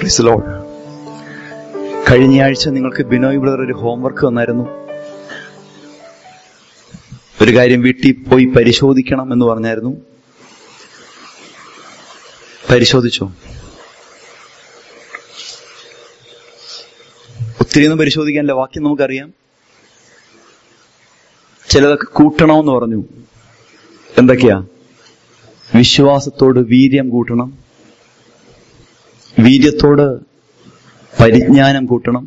Praise the Lord. കഴിഞ്ഞയാഴ്ച നിങ്ങൾക്ക് Binoy brother ഒരു ഹോംവർക്ക് വന്നായിരുന്നു ഒരു കാര്യം വീട്ടിൽ പോയി പരിശോധിക്കണം എന്ന് പറഞ്ഞായിരുന്നു പരിശോധിച്ചോ ഒത്തിരിയൊന്നും പരിശോധിക്കാനില്ല വാക്യം നമുക്കറിയാം ചിലതൊക്കെ കൂട്ടണമെന്ന് പറഞ്ഞു എന്തൊക്കെയാ വിശ്വാസത്തോട് വീര്യം കൂട്ടണം വീര്യത്തോട് പരിജ്ഞാനം കൂട്ടണം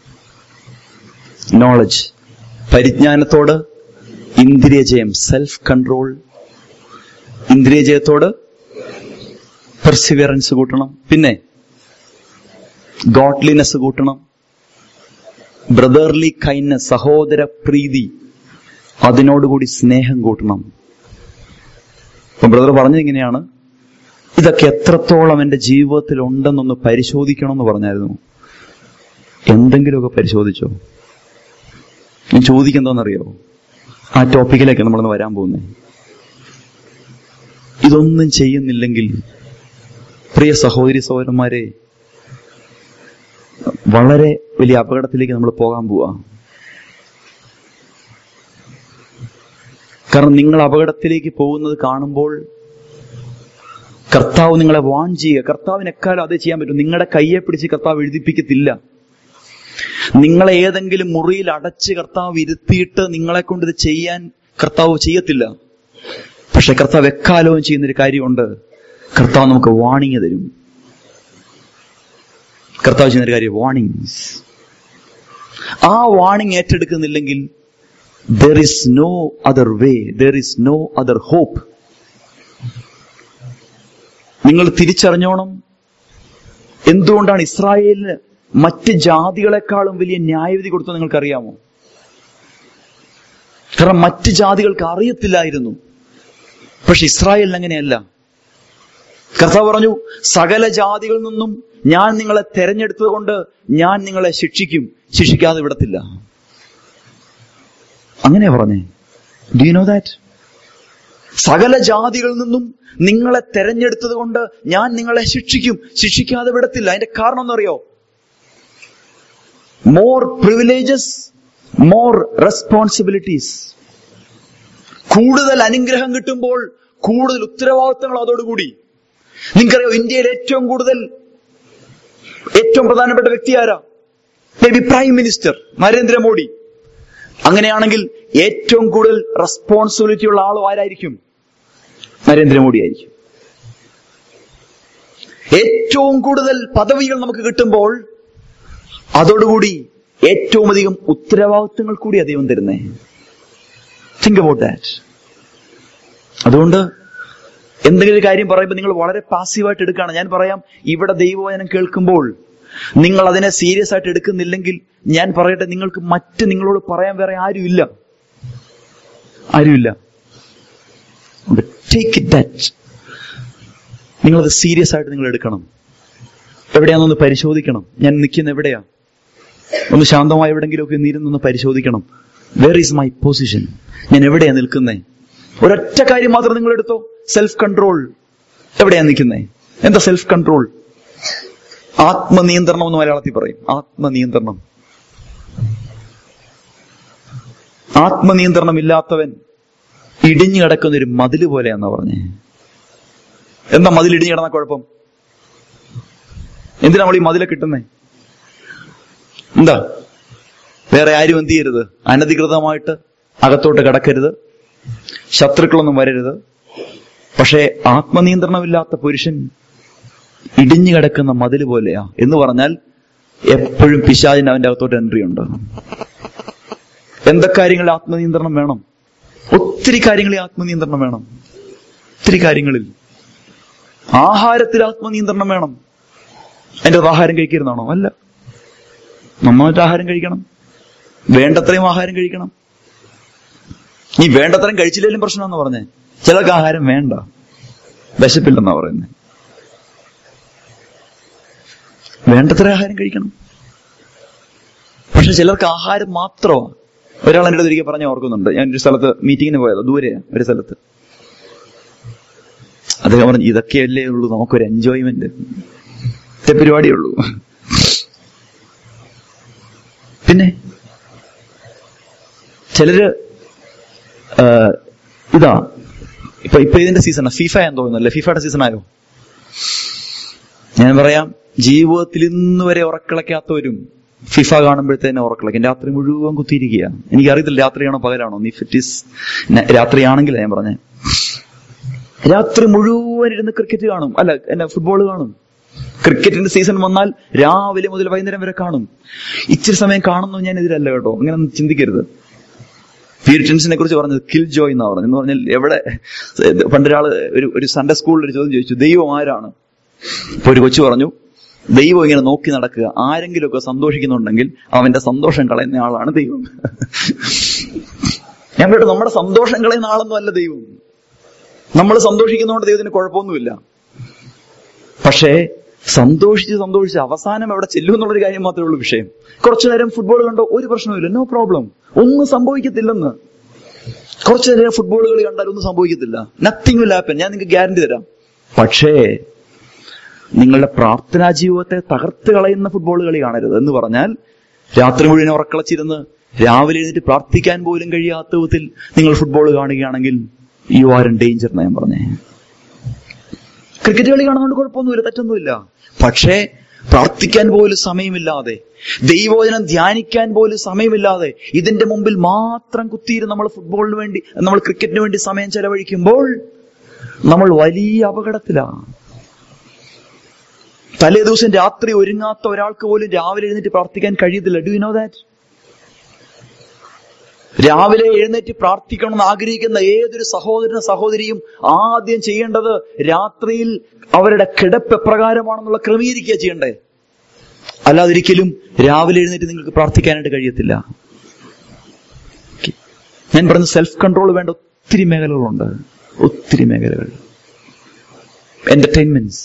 നോളജ് പരിജ്ഞാനത്തോട് ഇന്ദ്രിയജയം സെൽഫ് കൺട്രോൾ ഇന്ദ്രിയജയത്തോട് പെർസിവിയറൻസ് കൂട്ടണം പിന്നെ ഗോഡ്ലിനെസ് കൂട്ടണം ബ്രദർലി കൈൻഡ്നസ് സഹോദര പ്രീതി അതിനോടുകൂടി സ്നേഹം കൂട്ടണം അപ്പൊ ബ്രദർ പറഞ്ഞത് ഇങ്ങനെയാണ് ഇതൊക്കെ എത്രത്തോളം എന്റെ ജീവിതത്തിൽ ഉണ്ടെന്നൊന്ന് പരിശോധിക്കണം എന്ന് പറഞ്ഞായിരുന്നു എന്തെങ്കിലുമൊക്കെ പരിശോധിച്ചോ ഞാൻ ചോദിക്കുന്നതെന്നറിയോ ആ ടോപ്പിക്കിലേക്ക് നമ്മളൊന്ന് വരാൻ പോകുന്നേ ഇതൊന്നും ചെയ്യുന്നില്ലെങ്കിൽ പ്രിയ സഹോദരി സഹോദരന്മാരെ വളരെ വലിയ അപകടത്തിലേക്ക് നമ്മൾ പോകാൻ പോവാ കാരണം നിങ്ങൾ അപകടത്തിലേക്ക് പോകുന്നത് കാണുമ്പോൾ കർത്താവ് നിങ്ങളെ വാൺ ചെയ്യുക കർത്താവിന് എക്കാലം അത് ചെയ്യാൻ പറ്റും നിങ്ങളുടെ കയ്യെ പിടിച്ച് കർത്താവ് എഴുതിപ്പിക്കത്തില്ല നിങ്ങളെ ഏതെങ്കിലും മുറിയിൽ അടച്ച് കർത്താവ് ഇരുത്തിയിട്ട് നിങ്ങളെ കൊണ്ട് ഇത് ചെയ്യാൻ കർത്താവ് ചെയ്യത്തില്ല പക്ഷെ കർത്താവ് എക്കാലവും ചെയ്യുന്നൊരു കാര്യമുണ്ട് കർത്താവ് നമുക്ക് വാണിങ് തരും കർത്താവ് ചെയ്യുന്നൊരു കാര്യം വാണിങ്സ് ആ വാണിംഗ് ഏറ്റെടുക്കുന്നില്ലെങ്കിൽ there is no other way there is no other hope നിങ്ങൾ തിരിച്ചറിഞ്ഞോണം എന്തുകൊണ്ടാണ് ഇസ്രായേലിന് മറ്റ് ജാതികളെക്കാളും വലിയ ന്യായവിധി കൊടുത്തത് നിങ്ങൾക്കറിയാമോ കാരണം മറ്റ് ജാതികൾക്ക് അറിയത്തില്ലായിരുന്നു പക്ഷെ ഇസ്രായേലിന് അങ്ങനെയല്ല കർത്താവ് പറഞ്ഞു സകല ജാതികളിൽ നിന്നും ഞാൻ നിങ്ങളെ തെരഞ്ഞെടുത്തത് കൊണ്ട് ഞാൻ നിങ്ങളെ ശിക്ഷിക്കും ശിക്ഷിക്കാതെ വിടത്തില്ല അങ്ങനെ പറഞ്ഞേ ഡു യു നോ ദാറ്റ് സകല ജാതികളിൽ നിന്നും നിങ്ങളെ തെരഞ്ഞെടുത്തത് കൊണ്ട് ഞാൻ നിങ്ങളെ ശിക്ഷിക്കും ശിക്ഷിക്കാതെ വിടത്തില്ല അതിന്റെ കാരണം എന്നറിയോ മോർ പ്രിവിലേജസ് മോർ റെസ്പോൺസിബിലിറ്റീസ് കൂടുതൽ അനുഗ്രഹം കിട്ടുമ്പോൾ കൂടുതൽ ഉത്തരവാദിത്തങ്ങൾ അതോടുകൂടി നിങ്ങൾക്കറിയോ ഇന്ത്യയിൽ ഏറ്റവും കൂടുതൽ ഏറ്റവും പ്രധാനപ്പെട്ട വ്യക്തി ആരാ maybe prime minister Narendra Modi അങ്ങനെയാണെങ്കിൽ ഏറ്റവും കൂടുതൽ റെസ്പോൺസിബിലിറ്റി ഉള്ള ആളും ആരായിരിക്കും നരേന്ദ്രമോദി ആയിരിക്കും ഏറ്റവും കൂടുതൽ പദവികൾ നമുക്ക് കിട്ടുമ്പോൾ അതോടുകൂടി ഏറ്റവും അധികം ഉത്തരവാദിത്തങ്ങൾ കൂടി ദൈവം തരുന്നേ തിങ്ക് അബൌട്ട് ദാറ്റ് അതുകൊണ്ട് എന്തെങ്കിലും ഒരു കാര്യം പറയുമ്പോൾ നിങ്ങൾ വളരെ പാസീവായിട്ട് എടുക്കുകയാണ് ഞാൻ പറയാം ഇവിടെ ദൈവവചനം കേൾക്കുമ്പോൾ നിങ്ങൾ അതിനെ സീരിയസ് ആയിട്ട് എടുക്കുന്നില്ലെങ്കിൽ ഞാൻ പറയട്ടെ നിങ്ങൾക്ക് മറ്റ് നിങ്ങളോട് പറയാൻ വേറെ ആരുമില്ല ആരുമില്ല ടേക്ക് ഇറ്റ് ദാറ്റ് നിങ്ങളത് സീരിയസ് ആയിട്ട് നിങ്ങൾ എടുക്കണം എവിടെയാണെന്നൊന്ന് പരിശോധിക്കണം ഞാൻ നിൽക്കുന്ന എവിടെയാ ഒന്ന് ശാന്തമായി എവിടെങ്കിലുമൊക്കെ നീരുന്നൊന്ന് പരിശോധിക്കണം വേർ ഈസ് മൈ പൊസിഷൻ ഞാൻ എവിടെയാ നിൽക്കുന്നേ ഒരൊറ്റ കാര്യം മാത്രം നിങ്ങൾ എടുത്തോ സെൽഫ് കൺട്രോൾ എവിടെയാ നിൽക്കുന്നേ എന്താ സെൽഫ് കൺട്രോൾ ആത്മനിയന്ത്രണം എന്ന് മലയാളത്തിൽ പറയും ആത്മനിയന്ത്രണം ആത്മനിയന്ത്രണം ഇല്ലാത്തവൻ ഇടിഞ്ഞു കിടക്കുന്ന ഒരു മതില് പോലെയാന്നാ പറഞ്ഞേ എന്താ മതിൽ ഇടിഞ്ഞു കിടന്ന കുഴപ്പം എന്തിനാ നമ്മൾ ഈ മതിലെ കിട്ടുന്നേ എന്താ വേറെ ആരും എന്ത് ചെയ്യരുത് അനധികൃതമായിട്ട് അകത്തോട്ട് കിടക്കരുത് ശത്രുക്കളൊന്നും വരരുത് പക്ഷേ ആത്മനിയന്ത്രണമില്ലാത്ത പുരുഷൻ ഇടിഞ്ഞു കിടക്കുന്ന മതില് പോലെയാ എന്ന് പറഞ്ഞാൽ എപ്പോഴും പിശാചിന് അവന്റെ അകത്തോട്ട് എൻട്രി ഉണ്ട് എന്തൊക്കെ കാര്യങ്ങളിൽ ആത്മനിയന്ത്രണം വേണം ഒത്തിരി കാര്യങ്ങളിൽ ആത്മനിയന്ത്രണം വേണം ഒത്തിരി കാര്യങ്ങളിൽ ആഹാരത്തിൽ ആത്മനിയന്ത്രണം വേണം അതിന്റെ ആഹാരം കഴിക്കരുതാണോ അല്ല നന്നായിട്ട് ആഹാരം കഴിക്കണം വേണ്ടത്രയും ആഹാരം കഴിക്കണം നീ വേണ്ടത്രയും കഴിച്ചില്ലെങ്കിലും പ്രശ്നമെന്ന് പറഞ്ഞേ ചിലർക്ക് ആഹാരം വേണ്ട വിശപ്പില്ലെന്നാ പറയുന്നത് വേണ്ടത്ര ആഹാരം കഴിക്കണം പക്ഷെ ചിലർക്ക് ആഹാരം മാത്രമാണ് ഒരാൾ എൻ്റെ അടുത്ത് ഒരിക്കൽ പറഞ്ഞ ഓർക്കുന്നുണ്ട് ഞാൻ ഒരു സ്ഥലത്ത് മീറ്റിങ്ങിന് പോയത് ദൂരെയാ ഒരു സ്ഥലത്ത് അദ്ദേഹം പറഞ്ഞു ഇതൊക്കെയല്ലേ ഉള്ളൂ നമുക്കൊരു എൻജോയ്മെന്റ് ഒറ്റ പരിപാടിയേ ഉള്ളൂ പിന്നെ ചിലര് ആ, ഇതാ ഇപ്പൊ ഇപ്പൊ ഇതിന്റെ സീസൺ ഫിഫ എന്ന് തോന്നുന്നല്ലേ ഫിഫയുടെ സീസൺ ആയോ ഞാൻ പറയാം ജീവിതത്തിൽ ഇന്ന് വരെ ഉറക്കളയ്ക്കാത്തവരും ഫിഫ കാണുമ്പോഴത്തേനെ ഉറക്കളയ്ക്കും രാത്രി മുഴുവൻ കുത്തിയിരിക്കുക എനിക്കറിയത്തില്ല രാത്രിയാണോ പകലാണോ നീ ഫിറ്റിസ് രാത്രിയാണെങ്കിലാ ഞാൻ പറഞ്ഞേ രാത്രി മുഴുവൻ ഇരുന്ന് ക്രിക്കറ്റ് കാണും അല്ല എന്നെ ഫുട്ബോൾ കാണും ക്രിക്കറ്റിന്റെ സീസൺ വന്നാൽ രാവിലെ മുതൽ വൈകുന്നേരം വരെ കാണും ഇച്ചിരി സമയം കാണുന്നു ഞാൻ ഇതിലല്ല കേട്ടോ അങ്ങനെ ഒന്നും ചിന്തിക്കരുത് പ്യൂരിറ്റൻസിനെ കുറിച്ച് പറഞ്ഞത് കിൽ ജോയ് എന്നാ പറഞ്ഞത് എന്ന് പറഞ്ഞാൽ എവിടെ പണ്ടൊരാള് ഒരു ഒരു സൺഡേ സ്കൂളിൽ ഒരു ചോദ്യം ചോദിച്ചു ദൈവം ആരാണ് ഇപ്പൊ ഒരു കൊച്ചു പറഞ്ഞു ദൈവം ഇങ്ങനെ നോക്കി നടക്കുക ആരെങ്കിലുമൊക്കെ സന്തോഷിക്കുന്നുണ്ടെങ്കിൽ അവന്റെ സന്തോഷം കളയുന്ന ആളാണ് ദൈവം ഞാൻ കേട്ടു നമ്മുടെ സന്തോഷം കളയുന്ന ആളൊന്നും അല്ല ദൈവം നമ്മൾ സന്തോഷിക്കുന്നതുകൊണ്ട് ദൈവത്തിന് കുഴപ്പമൊന്നുമില്ല പക്ഷേ സന്തോഷിച്ച് സന്തോഷിച്ച് അവസാനം എവിടെ ചെല്ലും എന്നുള്ളൊരു കാര്യം മാത്രമേ ഉള്ളൂ വിഷയം കുറച്ചു നേരം ഫുട്ബോൾ കണ്ടോ ഒരു പ്രശ്നവുമില്ല നോ പ്രോബ്ലം ഒന്നും സംഭവിക്കത്തില്ലെന്ന് കുറച്ചു നേരം ഫുട്ബോൾ കളി കണ്ടാൽ ഒന്നും സംഭവിക്കത്തില്ല നത്തിങ് വിൽ ഹാപ്പൻ ഞാൻ നിങ്ങൾക്ക് ഗ്യാരണ്ടി തരാം പക്ഷേ നിങ്ങളുടെ പ്രാർത്ഥനാ ജീവിതത്തെ തകർത്ത് കളയുന്ന ഫുട്ബോൾ കളി കാണരുത് എന്ന് പറഞ്ഞാൽ രാത്രി മുഴുവൻ ഉറക്കളച്ചിരുന്ന് രാവിലെ എഴുന്നേറ്റ് പ്രാർത്ഥിക്കാൻ പോലും കഴിയാത്ത വിധത്തിൽ നിങ്ങൾ ഫുട്ബോൾ കാണുകയാണെങ്കിൽ യു ആർ ഇൻ ഡേഞ്ചർ എന്ന് ഞാൻ പറഞ്ഞേ ക്രിക്കറ്റ് കളി കാണുന്നതുകൊണ്ട് കുഴപ്പമൊന്നുമില്ല തെറ്റൊന്നുമില്ല പക്ഷേ പ്രാർത്ഥിക്കാൻ പോലും സമയമില്ലാതെ ദൈവവചനം ധ്യാനിക്കാൻ പോലും സമയമില്ലാതെ ഇതിന്റെ മുമ്പിൽ മാത്രം കുത്തിയിരുന്ന് നമ്മൾ ഫുട്ബോളിന് വേണ്ടി നമ്മൾ ക്രിക്കറ്റിന് വേണ്ടി സമയം ചെലവഴിക്കുമ്പോൾ നമ്മൾ വലിയ അപകടത്തിലാണ് തലേ ദിവസം രാത്രി ഒരുങ്ങാത്ത ഒരാൾക്ക് പോലും രാവിലെ എഴുന്നേറ്റ് പ്രാർത്ഥിക്കാൻ കഴിയത്തില്ല ഡു യു നോ ദാറ്റ് രാവിലെ എഴുന്നേറ്റ് പ്രാർത്ഥിക്കണം എന്ന് ആഗ്രഹിക്കുന്ന ഏതൊരു സഹോദരന സഹോദരിയും ആദ്യം ചെയ്യേണ്ടത് രാത്രിയിൽ അവരുടെ കിടപ്പ് എപ്രകാരമാണെന്നുള്ള ക്രമീകരിക്കുക ചെയ്യണ്ടേ അല്ലാതൊരിക്കലും രാവിലെ എഴുന്നേറ്റ് നിങ്ങൾക്ക് പ്രാർത്ഥിക്കാനായിട്ട് കഴിയത്തില്ല ഞാൻ പറഞ്ഞ സെൽഫ് കൺട്രോൾ വേണ്ട ഒത്തിരി മേഖലകളുണ്ട് ഒത്തിരി മേഖലകൾ എന്റർടൈൻമെന്റ്സ്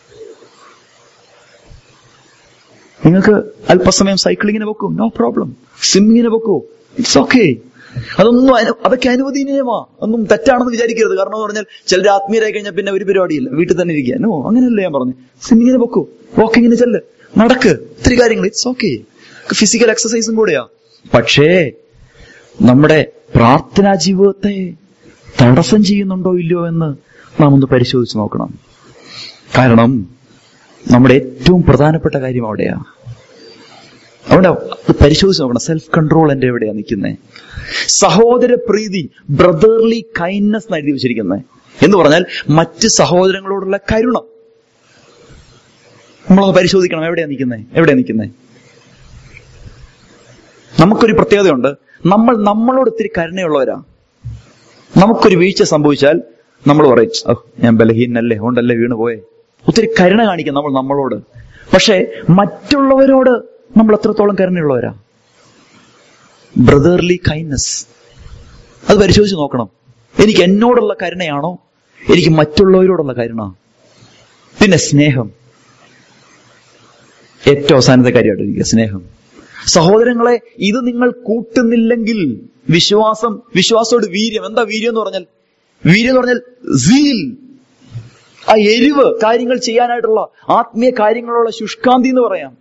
നിങ്ങൾക്ക് അല്പസമയം സൈക്ലിങ്ങിന് വെക്കും നോ പ്രോബ്ലം സ്വിമ്മിങ്ങിന് വെക്കൂ ഇറ്റ്സ് ഓക്കെ അതൊന്നും അനു- അതൊക്കെ അനുവദനീയമാ ഒന്നും തെറ്റാണെന്ന് വിചാരിക്കരുത് കാരണം എന്ന് പറഞ്ഞാൽ ചിലർ ആത്മീയരായി കഴിഞ്ഞാൽ പിന്നെ ഒരു പരിപാടിയില്ല വീട്ടിൽ തന്നെ ഇരിക്കുക നോ അങ്ങനെയല്ല ഞാൻ പറഞ്ഞു സ്വിമ്മിങ്ങിന് വെക്കൂ വാക്കിങ്ങിന് ചെല്ല് നടക്ക് ഒത്തിരി കാര്യങ്ങൾ ഇറ്റ്സ് ഓക്കെ ഫിസിക്കൽ എക്സസൈസും കൂടെയാ പക്ഷേ നമ്മുടെ പ്രാർത്ഥനാ ജീവിതത്തെ തടസ്സം ചെയ്യുന്നുണ്ടോ ഇല്ലയോ എന്ന് നാം ഒന്ന് പരിശോധിച്ച് നോക്കണം കാരണം നമ്മുടെ ഏറ്റവും പ്രധാനപ്പെട്ട കാര്യം അവിടെയാ അവിടെ അത് പരിശോധിച്ച് നോക്കണം സെൽഫ് കൺട്രോൾ എന്റെ എവിടെയാ നിൽക്കുന്നത് സഹോദര പ്രീതി ബ്രദർലി കൈൻഡ്നസ് എന്ന് എഴുതി വെച്ചിരിക്കുന്നത് എന്ന് പറഞ്ഞാൽ മറ്റ് സഹോദരങ്ങളോടുള്ള കരുണ നമ്മളത് പരിശോധിക്കണം എവിടെയാ നിൽക്കുന്നത് എവിടെയാ നിൽക്കുന്നത് നമുക്കൊരു പ്രത്യേകതയുണ്ട് നമ്മൾ നമ്മളോട് ഇത്തിരി കരുണയുള്ളവരാ നമുക്കൊരു വീഴ്ച സംഭവിച്ചാൽ നമ്മൾ പറയും "ഓ, ഞാൻ ബലഹീനല്ലേ അതുകൊണ്ടല്ലേ വീണ് പോയെ ഒത്തിരി കരുണ കാണിക്കും നമ്മൾ നമ്മളോട് പക്ഷേ മറ്റുള്ളവരോട് നമ്മൾ എത്രത്തോളം കരുണയുള്ളവരാ ബ്രദർലി കൈൻഡ്നസ് അത് പരിശോധിച്ച് നോക്കണം എനിക്ക് എന്നോടുള്ള കരുണയാണോ എനിക്ക് മറ്റുള്ളവരോടുള്ള കരുണ പിന്നെ സ്നേഹം ഏറ്റവും അവസാനത്തെ കാര്യമായിട്ടിരിക്കുക സ്നേഹം സഹോദരങ്ങളെ ഇത് നിങ്ങൾ കൂട്ടുന്നില്ലെങ്കിൽ വിശ്വാസം വിശ്വാസത്തോട് വീര്യം എന്താ വീര്യം എന്ന് പറഞ്ഞാൽ വീര്യം എന്ന് പറഞ്ഞാൽ സീൽ ആ എരിവ് കാര്യങ്ങൾ ചെയ്യാനായിട്ടുള്ള ആത്മീയ കാര്യങ്ങളുള്ള ശുഷ്കാന്തി എന്ന് പറയാം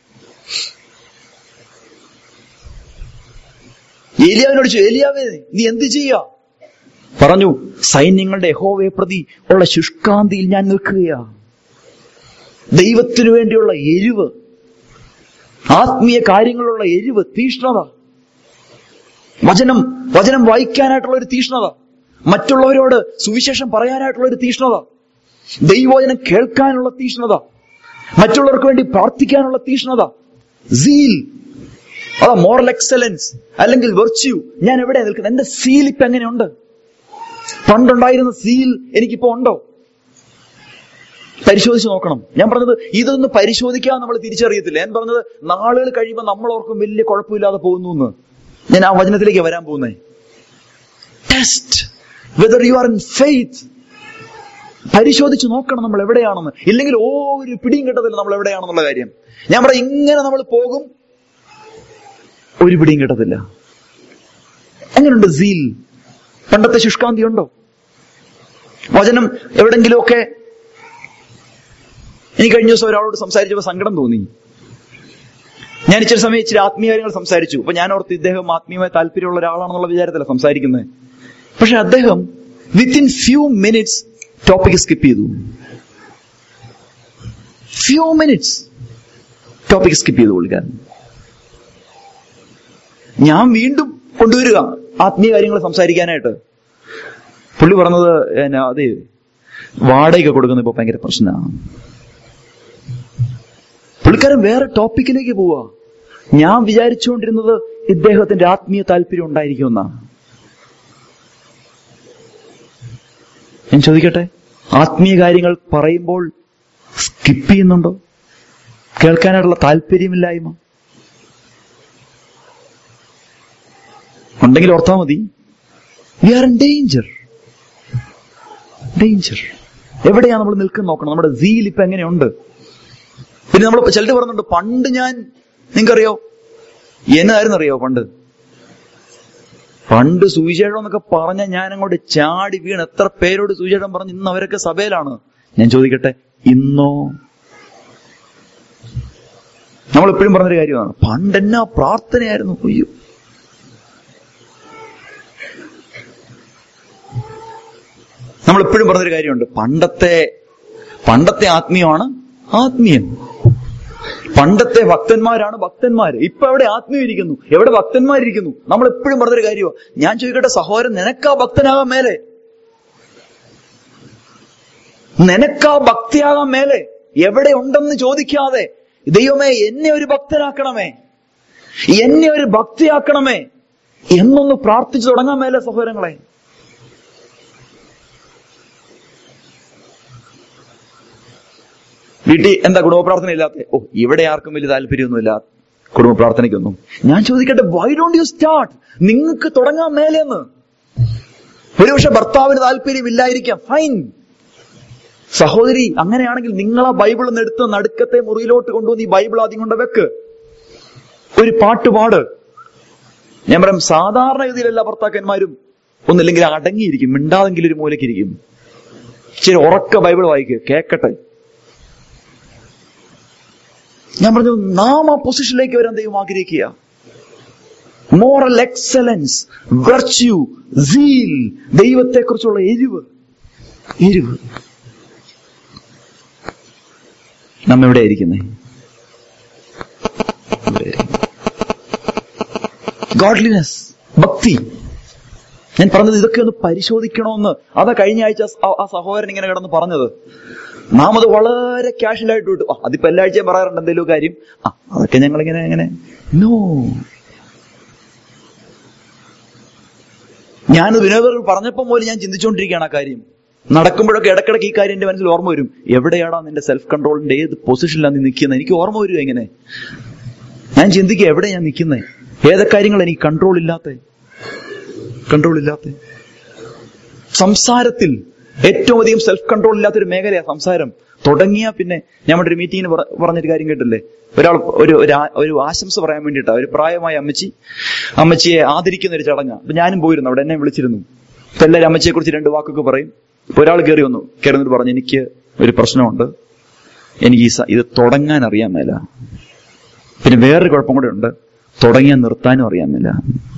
ഏലിയാവിനോട് ചോദിച്ചു ഏലിയാവേ നീ എന്ത് ചെയ്യാ പറഞ്ഞു സൈന്യങ്ങളുടെ യഹോവയെ പ്രതി ഉള്ള ശുഷ്കാന്തിയിൽ ഞാൻ നിൽക്കുകയാ ദൈവത്തിനു വേണ്ടിയുള്ള എരിവ് ആത്മീയ കാര്യങ്ങളുള്ള എരിവ് തീഷ്ണത വചനം വചനം വായിക്കാനായിട്ടുള്ള ഒരു തീഷ്ണത മറ്റുള്ളവരോട് സുവിശേഷം പറയാനായിട്ടുള്ള ഒരു തീഷ്ണത ദൈവവചനം കേൾക്കാനുള്ള തീഷ്ണത മറ്റുള്ളവർക്ക് വേണ്ടി പ്രാർത്ഥിക്കാനുള്ള തീഷ്ണത സീൽ അതാ മോറൽ എക്സലൻസ് അല്ലെങ്കിൽ വെർച്യു ഞാൻ എവിടെ നിൽക്കുന്നത് എന്റെ സീൽ ഇപ്പൊ എങ്ങനെയുണ്ട് പണ്ടുണ്ടായിരുന്ന സീൽ എനിക്കിപ്പോ ഉണ്ടോ പരിശോധിച്ച് നോക്കണം ഞാൻ പറഞ്ഞത് ഇതൊന്ന് പരിശോധിക്കാതെ നമ്മൾ തിരിച്ചറിയത്തില്ല ഞാൻ പറഞ്ഞത് നാളുകൾ കഴിയുമ്പോൾ നമ്മൾ ഓർക്കും വലിയ കുഴപ്പമില്ലാതെ പോകുന്നു എന്ന് ഞാൻ ആ വചനത്തിലേക്ക് വരാൻ പോകുന്നേ test whether you are in faith പരിശോധിച്ച് നോക്കണം നമ്മൾ എവിടെയാണെന്ന് ഇല്ലെങ്കിൽ ഓ ഒരു പിടിയും കിട്ടത്തില്ല നമ്മൾ എവിടെയാണെന്നുള്ള കാര്യം ഞാൻ പറയാം ഇങ്ങനെ നമ്മൾ പോകും ഒരു പിടിയും കിട്ടത്തില്ല എങ്ങനെയുണ്ട് സീൽ പണ്ടത്തെ ശുഷ്കാന്തി ഉണ്ടോ വചനം എവിടെങ്കിലുമൊക്കെ എനിക്ക് കഴിഞ്ഞ ദിവസം ഒരാളോട് സംസാരിച്ചപ്പോൾ സങ്കടം തോന്നി ഞാൻ ഇച്ചിരി സമയം ഇച്ചിരി ആത്മീയ കാര്യങ്ങൾ സംസാരിച്ചു അപ്പൊ ഞാൻ ഓർത്ത് ഇദ്ദേഹം ആത്മീയമായ താല്പര്യമുള്ള ഒരാളാണെന്നുള്ള വിചാരത്തില സംസാരിക്കുന്നത് പക്ഷെ അദ്ദേഹം within few minutes topic skip ചെയ്തു ഫ്യൂ മിനിറ്റ്സ് ടോപ്പിക് സ്കിപ്പ് ചെയ്തു പുള്ളിക്കാരൻ ഞാൻ വീണ്ടും കൊണ്ടുവരിക ആത്മീയ കാര്യങ്ങൾ സംസാരിക്കാനായിട്ട് പുള്ളി പറഞ്ഞത് എന്നാ, അതെ വാടക കൊടുക്കുന്ന ഇപ്പൊ ഭയങ്കര പ്രശ്നമാണ് പുള്ളിക്കാരൻ വേറെ ടോപ്പിക്കിലേക്ക് പോവാ ഞാൻ വിചാരിച്ചുകൊണ്ടിരുന്നത് ഇദ്ദേഹത്തിന്റെ ആത്മീയ താല്പര്യം ഉണ്ടായിരിക്കുമെന്നാ ഞാൻ ചോദിക്കട്ടെ ആത്മീയ കാര്യങ്ങൾ പറയുമ്പോൾ സ്കിപ്പ് ചെയ്യുന്നുണ്ടോ കേൾക്കാനായിട്ടുള്ള താല്പര്യമില്ലായ്മ ഉണ്ടെങ്കിൽ ഓർത്താ മതി we are in danger danger എവിടെയാ നമ്മൾ നിൽക്കുന്ന നോക്കണം നമ്മുടെ സീൽ ഇപ്പൊ എങ്ങനെയുണ്ട് പിന്നെ നമ്മൾ ചിലർ പറയുന്നുണ്ട് പണ്ട് ഞാൻ നിങ്ങൾക്കറിയോ എന്നതായിരുന്നു അറിയോ പണ്ട് പണ്ട് സുവിശേഷം എന്നൊക്കെ പറഞ്ഞ ഞാൻ അങ്ങോട്ട് ചാടി വീണ് എത്ര പേരോട് സുവിശേഷം പറഞ്ഞ് ഇന്ന് അവരൊക്കെ സഭയിലാണ് ഞാൻ ചോദിക്കട്ടെ ഇന്നോ നമ്മൾ എപ്പോഴും പറഞ്ഞൊരു കാര്യമാണ് പണ്ട് എന്നാ പ്രാർത്ഥനയായിരുന്നു അയ്യോ നമ്മൾ എപ്പോഴും പറഞ്ഞൊരു കാര്യമുണ്ട് പണ്ടത്തെ പണ്ടത്തെ ആത്മീയമാണ് ആത്മീയം പണ്ടത്തെ ഭക്തന്മാരാണ് ഭക്തന്മാര് ഇപ്പൊ എവിടെ ആത്മീയം ഇരിക്കുന്നു എവിടെ ഭക്തന്മാരിയ്ക്കുന്നു നമ്മൾ എപ്പോഴും പറഞ്ഞൊരു കാര്യമാണ് ഞാൻ ചോദിക്കട്ടെ സഹോദരൻ നിനക്കാ ഭക്തനാകാൻ മേലെ നിനക്കാ ഭക്തിയാകാൻ മേലെ എവിടെ ഉണ്ടെന്ന് ചോദിക്കാതെ ദൈവമേ എന്നെ ഒരു ഭക്തനാക്കണമേ എന്നെ ഒരു ഭക്തിയാക്കണമേ എന്നൊന്ന് പ്രാർത്ഥിച്ചു തുടങ്ങാൻ മേലെ സഹോദരങ്ങളെ വീട്ടിൽ എന്താ കുടുംബ പ്രാർത്ഥന ഇല്ലാത്ത ഓ ഇവിടെ ആർക്കും വലിയ താല്പര്യമൊന്നുമില്ല കുടുംബ പ്രാർത്ഥനയ്ക്കൊന്നും ഞാൻ ചോദിക്കട്ടെ വൈ ഡോണ്ട് യു സ്റ്റാർട്ട് നിങ്ങൾക്ക് തുടങ്ങാൻ മേലെന്ന് ഒരുപക്ഷെ ഭർത്താവിന് താല്പര്യമില്ലായിരിക്കാം ഫൈൻ സഹോദരി അങ്ങനെയാണെങ്കിൽ നിങ്ങൾ ആ ബൈബിൾ ഒന്ന് എടുത്ത് നടുക്കത്തെ മുറിയിലോട്ട് കൊണ്ടുവന്ന് ഈ ബൈബിൾ ആദ്യം കൊണ്ട് വെക്ക് ഒരു പാട്ട് പാട് ഞാൻ പറയാം സാധാരണഗതിയിൽ എല്ലാ ഭർത്താക്കന്മാരും ഒന്നില്ലെങ്കിൽ അടങ്ങിയിരിക്കും മിണ്ടാതെങ്കിലും ഒരു മൂലക്കിരിക്കും ഇച്ചിരി ഉറക്ക ബൈബിൾ വായിക്കുക കേക്കട്ടെ ഞാൻ പറഞ്ഞു നാം ആ പൊസിഷനിലേക്ക് വരാൻ ദൈവം ആഗ്രഹിക്കുക മോറൽ എക്സലൻസ് വെർച്യു സീൽ ദൈവത്തെക്കുറിച്ചുള്ള എരിവ് എരിവ് നമ്മ എവിടെ ഇരിക്കുന്നേ ഗോഡ്ലിനെസ് ഭക്തി ഞാൻ പറഞ്ഞത് ഇതൊക്കെ ഒന്ന് പരിശോധിക്കണമെന്ന് അതാ കഴിഞ്ഞ ആഴ്ച ആ- ആ സഹോദരൻ ഇങ്ങനെ കിടന്ന് പറഞ്ഞത് നാം അത് വളരെ കാഷ്വലായിട്ട് വിട്ടു ആ, അതിപ്പോ എല്ലാ ആഴ്ചയും പറയാറുണ്ട് എന്തെങ്കിലും കാര്യം ആ അതൊക്കെ ഞങ്ങൾ ഇങ്ങനെ ഇങ്ങനെ നോ ഞാൻ വിനോദർ പറഞ്ഞപ്പോൾ പോലും ഞാൻ ചിന്തിച്ചുകൊണ്ടിരിക്കുകയാണ് ആ കാര്യം നടക്കുമ്പോഴൊക്കെ ഇടക്കിടക്ക് ഈ കാര്യം എന്റെ മനസ്സിൽ ഓർമ്മ വരും എവിടെയാടാ നിന്റെ സെൽഫ് കൺട്രോളിന്റെ ഏത് പൊസിഷനിലാണ് നീ നിൽക്കുന്നത് എനിക്ക് ഓർമ്മ വരും എങ്ങനെ ഞാൻ ചിന്തിക്കുക എവിടെ ഞാൻ നിൽക്കുന്നത് ഏതൊക്കെ കാര്യങ്ങൾ എനിക്ക് കൺട്രോൾ ഇല്ലാത്ത കൺട്രോൾ ഇല്ലാത്ത സംസാരത്തിൽ ഏറ്റവും അധികം സെൽഫ് കൺട്രോൾ ഇല്ലാത്തൊരു മേഖലയാണ് സംസാരം തുടങ്ങിയ പിന്നെ ഞാൻ ഒരു മീറ്റിങ്ങിന് പറഞ്ഞൊരു കാര്യം കേട്ടില്ലേ ഒരാൾ ഒരു ഒരു ആ- ഒരു ആശംസ പറയാൻ വേണ്ടിയിട്ടാ ഒരു പ്രായമായ അമ്മച്ചി അമ്മച്ചിയെ ആദരിക്കുന്ന ഒരു ചടങ്ങാ അപ്പൊ ഞാനും പോയിരുന്നു അവിടെ എന്നെ വിളിച്ചിരുന്നു അപ്പൊ എല്ലാവരും അമ്മച്ചിയെ കുറിച്ച് രണ്ട് വാക്കൊക്കെ പറയും അപ്പൊ ഒരാൾ കയറി വന്നു കയറി വന്നിട്ട് പറഞ്ഞു എനിക്ക് ഒരു പ്രശ്നമുണ്ട് എനിക്ക് ഈ സ- ഇത് തുടങ്ങാൻ അറിയാൻ മേല പിന്നെ വേറൊരു കുഴപ്പം കൂടെ ഉണ്ട് തുടങ്ങിയാൽ നിർത്താനും അറിയാൻ മേല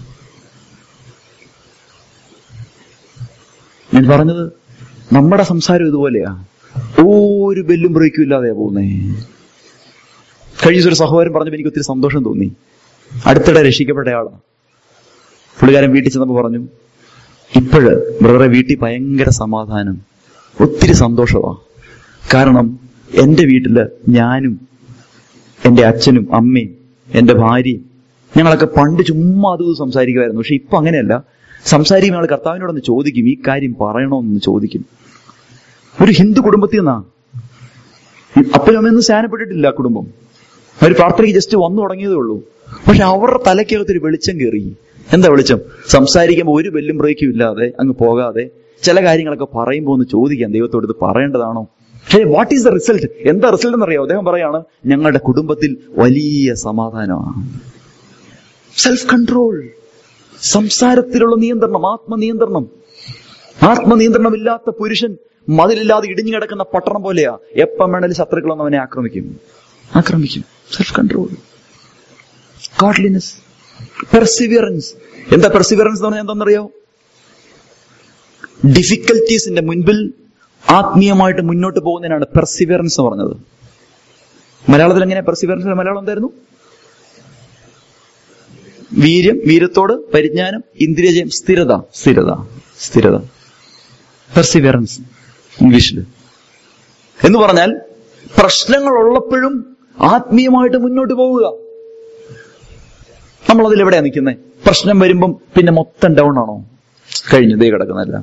ഞാൻ പറഞ്ഞത് നമ്മുടെ സംസാരം ഇതുപോലെയാ ഒരു ബെല്ലും ബ്രേക്കും ഇല്ലാതെയാ പോകുന്നേ കഴിഞ്ഞ ദിവസം ഒരു സഹോദരൻ പറഞ്ഞപ്പോൾ എനിക്ക് ഒത്തിരി സന്തോഷം തോന്നി അടുത്തിടെ രക്ഷിക്കപ്പെട്ട ആളാ പുള്ളിക്കാരൻ വീട്ടിൽ ചെന്നപ്പോൾ പറഞ്ഞു ഇപ്പോഴ് ബ്രദറെ വീട്ടിൽ ഭയങ്കര സമാധാനം ഒത്തിരി സന്തോഷമാ കാരണം എന്റെ വീട്ടില് ഞാനും എന്റെ അച്ഛനും അമ്മയും എന്റെ ഭാര്യയും ഞങ്ങളൊക്കെ പണ്ട് ചുമ്മാ അത് ഇത് സംസാരിക്കുമായിരുന്നു പക്ഷെ ഇപ്പൊ അങ്ങനെയല്ല സംസാരിക്കും ഞങ്ങൾ കർത്താവിനോടൊന്ന് ചോദിക്കും ഈ കാര്യം പറയണമെന്ന് ചോദിക്കും ഒരു ഹിന്ദു കുടുംബത്തിൽ നിന്നാ അപ്പനും അമ്മയൊന്നും സ്നാനപ്പെട്ടിട്ടില്ല ആ കുടുംബം അവർ പ്രാർത്ഥനയ്ക്ക് ജസ്റ്റ് വന്നു തുടങ്ങിയതേ ഉള്ളൂ പക്ഷെ അവരുടെ തലയ്ക്കകത്തൊരു വെളിച്ചം കയറി എന്താ വെളിച്ചം സംസാരിക്കുമ്പോൾ ഒരു ബെല്ലും ബ്രേക്കും ഇല്ലാതെ അങ്ങ് പോകാതെ ചില കാര്യങ്ങളൊക്കെ പറയുമ്പോൾ ഒന്ന് ചോദിക്കാം ദൈവത്തോട് ഇത് പറയേണ്ടതാണോ പക്ഷേ വാട്ട് ഈസ് ദ റിസൾട്ട് എന്താ റിസൾട്ട് എന്നറിയാമോ അദ്ദേഹം പറയാണ് ഞങ്ങളുടെ കുടുംബത്തിൽ വലിയ സമാധാനമാണ് സെൽഫ് കൺട്രോൾ സംസാരത്തിലുള്ള നിയന്ത്രണം ആത്മനിയന്ത്രണം ആത്മനിയന്ത്രണമില്ലാത്ത പുരുഷൻ മതിലില്ലാതെ ഇടിഞ്ഞു കിടക്കുന്ന പട്ടണം പോലെയാ എപ്പം വേണേലും ശത്രുക്കളൊന്നും അവനെ ആക്രമിക്കും ആക്രമിക്കും സെൽഫ് കൺട്രോൾ ഗോഡ്ലിനെസ് പെർസിവിയറൻസ് എന്താ പെർസിവിയറൻസ് എന്ന് പറഞ്ഞാൽ എന്താണെന്നറിയോ ഡിഫിക്കൽറ്റീസിന്റെ മുൻപിൽ ആത്മീയമായിട്ട് മുന്നോട്ട് പോകുന്നതിനാണ് പെർസിവിയറൻസ് എന്ന് പറഞ്ഞത് മലയാളത്തിൽ എങ്ങനെ പെർസിവിയറൻസിന്റെ മലയാളം എന്തായിരുന്നു വീര്യം വീരത്തോട് പരിജ്ഞാനം ഇന്ദ്രിയജയം സ്ഥിരത സ്ഥിരത സ്ഥിരത പെർസിവിയറൻസ് ഇംഗ്ലീഷിൽ എന്ന് പറഞ്ഞാൽ പ്രശ്നങ്ങൾ ഉള്ളപ്പോഴും ആത്മീയമായിട്ട് മുന്നോട്ട് പോവുക നമ്മൾ അതിൽ എവിടെയാ നിൽക്കുന്നത് പ്രശ്നം വരുമ്പം പിന്നെ മൊത്തം ഡൗൺ ആണോ കഴിഞ്ഞു ദേ കിടക്കുന്നല്ല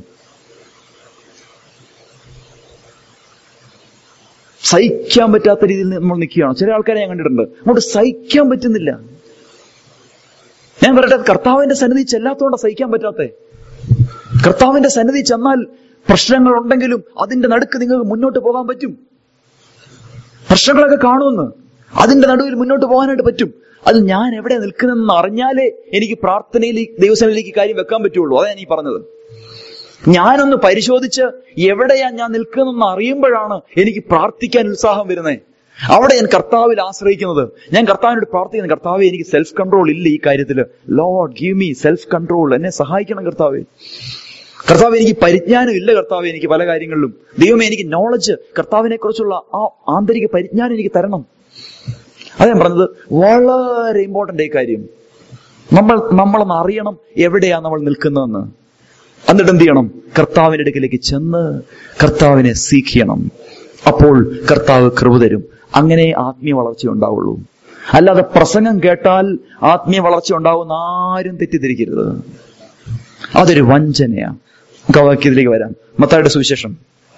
സഹിക്കാൻ പറ്റാത്ത രീതിയിൽ നമ്മൾ നിൽക്കുകയാണോ ചില ആൾക്കാരെ ഞാൻ കണ്ടിട്ടുണ്ട് അങ്ങോട്ട് സഹിക്കാൻ പറ്റുന്നില്ല ഞാൻ പറയട്ടെ കർത്താവിന്റെ സന്നിധി ചെല്ലാത്തോണ്ട സഹിക്കാൻ പറ്റാത്തേ കർത്താവിന്റെ സന്നിധി ചെന്നാൽ പ്രശ്നങ്ങൾ ഉണ്ടെങ്കിലും അതിന്റെ നടുക്ക് നിങ്ങൾക്ക് മുന്നോട്ട് പോകാൻ പറ്റും പ്രശ്നങ്ങളൊക്കെ കാണുമെന്ന് അതിന്റെ നടുവിൽ മുന്നോട്ട് പോകാനായിട്ട് പറ്റും അത് ഞാൻ എവിടെ നിൽക്കുന്നതെന്ന് അറിഞ്ഞാലേ എനിക്ക് പ്രാർത്ഥനയിൽ ദൈവസേനയിലേക്ക് കാര്യം വെക്കാൻ പറ്റുള്ളൂ അതാണ് ഞാൻ ഈ പറഞ്ഞത് ഞാനൊന്ന് പരിശോധിച്ച് എവിടെയാ ഞാൻ നിൽക്കുന്നതെന്ന് അറിയുമ്പോഴാണ് എനിക്ക് പ്രാർത്ഥിക്കാൻ ഉത്സാഹം വരുന്നത് അവിടെ ഞാൻ കർത്താവിൽ ആശ്രയിക്കുന്നത് ഞാൻ കർത്താവിനോട് പ്രാർത്ഥിക്കുന്നു കർത്താവെ എനിക്ക് സെൽഫ് കൺട്രോൾ ഇല്ല ഈ കാര്യത്തിൽ lord give me self control എന്നെ സഹായിക്കണം കർത്താവെ കർത്താവ് എനിക്ക് പരിജ്ഞാനം ഇല്ല കർത്താവ് എനിക്ക് പല കാര്യങ്ങളിലും ദൈവമേ എനിക്ക് നോളജ് കർത്താവിനെ കുറിച്ചുള്ള ആ ആന്തരിക പരിജ്ഞാനം എനിക്ക് തരണം അത് ഞാൻ പറഞ്ഞത് വളരെ ഇമ്പോർട്ടന്റ് ഈ കാര്യം നമ്മൾ നമ്മളൊന്ന് അറിയണം എവിടെയാ നമ്മൾ നിൽക്കുന്നതെന്ന് എന്നിട്ട് എന്ത് ചെയ്യണം കർത്താവിന്റെ അടുക്കിലേക്ക് ചെന്ന് കർത്താവിനെ സീഖിക്കണം അപ്പോൾ കർത്താവ് കൃപ തരും അങ്ങനെ ആത്മീയ വളർച്ച ഉണ്ടാവുള്ളൂ അല്ലാതെ പ്രസംഗം കേട്ടാൽ ആത്മീയ വളർച്ച ഉണ്ടാവുന്ന ആരും തെറ്റിദ്ധരിക്കരുത് അതൊരു വഞ്ചനയാ നമുക്ക് ആ വാക്യത്തിലേക്ക് വരാം മത്തായുടെ സുവിശേഷം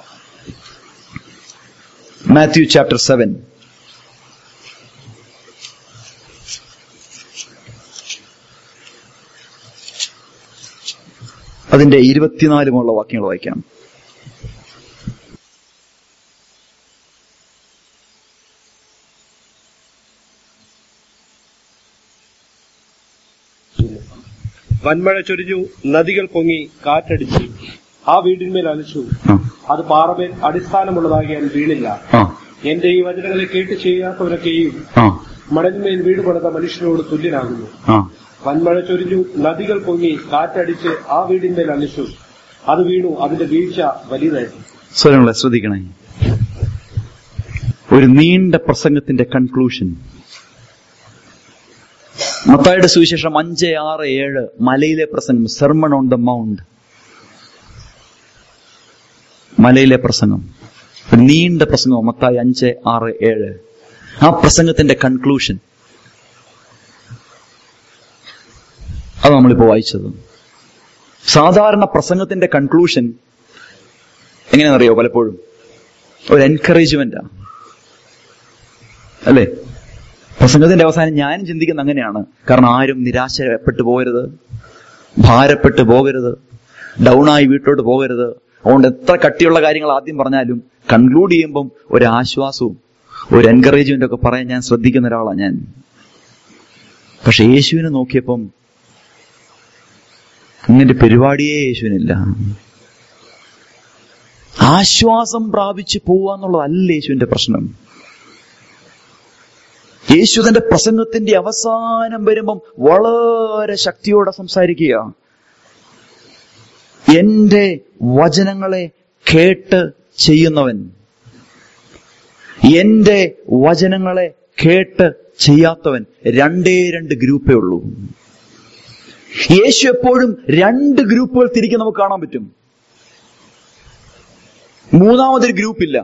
മാത്യു ചാപ്റ്റർ സെവൻ അതിന്റെ ഇരുപത്തിനാലുമുള്ള വാക്യങ്ങൾ വായിക്കാം വൻമഴ ചൊരിഞ്ഞു നദികൾ പൊങ്ങി കാറ്റടിച്ചു ആ വീടിന്മേൽ അലച്ചു ആ അത് പാറമേൽ അടിസ്ഥാനമുള്ളതാകിയാൽ വീണില്ല ആ എന്റെ ഈ വചനങ്ങളെ കേട്ട് ചെയ്യാത്തവരൊക്കെയും ആ മണലിന്മേൽ വീട് പണിത മനുഷ്യരോട് തുല്യനാകുന്നു ആ വൻമഴ ചൊരിഞ്ഞു നദികൾ പൊങ്ങി കാറ്റടിച്ച് ആ വീടിന്മേൽ അലച്ചു അത് വീണു അതിന്റെ വീഴ്ച വലിയതായിരുന്നു സ്വരങ്ങളെ ശ്രദ്ധിക്കണേ ഒരു നീണ്ട പ്രസംഗത്തിന്റെ കൺക്ലൂഷൻ മത്തായുടെ സുവിശേഷം അഞ്ച് ആറ് ഏഴ് മലയിലെ പ്രസംഗം സെർമൺ ഓൺ ദ മൗണ്ട് മലയിലെ പ്രസംഗം ഒരു നീണ്ട പ്രസംഗം മത്തായി അഞ്ച് ആറ് ഏഴ് ആ പ്രസംഗത്തിന്റെ കൺക്ലൂഷൻ അത് നമ്മളിപ്പോ വായിച്ചത് സാധാരണ പ്രസംഗത്തിന്റെ കൺക്ലൂഷൻ എങ്ങനെയാണെന്നറിയോ പലപ്പോഴും ഒരു എൻകറേജ്മെന്റാ അല്ലേ പ്രസംഗത്തിന്റെ അവസാനം ഞാനും ചിന്തിക്കുന്ന അങ്ങനെയാണ് കാരണം ആരും നിരാശപ്പെട്ടു പോകരുത് ഭാരപ്പെട്ടു പോകരുത് ഡൗണായി വീട്ടിലോട്ട് പോകരുത് അതുകൊണ്ട് എത്ര കട്ടിയുള്ള കാര്യങ്ങൾ ആദ്യം പറഞ്ഞാലും കൺക്ലൂഡ് ചെയ്യുമ്പം ഒരു ആശ്വാസവും ഒരു എൻകറേജ്മെന്റ് ഒക്കെ പറയാൻ ഞാൻ ശ്രദ്ധിക്കുന്ന ഒരാളാണ് ഞാൻ പക്ഷെ യേശുവിനെ നോക്കിയപ്പം ഇങ്ങനെ പരിപാടിയേ യേശുവിനില്ല ആശ്വാസം പ്രാപിച്ച് പോവുക എന്നുള്ളതല്ല യേശുവിന്റെ പ്രശ്നം യേശു തന്റെ പ്രസംഗത്തിന്റെ അവസാനം വരുമ്പം വളരെ ശക്തിയോടെ സംസാരിക്കുക എന്റെ വചനങ്ങളെ കേട്ട് ചെയ്യുന്നവൻ എന്റെ വചനങ്ങളെ കേട്ട് ചെയ്യാത്തവൻ രണ്ടേ രണ്ട് ഗ്രൂപ്പേ ഉള്ളൂ യേശു എപ്പോഴും രണ്ട് ഗ്രൂപ്പുകൾ തിരികെ നമുക്ക് കാണാൻ പറ്റും മൂന്നാമതൊരു ഗ്രൂപ്പില്ല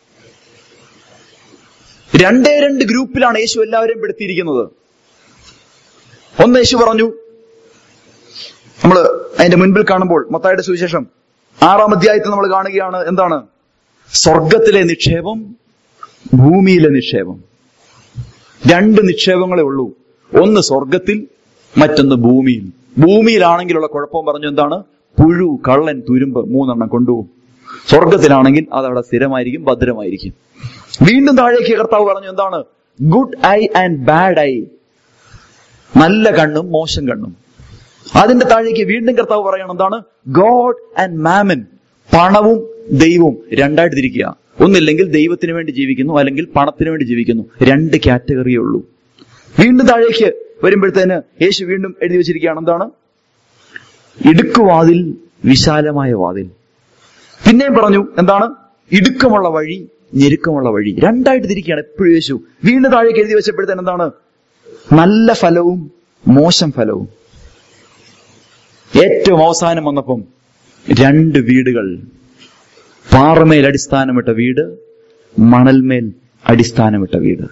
രണ്ടേ രണ്ട് ഗ്രൂപ്പിലാണ് യേശു എല്ലാവരെയും പെടുത്തിയിരിക്കുന്നത് ഒന്ന് യേശു പറഞ്ഞു നമ്മൾ അതിന്റെ മുൻപിൽ കാണുമ്പോൾ മത്തായുടെ സുവിശേഷം ആറാം അധ്യായത്തിൽ നമ്മൾ കാണുകയാണ് എന്താണ് സ്വർഗത്തിലെ നിക്ഷേപം ഭൂമിയിലെ നിക്ഷേപം രണ്ട് നിക്ഷേപങ്ങളെ ഉള്ളൂ ഒന്ന് സ്വർഗത്തിൽ മറ്റൊന്ന് ഭൂമിയിൽ ഭൂമിയിലാണെങ്കിലുള്ള കുഴപ്പം പറഞ്ഞു എന്താണ് പുഴു കള്ളൻ തുരുമ്പ് മൂന്നെണ്ണം കൊണ്ടുപോകും സ്വർഗത്തിലാണെങ്കിൽ അത് അവിടെ സ്ഥിരമായിരിക്കും ഭദ്രമായിരിക്കും വീണ്ടും താഴേക്ക് കർത്താവ് പറഞ്ഞു എന്താണ് good eye and bad eye നല്ല കണ്ണും മോശം കണ്ണും അതിന്റെ താഴേക്ക് വീണ്ടും കർത്താവ് പറയണം എന്താണ് ഗോഡ് ആൻഡ് മാമൻ പണവും ദൈവവും രണ്ടായിട്ട് തിരിക്കുക ഒന്നില്ലെങ്കിൽ ദൈവത്തിന് വേണ്ടി ജീവിക്കുന്നു അല്ലെങ്കിൽ പണത്തിന് വേണ്ടി ജീവിക്കുന്നു രണ്ട് കാറ്റഗറിയേ ഉള്ളൂ വീണ്ടും താഴേക്ക് വരുമ്പോഴത്തേന് യേശു വീണ്ടും എഴുതി വെച്ചിരിക്കുകയാണ് എന്താണ് ഇടുക്കുവാതിൽ വിശാലമായ വാതിൽ പിന്നെയും പറഞ്ഞു എന്താണ് ഇടുക്കമുള്ള വഴി ഞെരുക്കമുള്ള വഴി രണ്ടായിട്ട് തിരിക്കുകയാണ് എപ്പോഴും യേശു വീണ്ടും താഴേക്ക് എഴുതി വെച്ചപ്പോഴത്തേന് എന്താണ് നല്ല ഫലവും മോശം ഫലവും ഏറ്റവും അവസാനം വന്നപ്പം രണ്ട് വീടുകൾ പാറമേൽ അടിസ്ഥാനമിട്ട വീട് മണൽമേൽ അടിസ്ഥാനമിട്ട വീട്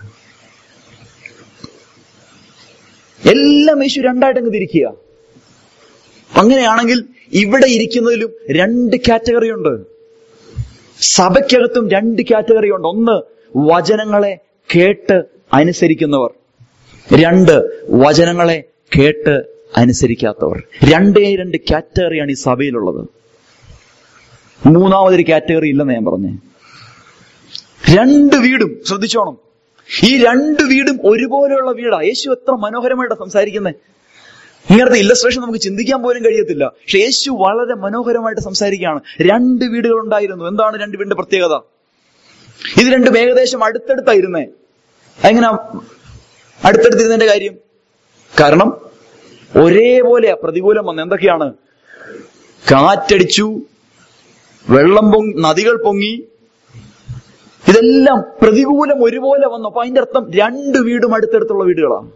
എല്ലാം യേശു രണ്ടായിട്ട് അങ്ങ് തിരിക്കുക അങ്ങനെയാണെങ്കിൽ ഇവിടെ ഇരിക്കുന്നതിലും രണ്ട് കാറ്റഗറി ഉണ്ട് സഭയ്ക്കകത്തും രണ്ട് കാറ്റഗറി ഉണ്ട് ഒന്ന് വചനങ്ങളെ കേട്ട് അനുസരിക്കുന്നവർ രണ്ട് വചനങ്ങളെ കേട്ട് അനുസരിക്കാത്തവർ രണ്ടേ രണ്ട് കാറ്റഗറിയാണ് ഈ സഭയിലുള്ളത് മൂന്നാമതൊരു കാറ്റഗറി ഇല്ലെന്ന് ഞാൻ പറഞ്ഞേ രണ്ട് വീടും ശ്രദ്ധിച്ചോണം ഈ രണ്ട് വീടും ഒരുപോലെയുള്ള വീടാ യേശു എത്ര മനോഹരമായിട്ടാ സംസാരിക്കുന്നത് ഇങ്ങനത്തെ ഇല്ലസ്ട്രേഷൻ നമുക്ക് ചിന്തിക്കാൻ പോലും കഴിയത്തില്ല പക്ഷെ യേശു വളരെ മനോഹരമായിട്ട് സംസാരിക്കുകയാണ് രണ്ട് വീടുകൾ ഉണ്ടായിരുന്നു എന്താണ് രണ്ട് വീടിന്റെ പ്രത്യേകത ഇത് രണ്ടും ഏകദേശം അടുത്തടുത്തായിരുന്നേ എങ്ങനെ അടുത്തടുത്തിരുന്നതിന്റെ കാര്യം കാരണം ഒരേപോലെ പ്രതികൂലം വന്ന് എന്തൊക്കെയാണ് കാറ്റടിച്ചു വെള്ളം പൊങ്ങി നദികൾ പൊങ്ങി ഇതെല്ലാം പ്രതികൂലം ഒരുപോലെ വന്നു അപ്പൊ അതിന്റെ അർത്ഥം രണ്ട് വീടും അടുത്തടുത്തുള്ള വീടുകളാണ്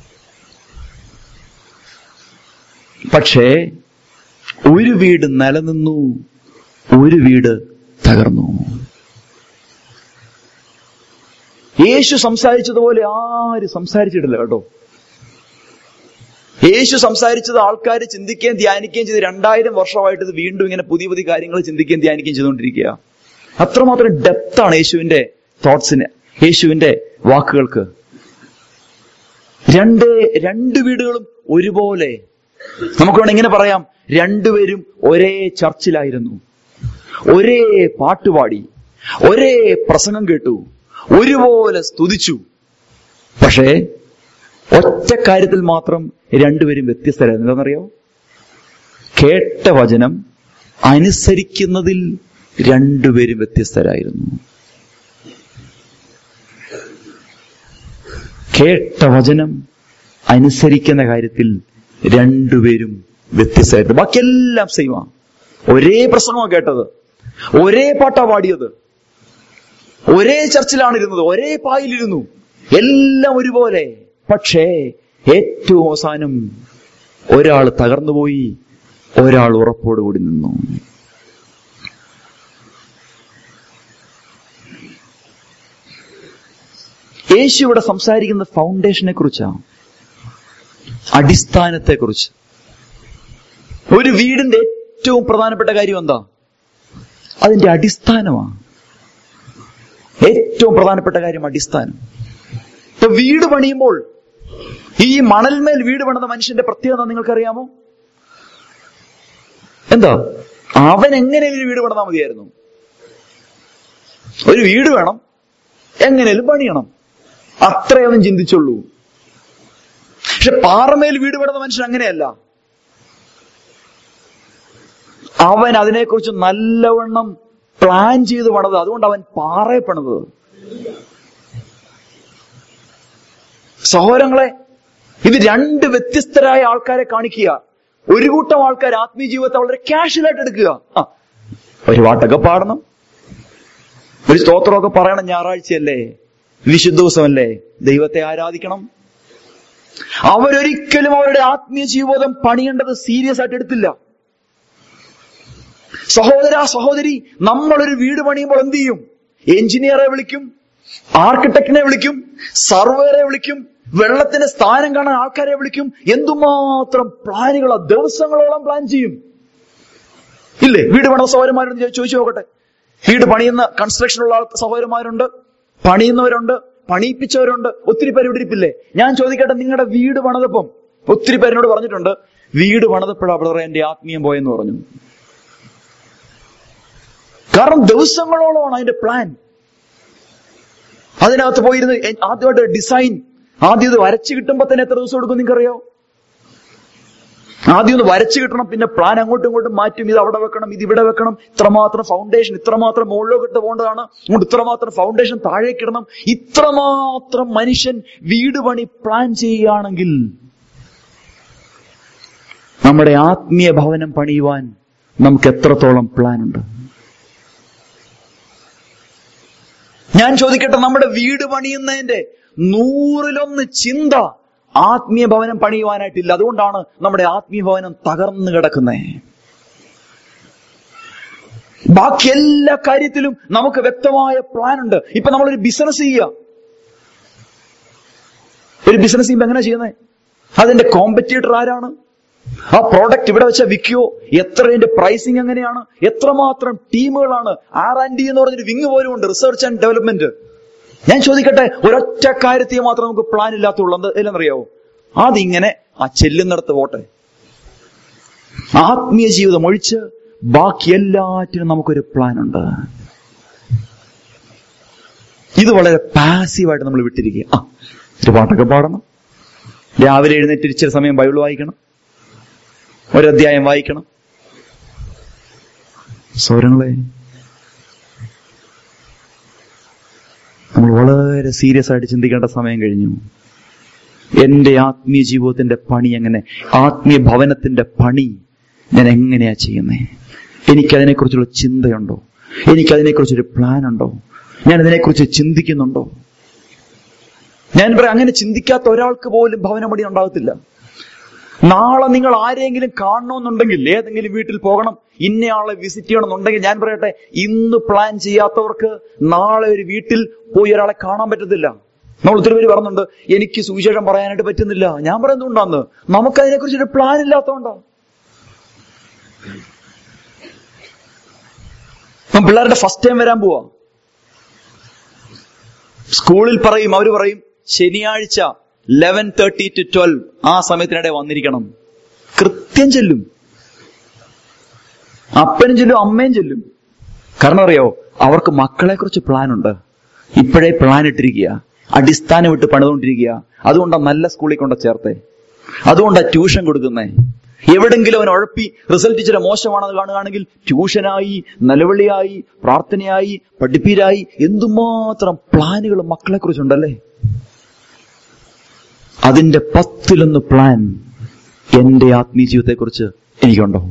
പക്ഷേ ഒരു വീട് നിലനിന്നു ഒരു വീട് തകർന്നു യേശു സംസാരിച്ചതുപോലെ ആരും സംസാരിച്ചിട്ടില്ല കേട്ടോ യേശു സംസാരിച്ചത് ആൾക്കാർ ചിന്തിക്കുകയും ധ്യാനിക്കുകയും ചെയ്ത് രണ്ടായിരം വർഷമായിട്ട് ഇത് വീണ്ടും ഇങ്ങനെ പുതിയ പുതിയ കാര്യങ്ങൾ ചിന്തിക്കുകയും ധ്യാനിക്കുകയും ചെയ്തുകൊണ്ടിരിക്കുക അത്രമാത്രം ഡെപ്താണ് യേശുവിന്റെ തോട്ട്സിന് യേശുവിന്റെ വാക്കുകൾക്ക് രണ്ട് രണ്ട് വീടുകളും ഒരുപോലെ നമുക്ക് വേണം ഇങ്ങനെ പറയാം രണ്ടുപേരും ഒരേ ചർച്ചിലായിരുന്നു ഒരേ പാട്ടുപാടി ഒരേ പ്രസംഗം കേട്ടു ഒരുപോലെ സ്തുതിച്ചു പക്ഷേ ഒറ്റ കാര്യത്തിൽ മാത്രം രണ്ടുപേരും വ്യത്യസ്തരായിരുന്നു എന്താണെന്നറിയോ കേട്ട വചനം അനുസരിക്കുന്നതിൽ രണ്ടുപേരും വ്യത്യസ്തരായിരുന്നു കേട്ട വചനം അനുസരിക്കുന്ന കാര്യത്തിൽ രണ്ടുപേരും വ്യത്യസ്തമായിരുന്നു ബാക്കിയെല്ലാം സെയിമാ ഒരേ പ്രസംഗമാണ് കേട്ടത് ഒരേ പാട്ടാ പാടിയത് ഒരേ ചർച്ചിലാണ് ഇരുന്നത് ഒരേ പായിലിരുന്നു എല്ലാം ഒരുപോലെ പക്ഷേ ഏറ്റവും അവസാനം ഒരാൾ തകർന്നുപോയി ഒരാൾ ഉറപ്പോടുകൂടി നിന്നു യേശു ഇവിടെ സംസാരിക്കുന്ന ഫൗണ്ടേഷനെ കുറിച്ചാണ് അടിസ്ഥാനത്തെ കുറിച്ച് ഒരു വീടിന്റെ ഏറ്റവും പ്രധാനപ്പെട്ട കാര്യം എന്താ അതിന്റെ അടിസ്ഥാനമാണ് ഏറ്റവും പ്രധാനപ്പെട്ട കാര്യം അടിസ്ഥാനം ഇപ്പൊ വീട് പണിയുമ്പോൾ ഈ മണൽമേൽ വീട് പണിത മനുഷ്യന്റെ പ്രത്യേകത നിങ്ങൾക്കറിയാമോ എന്താ അവൻ എങ്ങനെയും ഒരു വീട് പണിതാൽ മതിയായിരുന്നു ഒരു വീട് വേണം എങ്ങനെയും പണിയണം അത്രേ അവൻ ചിന്തിച്ചുള്ളൂ പക്ഷെ പാറമേൽ വീട് പണിത മനുഷ്യൻ അങ്ങനെയല്ല അവൻ അതിനെക്കുറിച്ച് നല്ലവണ്ണം പ്ലാൻ ചെയ്ത് പണിത് അതുകൊണ്ട് അവൻ പാറയെ പണിത് സഹോദരങ്ങളെ ഇത് രണ്ട് വ്യത്യസ്തരായ ആൾക്കാരെ കാണിക്കുക ഒരു കൂട്ടം ആൾക്കാർ ആത്മീയ ജീവിതത്തെ വളരെ കാഷ്വലായിട്ട് എടുക്കുക ആ ഒരു പാട്ടൊക്കെ പാടണം ഒരു സ്തോത്രമൊക്കെ പറയണം ഞായറാഴ്ചയല്ലേ വിശുദ്ധ ദിവസമല്ലേ ദൈവത്തെ ആരാധിക്കണം അവരൊരിക്കലും അവരുടെ ആത്മീയ ജീവിതം പണിയേണ്ടത് സീരിയസ് ആയിട്ട് എടുത്തില്ല സഹോദര സഹോദരി നമ്മളൊരു വീട് പണിയുമ്പോൾ എന്ത് ചെയ്യും എഞ്ചിനീയറെ വിളിക്കും ആർക്കിടെക്റ്റിനെ വിളിക്കും സർവേറെ വിളിക്കും വെള്ളത്തിന്റെ സ്ഥാനം കാണാൻ ആൾക്കാരെ വിളിക്കും എന്തുമാത്രം പ്ലാനുകളാ ദിവസങ്ങളോളം പ്ലാൻ ചെയ്യും ഇല്ലേ വീട് പണിത സഹോദരന്മാരുണ്ട് ചോദിച്ചു നോക്കട്ടെ വീട് പണിയുന്ന കൺസ്ട്രക്ഷനുള്ള ആൾ സഹോദരന്മാരുണ്ട് പണിയുന്നവരുണ്ട് പണിയിപ്പിച്ചവരുണ്ട് ഒത്തിരി പേര് ഇവിടെ ഇരിപ്പില്ലേ ഞാൻ ചോദിക്കട്ടെ നിങ്ങളുടെ വീട് പണിതപ്പം ഒത്തിരി പേരിനോട് പറഞ്ഞിട്ടുണ്ട് വീട് പണിതപ്പോഴാ ബ്രദറെ എന്റെ ആത്മീയം പോയെന്ന് പറഞ്ഞു കാരണം ദിവസങ്ങളോളമാണ് അതിന്റെ പ്ലാൻ അതിനകത്ത് പോയിരുന്ന് എ- ആദ്യമായിട്ട് ഡിസൈൻ ആദ്യം ഇത് വരച്ചു കിട്ടുമ്പോ തന്നെ എത്ര ദിവസം എടുക്കും നിങ്ങൾക്കറിയോ ആദ്യം ഒന്ന് വരച്ചു കിട്ടണം പിന്നെ പ്ലാൻ അങ്ങോട്ടും ഇങ്ങോട്ടും മാറ്റും ഇത് അവിടെ വെക്കണം ഇത് ഇവിടെ വെക്കണം ഇത്രമാത്രം ഫൗണ്ടേഷൻ ഇത്രമാത്രം മുകളിലോട്ട് ഇട്ട് പോകേണ്ടതാണ് അതുകൊണ്ട് ഇത്രമാത്രം ഫൗണ്ടേഷൻ താഴേക്ക് ഇടണം ഇത്രമാത്രം മനുഷ്യൻ വീട് പണി പ്ലാൻ ചെയ്യുകയാണെങ്കിൽ നമ്മുടെ ആത്മീയ ഭവനം പണിയുവാൻ നമുക്ക് എത്രത്തോളം പ്ലാൻ ഉണ്ട് ഞാൻ ചോദിക്കട്ടെ നമ്മുടെ വീട് പണിയുന്നതിന്റെ നൂറിലൊന്ന് ചിന്ത ആത്മീയ ഭവനം പണിയുവാനായിട്ടില്ല അതുകൊണ്ടാണ് നമ്മുടെ ആത്മീയ ഭവനം തകർന്നു കിടക്കുന്നത് ബാക്കി എല്ലാ കാര്യത്തിലും നമുക്ക് വ്യക്തമായ പ്ലാൻ ഉണ്ട് ഇപ്പൊ നമ്മളൊരു ബിസിനസ് ചെയ്യുക ഒരു ബിസിനസ് ചെയ്യുമ്പോൾ എങ്ങനെ ചെയ്യുന്നത് അതിന്റെ കോമ്പറ്റീറ്റർ ആരാണ് ആ പ്രോഡക്റ്റ് ഇവിടെ വെച്ച വിൽക്കോ എത്ര അതിന്റെ പ്രൈസിങ് എങ്ങനെയാണ് എത്രമാത്രം ടീമുകളാണ് ആർ ആൻഡ് ഡി എന്ന് പറഞ്ഞൊരു വിങ് പോലും ഉണ്ട് റിസർച്ച് ആൻഡ് ഡെവലപ്മെന്റ് ഞാൻ ചോദിക്കട്ടെ ഒരൊറ്റ കാര്യത്തിൽ മാത്രം നമുക്ക് പ്ലാൻ ഇല്ലാത്തുള്ളൂ എന്ത് ഇല്ലെന്നറിയാവോ അതിങ്ങനെ ആ ചെല്ലുന്നിടത്ത് പോട്ടെ ആത്മീയ ജീവിതം ഒഴിച്ച് ബാക്കി എല്ലാറ്റിനും നമുക്കൊരു പ്ലാൻ ഉണ്ട് ഇത് വളരെ പാസീവായിട്ട് നമ്മൾ വിട്ടിരിക്കുക ആ ഒരു പാട്ടൊക്കെ പാടണം രാവിലെ എഴുന്നേറ്റ് ഇച്ചിരി സമയം ബൈബിൾ വായിക്കണം ഒരധ്യായം വായിക്കണം സ്വരങ്ങളെ നമ്മൾ വളരെ സീരിയസ് ആയിട്ട് ചിന്തിക്കേണ്ട സമയം കഴിഞ്ഞു എന്റെ ആത്മീയ ജീവിതത്തിന്റെ പണി എങ്ങനെ ആത്മീയ ഭവനത്തിന്റെ പണി ഞാൻ എങ്ങനെയാ ചെയ്യുന്നേ എനിക്കതിനെക്കുറിച്ചുള്ള ചിന്തയുണ്ടോ എനിക്കതിനെക്കുറിച്ചൊരു പ്ലാൻ ഉണ്ടോ ഞാൻ ഇതിനെക്കുറിച്ച് ചിന്തിക്കുന്നുണ്ടോ ഞാൻ പറയാം അങ്ങനെ ചിന്തിക്കാത്ത ഒരാൾക്ക് പോലും ഭവനമടി ഉണ്ടാകത്തില്ല നാളെ നിങ്ങൾ ആരെങ്കിലും കാണണമെന്നുണ്ടെങ്കിൽ ഏതെങ്കിലും വീട്ടിൽ പോകണം ഇന്നയാളെ വിസിറ്റ് ചെയ്യണമെന്നുണ്ടെങ്കിൽ ഞാൻ പറയട്ടെ ഇന്ന് പ്ലാൻ ചെയ്യാത്തവർക്ക് നാളെ ഒരു വീട്ടിൽ പോയി ഒരാളെ കാണാൻ പറ്റത്തില്ല നമ്മൾ ഒത്തിരി പേര് പറയുന്നുണ്ട് എനിക്ക് സുവിശേഷം പറയാനായിട്ട് പറ്റുന്നില്ല ഞാൻ പറയുന്നുണ്ടാന്ന് നമുക്കതിനെക്കുറിച്ച് ഒരു പ്ലാൻ ഇല്ലാത്തതുകൊണ്ടാ ഇപ്പം പിള്ളേരുടെ ഫസ്റ്റ് ടൈം വരാൻ പോവാ സ്കൂളിൽ പറയും അവര് പറയും ശനിയാഴ്ച ലെവൻ തേർട്ടി ടു ട്വൽവ് ആ സമയത്തിനിടെ വന്നിരിക്കണം കൃത്യം ചെല്ലും അപ്പനും ചെല്ലും അമ്മയും ചെല്ലും കാരണം അറിയോ അവർക്ക് മക്കളെ കുറിച്ച് പ്ലാൻ ഉണ്ട് ഇപ്പോഴേ പ്ലാൻ ഇട്ടിരിക്കുക അടിസ്ഥാനം ഇട്ട് പണിതുകൊണ്ടിരിക്കുക അതുകൊണ്ടാണ് നല്ല സ്കൂളിൽ കൊണ്ട ചേർത്തേ അതുകൊണ്ടാണ് ട്യൂഷൻ കൊടുക്കുന്നേ എവിടെങ്കിലും അവൻ ഉഴപ്പി റിസൾട്ട് ഇച്ചിരി മോശമാണെന്ന് കാണുകയാണെങ്കിൽ ട്യൂഷനായി നിലവിളിയായി പ്രാർത്ഥനയായി പഠിപ്പീരായി എന്തുമാത്രം പ്ലാനുകൾ മക്കളെ കുറിച്ചുണ്ടല്ലേ അതിന്റെ പത്തിലൊന്ന് പ്ലാൻ എന്റെ ആത്മീയ ജീവിതത്തെക്കുറിച്ച് എനിക്കുണ്ടോ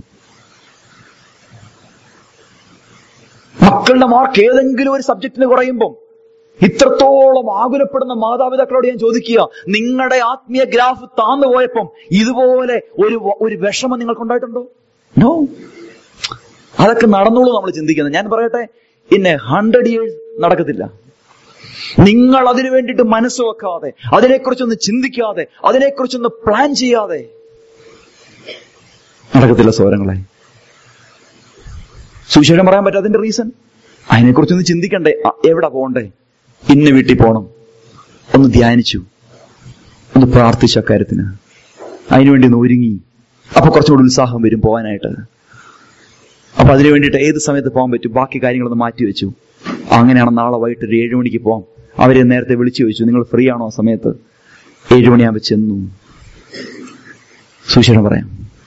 മക്കളുടെ മാർക്ക് ഏതെങ്കിലും ഒരു സബ്ജക്റ്റിന് കുറയുമ്പം ഇത്രത്തോളം ആകുലപ്പെടുന്ന മാതാപിതാക്കളോട് ഞാൻ ചോദിക്കുക നിങ്ങളുടെ ആത്മീയ ഗ്രാഫ് താന്നു പോയപ്പം ഇതുപോലെ ഒരു വ- ഒരു വിഷമം നിങ്ങൾക്കുണ്ടായിട്ടുണ്ടോ നോ അതൊക്കെ നടന്നോളൂ നമ്മൾ ചിന്തിക്കുന്നത് ഞാൻ പറയട്ടെ ഇന്നെ ഹൺഡ്രഡ് ഇയേഴ്സ് നടക്കത്തില്ല നിങ്ങൾ അതിനു വേണ്ടിയിട്ട് മനസ്സ് വെക്കാതെ അതിനെക്കുറിച്ചൊന്ന് ചിന്തിക്കാതെ അതിനെക്കുറിച്ചൊന്ന് പ്ലാൻ ചെയ്യാതെ നടക്കത്തില്ല സ്വരങ്ങളെ സുവിശേഷം പറയാൻ പറ്റാത്തതിന്റെ റീസൺ അതിനെക്കുറിച്ചൊന്ന് ചിന്തിക്കണ്ടേ ആ, എവിടെ പോകണ്ടേ ഇന്ന വീട്ടിൽ പോകണം ഒന്ന് ധ്യാനിച്ചു ഒന്ന് പ്രാർത്ഥിച്ചു അക്കാര്യത്തിന് അതിനുവേണ്ടി ഒന്ന് ഒരുങ്ങി അപ്പൊ കുറച്ചുകൂടി ഉത്സാഹം വരും പോകാനായിട്ട് അപ്പൊ അതിനു വേണ്ടിയിട്ട് ഏത് സമയത്ത് പോകാൻ പറ്റും ബാക്കി കാര്യങ്ങളൊന്ന് മാറ്റി വെച്ചു അങ്ങനെയാണ് നാളെ വൈകിട്ട് ഒരു ഏഴു മണിക്ക് പോകാം അവരെ നേരത്തെ വിളിച്ചു ചോദിച്ചു നിങ്ങൾ ഫ്രീ ആണോ ആ സമയത്ത് ഏഴു മണിയാകുമ്പോൾ ചെന്നു സുശീലം പറയാം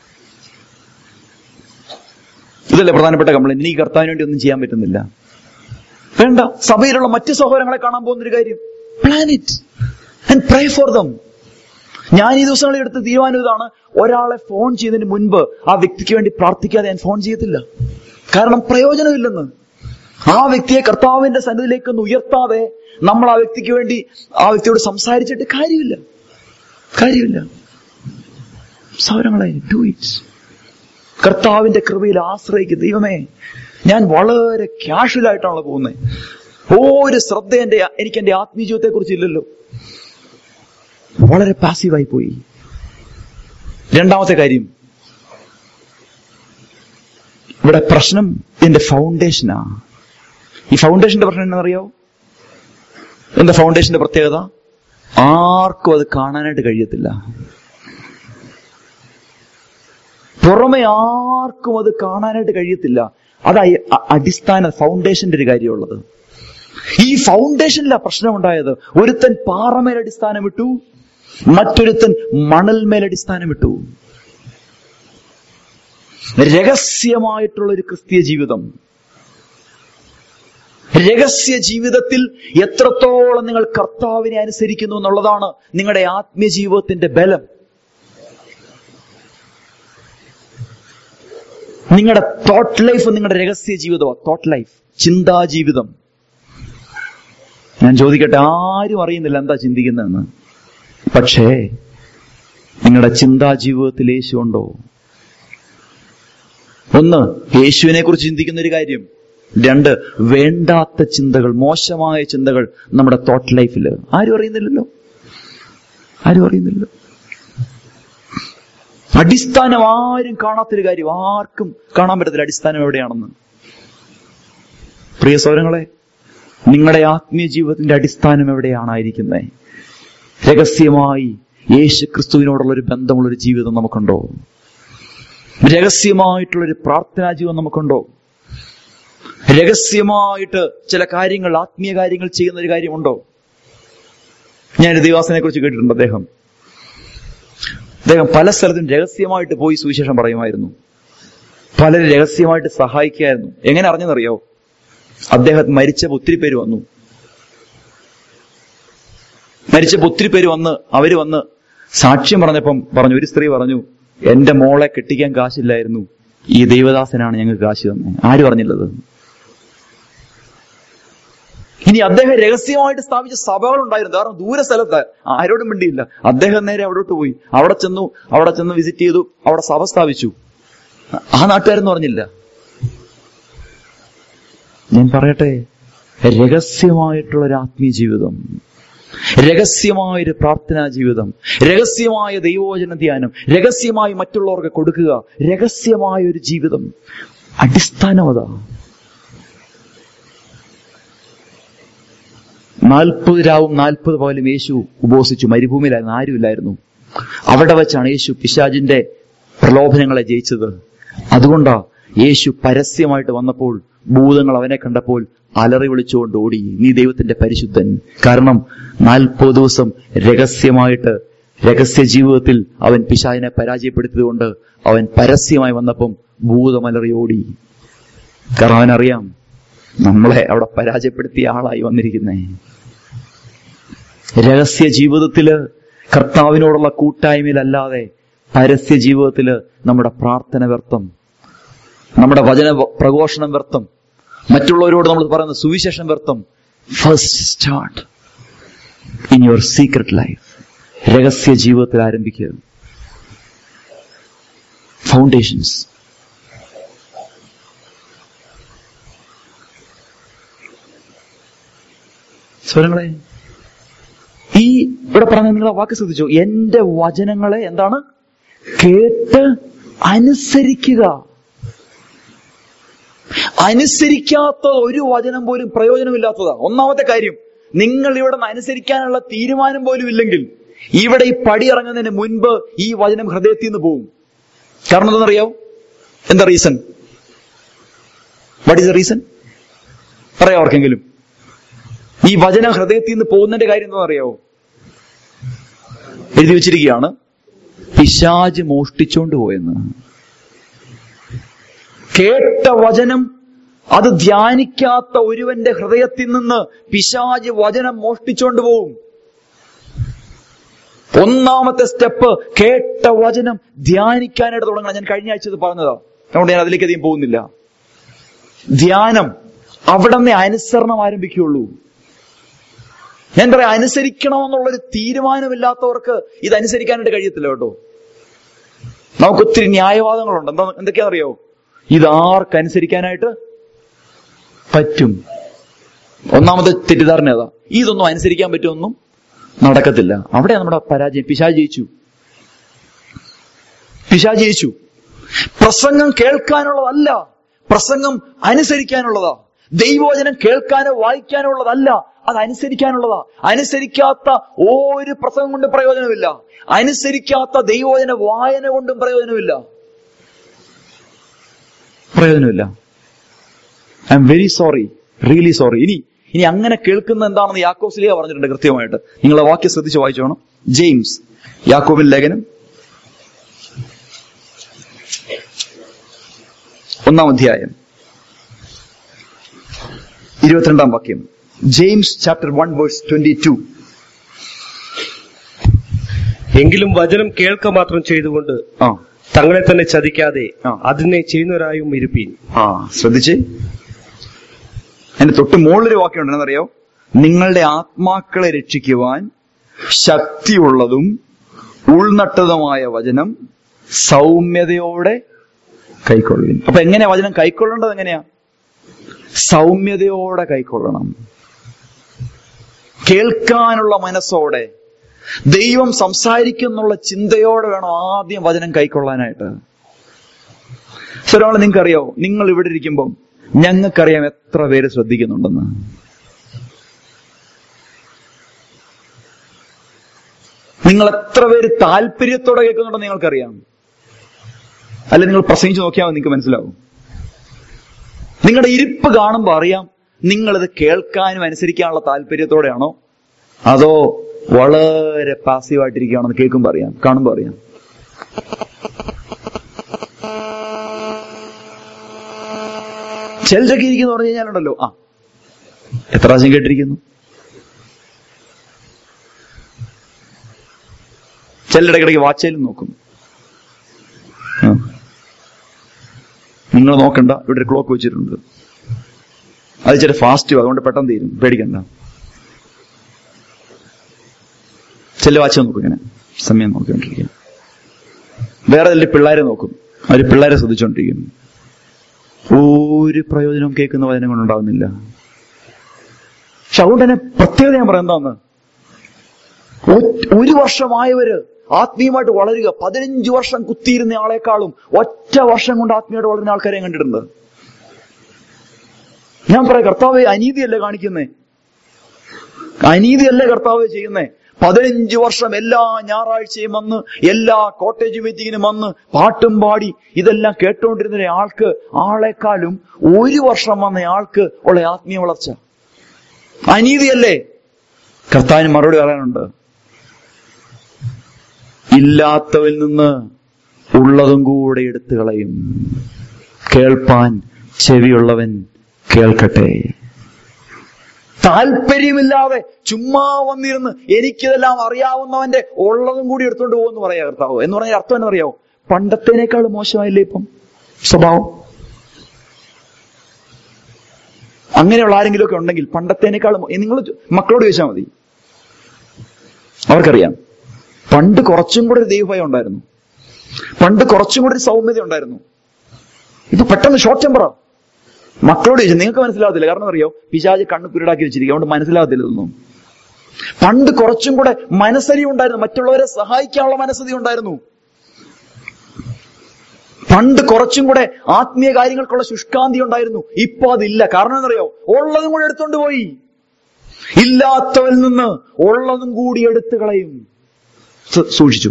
ഇതല്ലേ പ്രധാനപ്പെട്ട കംപ്ലൈന്റ് എനിക്ക് കർത്താവിന് വേണ്ടി ഒന്നും ചെയ്യാൻ പറ്റുന്നില്ല വേണ്ട സഭയിലുള്ള മറ്റ് സഹോദരങ്ങളെ കാണാൻ പോകുന്ന ഒരു കാര്യം plan it and pray for them ഞാൻ ഈ ദിവസങ്ങളിൽ എടുത്ത തീരുമാനം ഇതാണ് ഒരാളെ ഫോൺ ചെയ്തതിന് മുൻപ് ആ വ്യക്തിക്ക് വേണ്ടി പ്രാർത്ഥിക്കാതെ ഞാൻ ഫോൺ ചെയ്യത്തില്ല കാരണം പ്രയോജനമില്ലെന്ന് ആ വ്യക്തിയെ കർത്താവിന്റെ സന്നിധിയിലേക്ക് ഒന്ന് ഉയർത്താതെ നമ്മൾ ആ വ്യക്തിക്ക് വേണ്ടി ആ വ്യക്തിയോട് സംസാരിച്ചിട്ട് കാര്യമില്ല കാര്യമില്ല സൗരങ്ങളെ ഡു ഇറ്റ് കർത്താവിന്റെ കൃപയിൽ ആശ്രയിക്കും ദൈവമേ ഞാൻ വളരെ കാഷ്വൽ ആയിട്ടാണല്ലോ പോകുന്നത് ഒരു ശ്രദ്ധ എന്റെ എനിക്ക് എന്റെ ആത്മീയ ജീവിതത്തെ കുറിച്ച് ഇല്ലല്ലോ വളരെ പാസീവായി പോയി രണ്ടാമത്തെ കാര്യം ഇവിടെ പ്രശ്നം ഇതിന്റെ ഫൗണ്ടേഷനാ ഈ ഫൗണ്ടേഷന്റെ പ്രശ്നം എന്നറിയാവോ എന്താ ഫൗണ്ടേഷന്റെ പ്രത്യേകത ആർക്കും അത് കാണാനായിട്ട് കഴിയത്തില്ല പുറമെ ആർക്കും അത് കാണാനായിട്ട് കഴിയത്തില്ല അതായി അ- അടിസ്ഥാന ഫൗണ്ടേഷന്റെ ഒരു കാര്യമുള്ളത് ഈ ഫൗണ്ടേഷനിലാ പ്രശ്നമുണ്ടായത് ഒരുത്തൻ പാറമേൽ അടിസ്ഥാനം ഇട്ടു മറ്റൊരുത്തൻ മണൽമേൽ അടിസ്ഥാനം ഇട്ടു രഹസ്യമായിട്ടുള്ള ഒരു ക്രിസ്തീയ ജീവിതം രഹസ്യ ജീവിതത്തിൽ എത്രത്തോളം നിങ്ങൾ കർത്താവിനെ അനുസരിക്കുന്നു എന്നുള്ളതാണ് നിങ്ങളുടെ ആത്മീയ ജീവിതത്തിന്റെ ബലം നിങ്ങളുടെ തോട്ട് ലൈഫ് നിങ്ങളുടെ രഹസ്യ ജീവിതമാണ് തോട്ട് ലൈഫ് ചിന്താ ജീവിതം ഞാൻ ചോദിക്കട്ടെ ആരും അറിയുന്നില്ല എന്താ ചിന്തിക്കുന്നതെന്ന് പക്ഷേ നിങ്ങളുടെ ചിന്താ ജീവിതത്തിൽ യേശു ഉണ്ടോ ഒന്ന് യേശുവിനെ കുറിച്ച് ചിന്തിക്കുന്ന ഒരു കാര്യം രണ്ട് വേണ്ടാത്ത ചിന്തകൾ മോശമായ ചിന്തകൾ നമ്മുടെ തോട്ട് ലൈഫിൽ ആരും അറിയുന്നില്ലല്ലോ ആരും അറിയുന്നില്ലല്ലോ അടിസ്ഥാനം ആരും കാണാത്തൊരു കാര്യം ആർക്കും കാണാൻ പറ്റത്തില്ല അടിസ്ഥാനം എവിടെയാണെന്ന് പ്രിയ സൗരങ്ങളെ നിങ്ങളുടെ ആത്മീയ ജീവിതത്തിന്റെ അടിസ്ഥാനം എവിടെയാണായിരിക്കുന്നത് രഹസ്യമായി യേശു ക്രിസ്തുവിനോടുള്ള ഒരു ബന്ധമുള്ള ഒരു ജീവിതം നമുക്കുണ്ടോ രഹസ്യമായിട്ടുള്ള ഒരു പ്രാർത്ഥനാ ജീവിതം നമുക്കുണ്ടോ രഹസ്യമായിട്ട് ചില കാര്യങ്ങൾ ആത്മീയ കാര്യങ്ങൾ ചെയ്യുന്ന ഒരു കാര്യമുണ്ടോ ഞാൻ ദേവാസനെ കുറിച്ച് കേട്ടിട്ടുണ്ട് അദ്ദേഹം അദ്ദേഹം പല സ്ഥലത്തും രഹസ്യമായിട്ട് പോയി സുവിശേഷം പറയുമായിരുന്നു പലരും രഹസ്യമായിട്ട് സഹായിക്കായിരുന്നു എങ്ങനെ അറിഞ്ഞെന്നറിയോ അദ്ദേഹം മരിച്ചപ്പോൾ ഒത്തിരി പേര് വന്നു മരിച്ചപ്പോൾ ഒത്തിരി പേര് വന്ന് അവര് വന്ന് സാക്ഷ്യം പറഞ്ഞപ്പം പറഞ്ഞു ഒരു സ്ത്രീ പറഞ്ഞു എന്റെ മോളെ കെട്ടിക്കാൻ കാശില്ലായിരുന്നു ഈ ദൈവദാസനാണ് ഞങ്ങൾക്ക് കാശ് തന്നെ ആരും പറഞ്ഞില്ലത് ഇനി അദ്ദേഹം രഹസ്യമായിട്ട് സ്ഥാപിച്ച സഭകൾ ഉണ്ടായിരുന്നു കാരണം ദൂര സ്ഥലത്ത് ആരോടും മിണ്ടിയില്ല അദ്ദേഹം നേരെ അവിടോട്ട് പോയി അവിടെ ചെന്നു അവിടെ ചെന്ന് വിസിറ്റ് ചെയ്തു അവിടെ സഭ സ്ഥാപിച്ചു ആ നാട്ടുകാരെന്ന് പറഞ്ഞില്ല ഞാൻ പറയട്ടെ രഹസ്യമായിട്ടുള്ള ഒരു ആത്മീയ ജീവിതം രഹസ്യമായൊരു പ്രാർത്ഥനാ ജീവിതം രഹസ്യമായ ദൈവവചന ധ്യാനം രഹസ്യമായി മറ്റുള്ളവർക്ക് കൊടുക്കുക രഹസ്യമായ ഒരു ജീവിതം അടിസ്ഥാനം അതാ നാൽപ്പത് രാവും നാൽപ്പത് പകലും യേശു ഉപവസിച്ചു മരുഭൂമിയിലായിരുന്നു ആരുമില്ലായിരുന്നു അവിടെ വെച്ചാണ് യേശു പിശാജിന്റെ പ്രലോഭനങ്ങളെ ജയിച്ചത് അതുകൊണ്ടാ യേശു പരസ്യമായിട്ട് വന്നപ്പോൾ ഭൂതങ്ങൾ അവനെ കണ്ടപ്പോൾ അലറി വിളിച്ചുകൊണ്ട് ഓടി നീ ദൈവത്തിന്റെ പരിശുദ്ധൻ കാരണം നാൽപ്പത് ദിവസം രഹസ്യമായിട്ട് രഹസ്യ ജീവിതത്തിൽ അവൻ പിശാചിനെ പരാജയപ്പെടുത്തിയതുകൊണ്ട് അവൻ പരസ്യമായി വന്നപ്പം ഭൂതമലറി ഓടി കാരണം അവനറിയാം നമ്മളെ അവിടെ പരാജയപ്പെടുത്തിയ ആളായി വന്നിരിക്കുന്നേ രഹസ്യ ജീവിതത്തില് കർത്താവിനോടുള്ള കൂട്ടായ്മയിലല്ലാതെ പരസ്യ ജീവിതത്തില് നമ്മുടെ പ്രാർത്ഥന വ്യർത്ഥം നമ്മുടെ വചന പ്രഘോഷണം വ്യർത്ഥം മറ്റുള്ളവരോട് നമ്മൾ പറയുന്ന സുവിശേഷം വ്യർത്ഥം first start in your secret life രഹസ്യ ജീവിതത്തിൽ ആരംഭിക്കുക ഫൗണ്ടേഷൻസ് സ്വരങ്ങളെ ഈ ഇവിടെ പറഞ്ഞ നിങ്ങൾ ആ വാക്ക് ശ്രദ്ധിച്ചു എന്റെ വചനങ്ങളെ എന്താണ് കേട്ട് അനുസരിക്കുക അനുസരിക്കാത്ത ഒരു വചനം പോലും പ്രയോജനമില്ലാത്തതാ ഒന്നാമത്തെ കാര്യം നിങ്ങൾ ഇവിടെ നിന്ന് അനുസരിക്കാനുള്ള തീരുമാനം പോലും ഇല്ലെങ്കിൽ ഇവിടെ ഈ പടി ഇറങ്ങുന്നതിന് മുൻപ് ഈ വചനം ഹൃദയത്തിൽ നിന്ന് പോകും കാരണം എന്താണെന്നറിയാവോ എന്താ reason what is the reason പറയാം അവർക്കെങ്കിലും ഈ വചനം ഹൃദയത്തിൽ നിന്ന് പോകുന്നതിന്റെ കാര്യം എന്താണെന്ന് അറിയാവോ എഴുതി വെച്ചിരിക്കുകയാണ് പിശാജ് മോഷ്ടിച്ചോണ്ട് പോയെന്ന് കേട്ട വചനം അത് ധ്യാനിക്കാത്ത ഒരുവന്റെ ഹൃദയത്തിൽ നിന്ന് പിശാജ് വചനം മോഷ്ടിച്ചോണ്ട് പോവും ഒന്നാമത്തെ സ്റ്റെപ്പ് കേട്ട വചനം ധ്യാനിക്കാനായിട്ട് തുടങ്ങണം ഞാൻ കഴിഞ്ഞ ആഴ്ച ഇത് പറഞ്ഞതാ അതുകൊണ്ട് ഞാൻ അതിലേക്ക് അധികം പോകുന്നില്ല ധ്യാനം അവിടെ നിന്ന് അനുസരണം ആരംഭിക്കുകയുള്ളൂ ഞാൻ പറയാം അനുസരിക്കണമെന്നുള്ളൊരു തീരുമാനമില്ലാത്തവർക്ക് ഇത് അനുസരിക്കാനായിട്ട് കഴിയത്തില്ല കേട്ടോ നമുക്ക് ഒത്തിരി ന്യായവാദങ്ങളുണ്ട് എന്താ എന്തൊക്കെയാണെന്നറിയോ ഇത് ആർക്കനുസരിക്കാനായിട്ട് പറ്റും ഒന്നാമത്തെ തെറ്റിദ്ധാരണ ഏതാ ഇതൊന്നും അനുസരിക്കാൻ പറ്റുമൊന്നും നടക്കത്തില്ല അവിടെ നമ്മുടെ പരാജയം പിശാജ് ജയിച്ചു പിശാജ് ജയിച്ചു പ്രസംഗം കേൾക്കാനുള്ളതല്ല പ്രസംഗം അനുസരിക്കാനുള്ളതാ ദൈവവചനം കേൾക്കാനോ വായിക്കാനോ ഉള്ളതല്ല അത് അനുസരിക്കാനുള്ളതാ അനുസരിക്കാത്ത ഒരു പ്രസംഗം കൊണ്ട് പ്രയോജനമില്ല അനുസരിക്കാത്ത ദൈവവചന വായന കൊണ്ടും പ്രയോജനമില്ല പ്രയോജനമില്ല I'm very sorry really sorry ഇനി ഇനി അങ്ങനെ കേൾക്കുന്ന എന്താണെന്ന് യാക്കോസിലിയ പറഞ്ഞിട്ടുണ്ട് കൃത്യമായിട്ട് നിങ്ങൾ ആ വാക്യം ശ്രദ്ധിച്ച് വായിച്ചോണം ജെയിംസ് യാക്കോബിൻ ലേഖനം ഒന്നാം അധ്യായം ഇരുപത്തിരണ്ടാം വാക്യം James chapter one verse twenty two എങ്കിലും വചനം കേൾക്ക മാത്രം ചെയ്തുകൊണ്ട് ആ തങ്ങളെ തന്നെ ചതിക്കാതെ ആ. അതിനെ ചെയ്യുന്നവരായും ഇരുപ്പീൻ ആ ശ്രദ്ധിച്ച് അതിന്റെ തൊട്ട് മുകളിലൊരു വാക്യം ഉണ്ടെന്നറിയോ നിങ്ങളുടെ ആത്മാക്കളെ രക്ഷിക്കുവാൻ ശക്തിയുള്ളതും ഉൾനട്ടതുമായ വചനം സൗമ്യതയോടെ കൈക്കൊള്ളുവിൻ അപ്പൊ എങ്ങനെയാ വചനം കൈക്കൊള്ളേണ്ടത് എങ്ങനെയാ സൗമ്യതയോടെ കൈക്കൊള്ളണം കേൾക്കാനുള്ള മനസ്സോടെ ദൈവം സംസാരിക്കുന്നുള്ള ചിന്തയോടെ വേണം ആദ്യം വചനം കൈക്കൊള്ളാനായിട്ട് ഒരാളെ നിങ്ങൾക്കറിയോ നിങ്ങൾ ഇവിടെ ഇരിക്കുമ്പം ഞങ്ങൾക്കറിയാം എത്ര പേര് ശ്രദ്ധിക്കുന്നുണ്ടെന്ന് നിങ്ങൾ എത്ര പേര് താല്പര്യത്തോടെ കേൾക്കുന്നുണ്ടെന്ന് നിങ്ങൾക്കറിയാം അല്ല നിങ്ങൾ പ്രസംഗിച്ച് നോക്കിയാൽ മതി നിങ്ങൾക്ക് മനസ്സിലാവും നിങ്ങളുടെ ഇരിപ്പ് കാണുമ്പോൾ അറിയാം നിങ്ങളിത് കേൾക്കാനും അനുസരിക്കാനുള്ള താല്പര്യത്തോടെയാണോ അതോ വളരെ പാസീവായിട്ടിരിക്കുകയാണോ എന്ന് കേൾക്കുമ്പോൾ അറിയാം കാണുമ്പോൾ അറിയാം ചിലരൊക്കെ ഇരിക്കുന്നു പറഞ്ഞു കഴിഞ്ഞാലുണ്ടല്ലോ ആ എത്ര പ്രാവശ്യം കേട്ടിരിക്കുന്നു ചിലരിടയ്ക്കിടയ്ക്ക് വാച്ചയിലും നോക്കും ആ. നിങ്ങൾ നോക്കണ്ട ഇവിടെ ഒരു ക്ലോക്ക് വെച്ചിട്ടുണ്ട് അത് ചില ഫാസ്റ്റ് അതുകൊണ്ട് പെട്ടെന്ന് തീരും പേടിക്കണ്ട ചില വാച്ച് നോക്കും ഇങ്ങനെ സമയം നോക്കിക്കൊണ്ടിരിക്കും വേറെ ചില പിള്ളേരെ നോക്കും അവർ പിള്ളേരെ ശ്രദ്ധിച്ചുകൊണ്ടിരിക്കും ഒരു പ്രയോജനവും കേൾക്കുന്ന വചനം കൊണ്ടുണ്ടാവുന്നില്ല പക്ഷെ അതുകൊണ്ട് തന്നെ പ്രത്യേകത ഞാൻ പറയാം എന്താന്ന് ഒ- ഒരു വർഷമായവര് ആത്മീയമായിട്ട് വളരുക പതിനഞ്ച് വർഷം കുത്തിയിരുന്ന ആളെക്കാളും ഒറ്റ വർഷം കൊണ്ട് ആത്മീയമായിട്ട് വളരുന്ന ആൾക്കാരെ ഞാൻ കണ്ടിട്ടുണ്ട് ഞാൻ പറയാം കർത്താവ് അനീതിയല്ലേ കാണിക്കുന്നേ അനീതിയല്ലേ കർത്താവ് ചെയ്യുന്നേ പതിനഞ്ച് വർഷം എല്ലാ ഞായറാഴ്ചയും വന്ന് എല്ലാ കോട്ടേജ് മീറ്റിങ്ങിനും വന്ന് പാട്ടും പാടി ഇതെല്ലാം കേട്ടുകൊണ്ടിരുന്ന ആൾക്ക് ആളെക്കാളും ഒരു വർഷം വന്ന ആൾക്ക് ഉള്ള ആത്മീയ വളർച്ച അനീതിയല്ലേ കർത്താവിന് മറുപടി പറയാനുണ്ട് ഇല്ലാത്തവരിൽ നിന്ന് ഉള്ളതും കൂടെ എടുത്തു കളയും കേൾപ്പാൻ ചെവിയുള്ളവൻ കേൾക്കട്ടെ താല്പര്യമില്ലാതെ ചുമ്മാ വന്നിരുന്ന് എനിക്കിതെല്ലാം അറിയാവുന്നവന്റെ ഉള്ളതും കൂടി എടുത്തുകൊണ്ട് പോകുമെന്ന് പറയാ കർത്താവ് എന്ന് പറഞ്ഞാൽ അർത്ഥം എന്ന് പറയാമോ പണ്ടത്തേനേക്കാൾ മോശമായില്ലേ ഇപ്പം സ്വഭാവം അങ്ങനെയുള്ള ആരെങ്കിലും ഒക്കെ ഉണ്ടെങ്കിൽ പണ്ടത്തേനേക്കാൾ നിങ്ങൾ മക്കളോട് ചോദിച്ചാൽ മതി അവർക്കറിയാം പണ്ട് കുറച്ചും കൂടെ ഒരു ദൈവഭയം ഉണ്ടായിരുന്നു പണ്ട് കുറച്ചും കൂടെ ഒരു സൗമ്യത ഉണ്ടായിരുന്നു ഇപ്പൊ പെട്ടെന്ന് ഷോർട്ട് ടെമ്പറാ മക്കളോട് ചോദിച്ചു നിങ്ങൾക്ക് മനസ്സിലാവത്തില്ല കാരണം അറിയോ പിശാജ് കണ്ണ് കുരുടാക്കി വെച്ചിരിക്കും അതുകൊണ്ട് മനസ്സിലാവത്തില്ല ഇതൊന്നും പണ്ട് കുറച്ചും കൂടെ മനസ്സരി ഉണ്ടായിരുന്നു മറ്റുള്ളവരെ സഹായിക്കാനുള്ള മനസ്സതി ഉണ്ടായിരുന്നു പണ്ട് കുറച്ചും കൂടെ ആത്മീയ കാര്യങ്ങൾക്കുള്ള ശുഷ്കാന്തി ഉണ്ടായിരുന്നു ഇപ്പൊ അതില്ല കാരണം എന്നറിയോ ഉള്ളതും കൂടെ എടുത്തോണ്ട് പോയി ഇല്ലാത്തവരിൽ നിന്ന് ഉള്ളതും കൂടി എടുത്തു കളയും സ- സൂക്ഷിച്ചു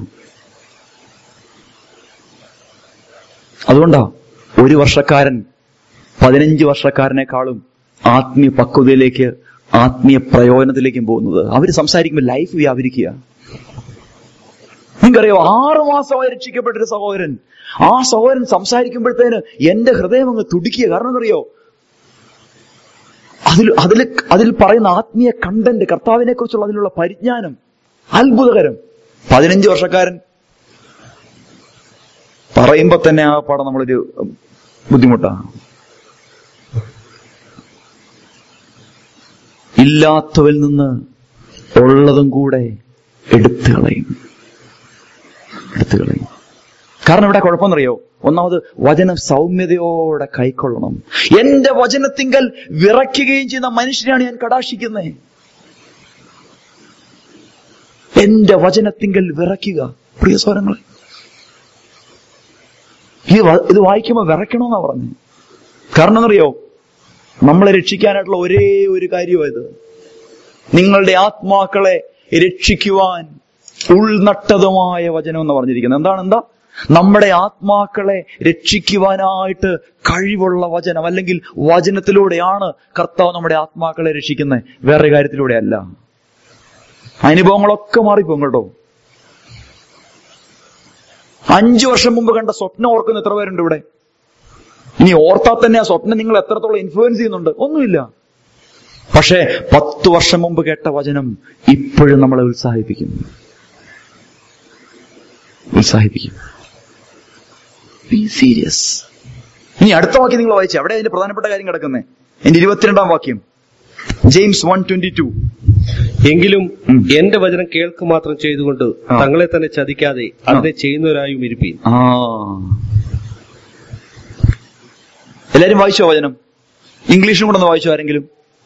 അതുകൊണ്ടാ ഒരു വർഷക്കാരൻ പതിനഞ്ച് വർഷക്കാരനേക്കാളും ആത്മീയ പക്വതയിലേക്ക് ആത്മീയ പ്രയോജനത്തിലേക്കും പോകുന്നത് അവര് സംസാരിക്കുമ്പോൾ ലൈഫ് വ്യാപരിക്കുക നിങ്ങൾക്കറിയോ ആറു മാസമായി രക്ഷിക്കപ്പെട്ടൊരു സഹോദരൻ ആ സഹോദരൻ സംസാരിക്കുമ്പോഴത്തേന് എന്റെ ഹൃദയം അങ്ങ് തുടിക്കുക കാരണം എന്നറിയോ അതിൽ അതിൽ അതിൽ പറയുന്ന ആത്മീയ കണ്ടന്റ് കർത്താവിനെ കുറിച്ചുള്ള അതിലുള്ള പരിജ്ഞാനം അത്ഭുതകരം പതിനഞ്ച് വർഷക്കാരൻ പറയുമ്പോ തന്നെ ആ പാടം നമ്മളൊരു ബുദ്ധിമുട്ടാ ഇല്ലാത്തവരിൽ നിന്ന് ഉള്ളതും കൂടെ എടുത്തു കളയും എടുത്തു കളയും കാരണം ഇവിടെ കുഴപ്പമെന്നറിയോ ഒന്നാമത് വചനം സൗമ്യതയോടെ കൈക്കൊള്ളണം എന്റെ വചനത്തിങ്കൽ വിറയ്ക്കുകയും ചെയ്യുന്ന മനുഷ്യനെയാണ് ഞാൻ കടാക്ഷിക്കുന്നത് എന്റെ വചനത്തിങ്കൽ വിറയ്ക്കുക പ്രിയ സ്വരങ്ങളെ ഈ വ- ഇത് വായിക്കുമ്പോൾ വിറയ്ക്കണമെന്നാ പറഞ്ഞു കാരണം എന്നറിയോ നമ്മളെ രക്ഷിക്കാനായിട്ടുള്ള ഒരേ ഒരു കാര്യമായത് നിങ്ങളുടെ ആത്മാക്കളെ രക്ഷിക്കുവാൻ ഉൾനട്ടതുമായ വചനം എന്ന് പറഞ്ഞിരിക്കുന്നത് എന്താണ് എന്താ നമ്മുടെ ആത്മാക്കളെ രക്ഷിക്കുവാനായിട്ട് കഴിവുള്ള വചനം അല്ലെങ്കിൽ വചനത്തിലൂടെയാണ് കർത്താവ് നമ്മുടെ ആത്മാക്കളെ രക്ഷിക്കുന്നത് വേറെ കാര്യത്തിലൂടെ അല്ല അനുഭവങ്ങളൊക്കെ മാറിപ്പോകും കേട്ടോ അഞ്ചു വർഷം മുമ്പ് കണ്ട സ്വപ്നം ഓർക്കുന്ന എത്ര പേരുണ്ട് ഇവിടെ ഇനി ഓർത്താൽ തന്നെ ആ സ്വപ്നം നിങ്ങൾ എത്രത്തോളം ഇൻഫ്ലുവൻസ് ചെയ്യുന്നുണ്ട് ഒന്നുമില്ല പക്ഷേ പത്ത് വർഷം മുമ്പ് കേട്ട വചനം ഇപ്പോഴും നമ്മളെ ഉത്സാഹിപ്പിക്കും ഉത്സാഹിപ്പിക്കും ബി സീരിയസ് ഇനി അടുത്ത വാക്യം നിങ്ങൾ വായിച്ചു അവിടെ അതിന്റെ പ്രധാനപ്പെട്ട കാര്യം കിടക്കുന്നേ എന്റെ ഇരുപത്തിരണ്ടാം വാക്യം ജെയിംസ് വൺ ട്വന്റി ടു എങ്കിലും ഉം. എന്റെ വചനം കേൾക്കുക മാത്രം ചെയ്തുകൊണ്ട് ആ. തങ്ങളെ തന്നെ ചതിക്കാതെ അതിനെ ചെയ്യുന്നവരായും ഇരിപ്പീൻ ആ എല്ലാരും വായിച്ചോ വചനം ഇംഗ്ലീഷും കൂടെ ഒന്ന് വായിച്ചോ ആരെങ്കിലും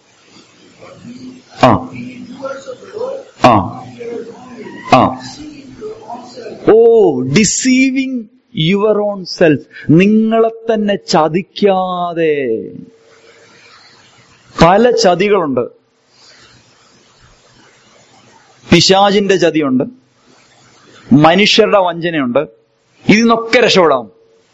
ആ ആ ആ oh deceiving your own self നിങ്ങളെ തന്നെ ചതിക്കാതെ പല ചതികളുണ്ട് പിശാചിന്റെ ചതിയുണ്ട് മനുഷ്യരുടെ വഞ്ചനയുണ്ട് ഇതിൽ നിന്നൊക്കെ രക്ഷപ്പെടാം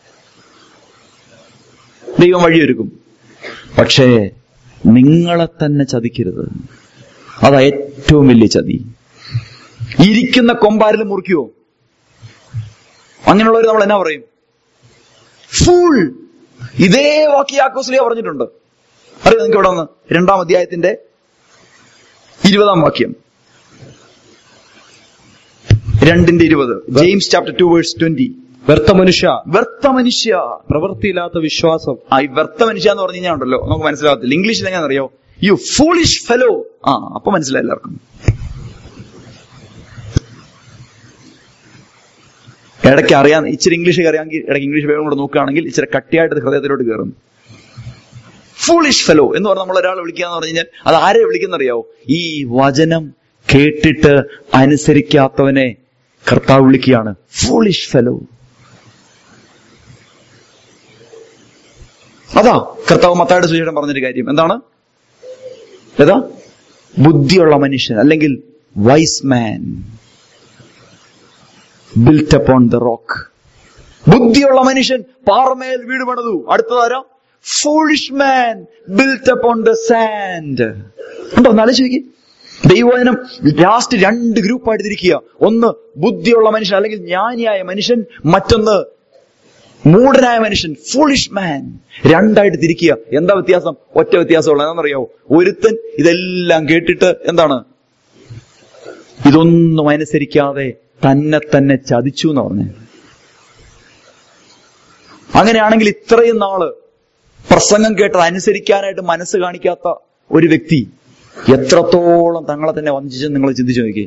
ദൈവം വഴിയൊരുക്കും പക്ഷേ നിങ്ങളെ തന്നെ ചതിക്കരുത് അതാ ഏറ്റവും വലിയ ചതി ഇരിക്കുന്ന കൊമ്പാരിൽ മുറിക്കുവോ അങ്ങനെയുള്ളവർ നമ്മൾ എന്നാ പറയും ഫുൾ ഇതേ വാക്ക് യാക്കോസ്ലിയ പറഞ്ഞിട്ടുണ്ട് അറിയാം നിങ്ങൾക്ക് ഇവിടെ നിന്ന് രണ്ടാം അധ്യായത്തിന്റെ ഇരുപതാം വാക്യം രണ്ടിന്റെ ഇരുപത് James chapter two verse twenty വ്യർത്ഥ മനുഷ്യ വ്യർത്ഥ മനുഷ്യ പ്രവൃത്തിയില്ലാത്ത വിശ്വാസം ആ ഈ വ്യർത്ഥ മനുഷ്യ എന്ന് പറഞ്ഞു കഴിഞ്ഞാൽ ഉണ്ടല്ലോ നമുക്ക് മനസ്സിലാകത്തില്ല ഇംഗ്ലീഷിൽ എങ്ങനെ അറിയോ യു ഫൂളിഷ് ഫെലോ ആ അപ്പൊ മനസ്സിലായി എല്ലാവർക്കും ഇടയ്ക്ക് അറിയാൻ ഇച്ചിരി ഇംഗ്ലീഷ് അറിയാമെങ്കിൽ ഇടയ്ക്ക് ഇംഗ്ലീഷ് വേഗം കൂടെ നോക്കുകയാണെങ്കിൽ ഇച്ചിരി കട്ടിയായിട്ട് അത് ഹൃദയത്തിലോട്ട് കയറും ഫൂളിഷ് ഫെലോ എന്ന് പറഞ്ഞ് നമ്മൾ ഒരാളെ വിളിക്കുക എന്ന് പറഞ്ഞു കഴിഞ്ഞാൽ അത് ആരെ വിളിക്കുന്നറിയാവോ ഈ വചനം കേട്ടിട്ട് അനുസരിക്കാത്തവനെ കർത്താവ് വിളിക്കുകയാണ് ഫൂളിഷ് ഫെലോ അതാ കർത്താവ് മത്തായുടെ സുവിശേഷം പറഞ്ഞൊരു കാര്യം എന്താണ് ഏതാ ബുദ്ധിയുള്ള മനുഷ്യൻ അല്ലെങ്കിൽ wise man built upon the rock ബുദ്ധിയുള്ള മനുഷ്യൻ പാറമേൽ വീട് പണിതു അടുത്തതാരോ foolish man built upon the sand ഉണ്ടോ ഒന്ന് ആലോചിക്ക് ദൈവവചനം ലാസ്റ്റ് രണ്ട് ഗ്രൂപ്പായിട്ട് തിരിക്കുക ഒന്ന് ബുദ്ധിയുള്ള മനുഷ്യൻ അല്ലെങ്കിൽ ജ്ഞാനിയായ മനുഷ്യൻ മറ്റൊന്ന് മൂഢനായ മനുഷ്യൻ ഫുളിഷ് മാൻ രണ്ടായിട്ട് തിരിക്കുക എന്താ വ്യത്യാസം ഒറ്റ വ്യത്യാസമുള്ള എന്താണെന്നറിയാവോ ഒരുത്തൻ ഇതെല്ലാം കേട്ടിട്ട് എന്താണ് ഇതൊന്നും അനുസരിക്കാതെ തന്നെ തന്നെ ചതിച്ചു എന്ന് പറഞ്ഞു അങ്ങനെയാണെങ്കിൽ ഇത്രയും നാള് പ്രസംഗം കേട്ടത് അനുസരിക്കാനായിട്ട് മനസ്സ് കാണിക്കാത്ത ഒരു വ്യക്തി എത്രത്തോളം തങ്ങളെ തന്നെ വഞ്ചിച്ചെന്ന് നിങ്ങൾ ചിന്തിച്ചു നോക്കിയേ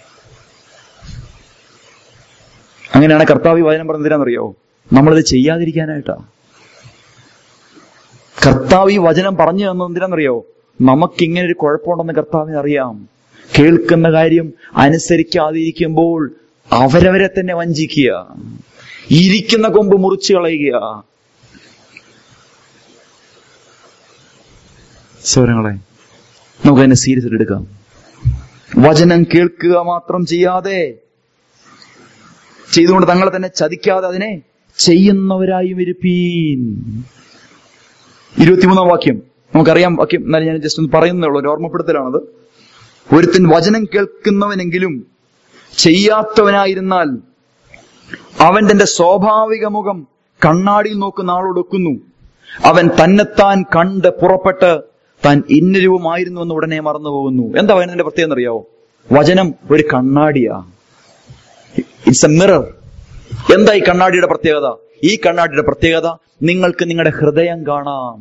അങ്ങനെയാണ് കർത്താവ് ഈ വചനം പറഞ്ഞതിരാന്നറിയോ നമ്മളിത് ചെയ്യാതിരിക്കാനായിട്ടാ കർത്താവ് ഈ വചനം പറഞ്ഞു തന്നത് എന്തിനാണെന്നറിയോ നമുക്കിങ്ങനെ ഒരു കുഴപ്പമുണ്ടെന്ന് കർത്താവിന് അറിയാം കേൾക്കുന്ന കാര്യം അനുസരിക്കാതിരിക്കുമ്പോൾ അവരവരെ തന്നെ വഞ്ചിക്കുക ഇരിക്കുന്ന കൊമ്പ് മുറിച്ചു കളയുക സ്വരങ്ങളെ നമുക്ക് അതിനെ സീരിയസ് എടുക്കാം വചനം കേൾക്കുക മാത്രം ചെയ്യാതെ ചെയ്തുകൊണ്ട് തങ്ങളെ തന്നെ ചതിക്കാതെ അതിനെ ചെയ്യുന്നവരായും ഇരുപ്പീൻ ഇരുപത്തിമൂന്നാം വാക്യം നമുക്കറിയാം വാക്യം എന്നാലും ഞാൻ ജസ്റ്റ് ഒന്ന് പറയുന്നേ ഉള്ളൂ ഒരു ഓർമ്മപ്പെടുത്തലാണത് ഒരുത്തൻ വചനം കേൾക്കുന്നവനെങ്കിലും ചെയ്യാത്തവനായിരുന്നാൽ അവൻ തന്റെ സ്വാഭാവിക മുഖം കണ്ണാടിയിൽ നോക്കുന്ന ആളോടൊക്കുന്നു അവൻ തന്നെത്താൻ കണ്ട് പുറപ്പെട്ട് താൻ ഇന്നരൂപമായിരുന്നു എന്ന് ഉടനെ മറന്നു പോകുന്നു എന്താ പറയുന്നതിന്റെ പ്രത്യേകം അറിയാവോ വചനം ഒരു കണ്ണാടിയാ ഇറ്റ്സ് എ മിറർ എന്താ ഈ കണ്ണാടിയുടെ പ്രത്യേകത ഈ കണ്ണാടിയുടെ പ്രത്യേകത നിങ്ങൾക്ക് നിങ്ങളുടെ ഹൃദയം കാണാം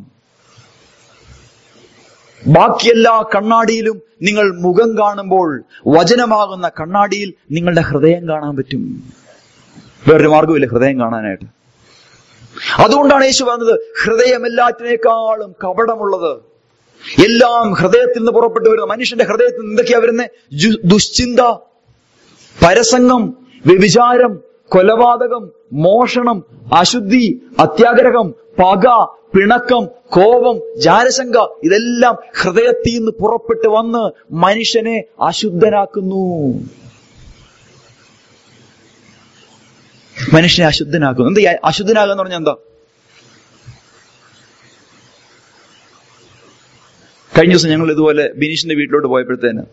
ബാക്കി എല്ലാ കണ്ണാടിയിലും നിങ്ങൾ മുഖം കാണുമ്പോൾ വചനമാകുന്ന കണ്ണാടിയിൽ നിങ്ങളുടെ ഹൃദയം കാണാൻ പറ്റും വേറൊരു മാർഗമില്ല ഹൃദയം കാണാനായിട്ട് അതുകൊണ്ടാണ് യേശു പറഞ്ഞത് ഹൃദയം എല്ലാറ്റിനേക്കാളും കപടമുള്ളത് എല്ലാം ഹൃദയത്തിൽ നിന്ന് പുറപ്പെട്ടു വരുന്ന മനുഷ്യന്റെ ഹൃദയത്തിൽ നിന്ന് എന്തൊക്കെയാ വരുന്നത് ജു- ദുശ്ചിന്ത പരസംഗം വ്യഭിചാരം കൊലപാതകം മോഷണം അശുദ്ധി അത്യാഗ്രഹം പക പിണക്കം കോപം ജാരശങ്ക ഇതെല്ലാം ഹൃദയത്തിൽ നിന്ന് പുറപ്പെട്ട് വന്ന് മനുഷ്യനെ അശുദ്ധനാക്കുന്നു മനുഷ്യനെ അശുദ്ധനാക്കുന്നു എന്താ ഈ അശുദ്ധനാകുക എന്ന് പറഞ്ഞാൽ എന്താ കഴിഞ്ഞ ദിവസം ഞങ്ങൾ ഇതുപോലെ ബിനീഷിന്റെ വീട്ടിലോട്ട് പോയപ്പോഴത്തേന്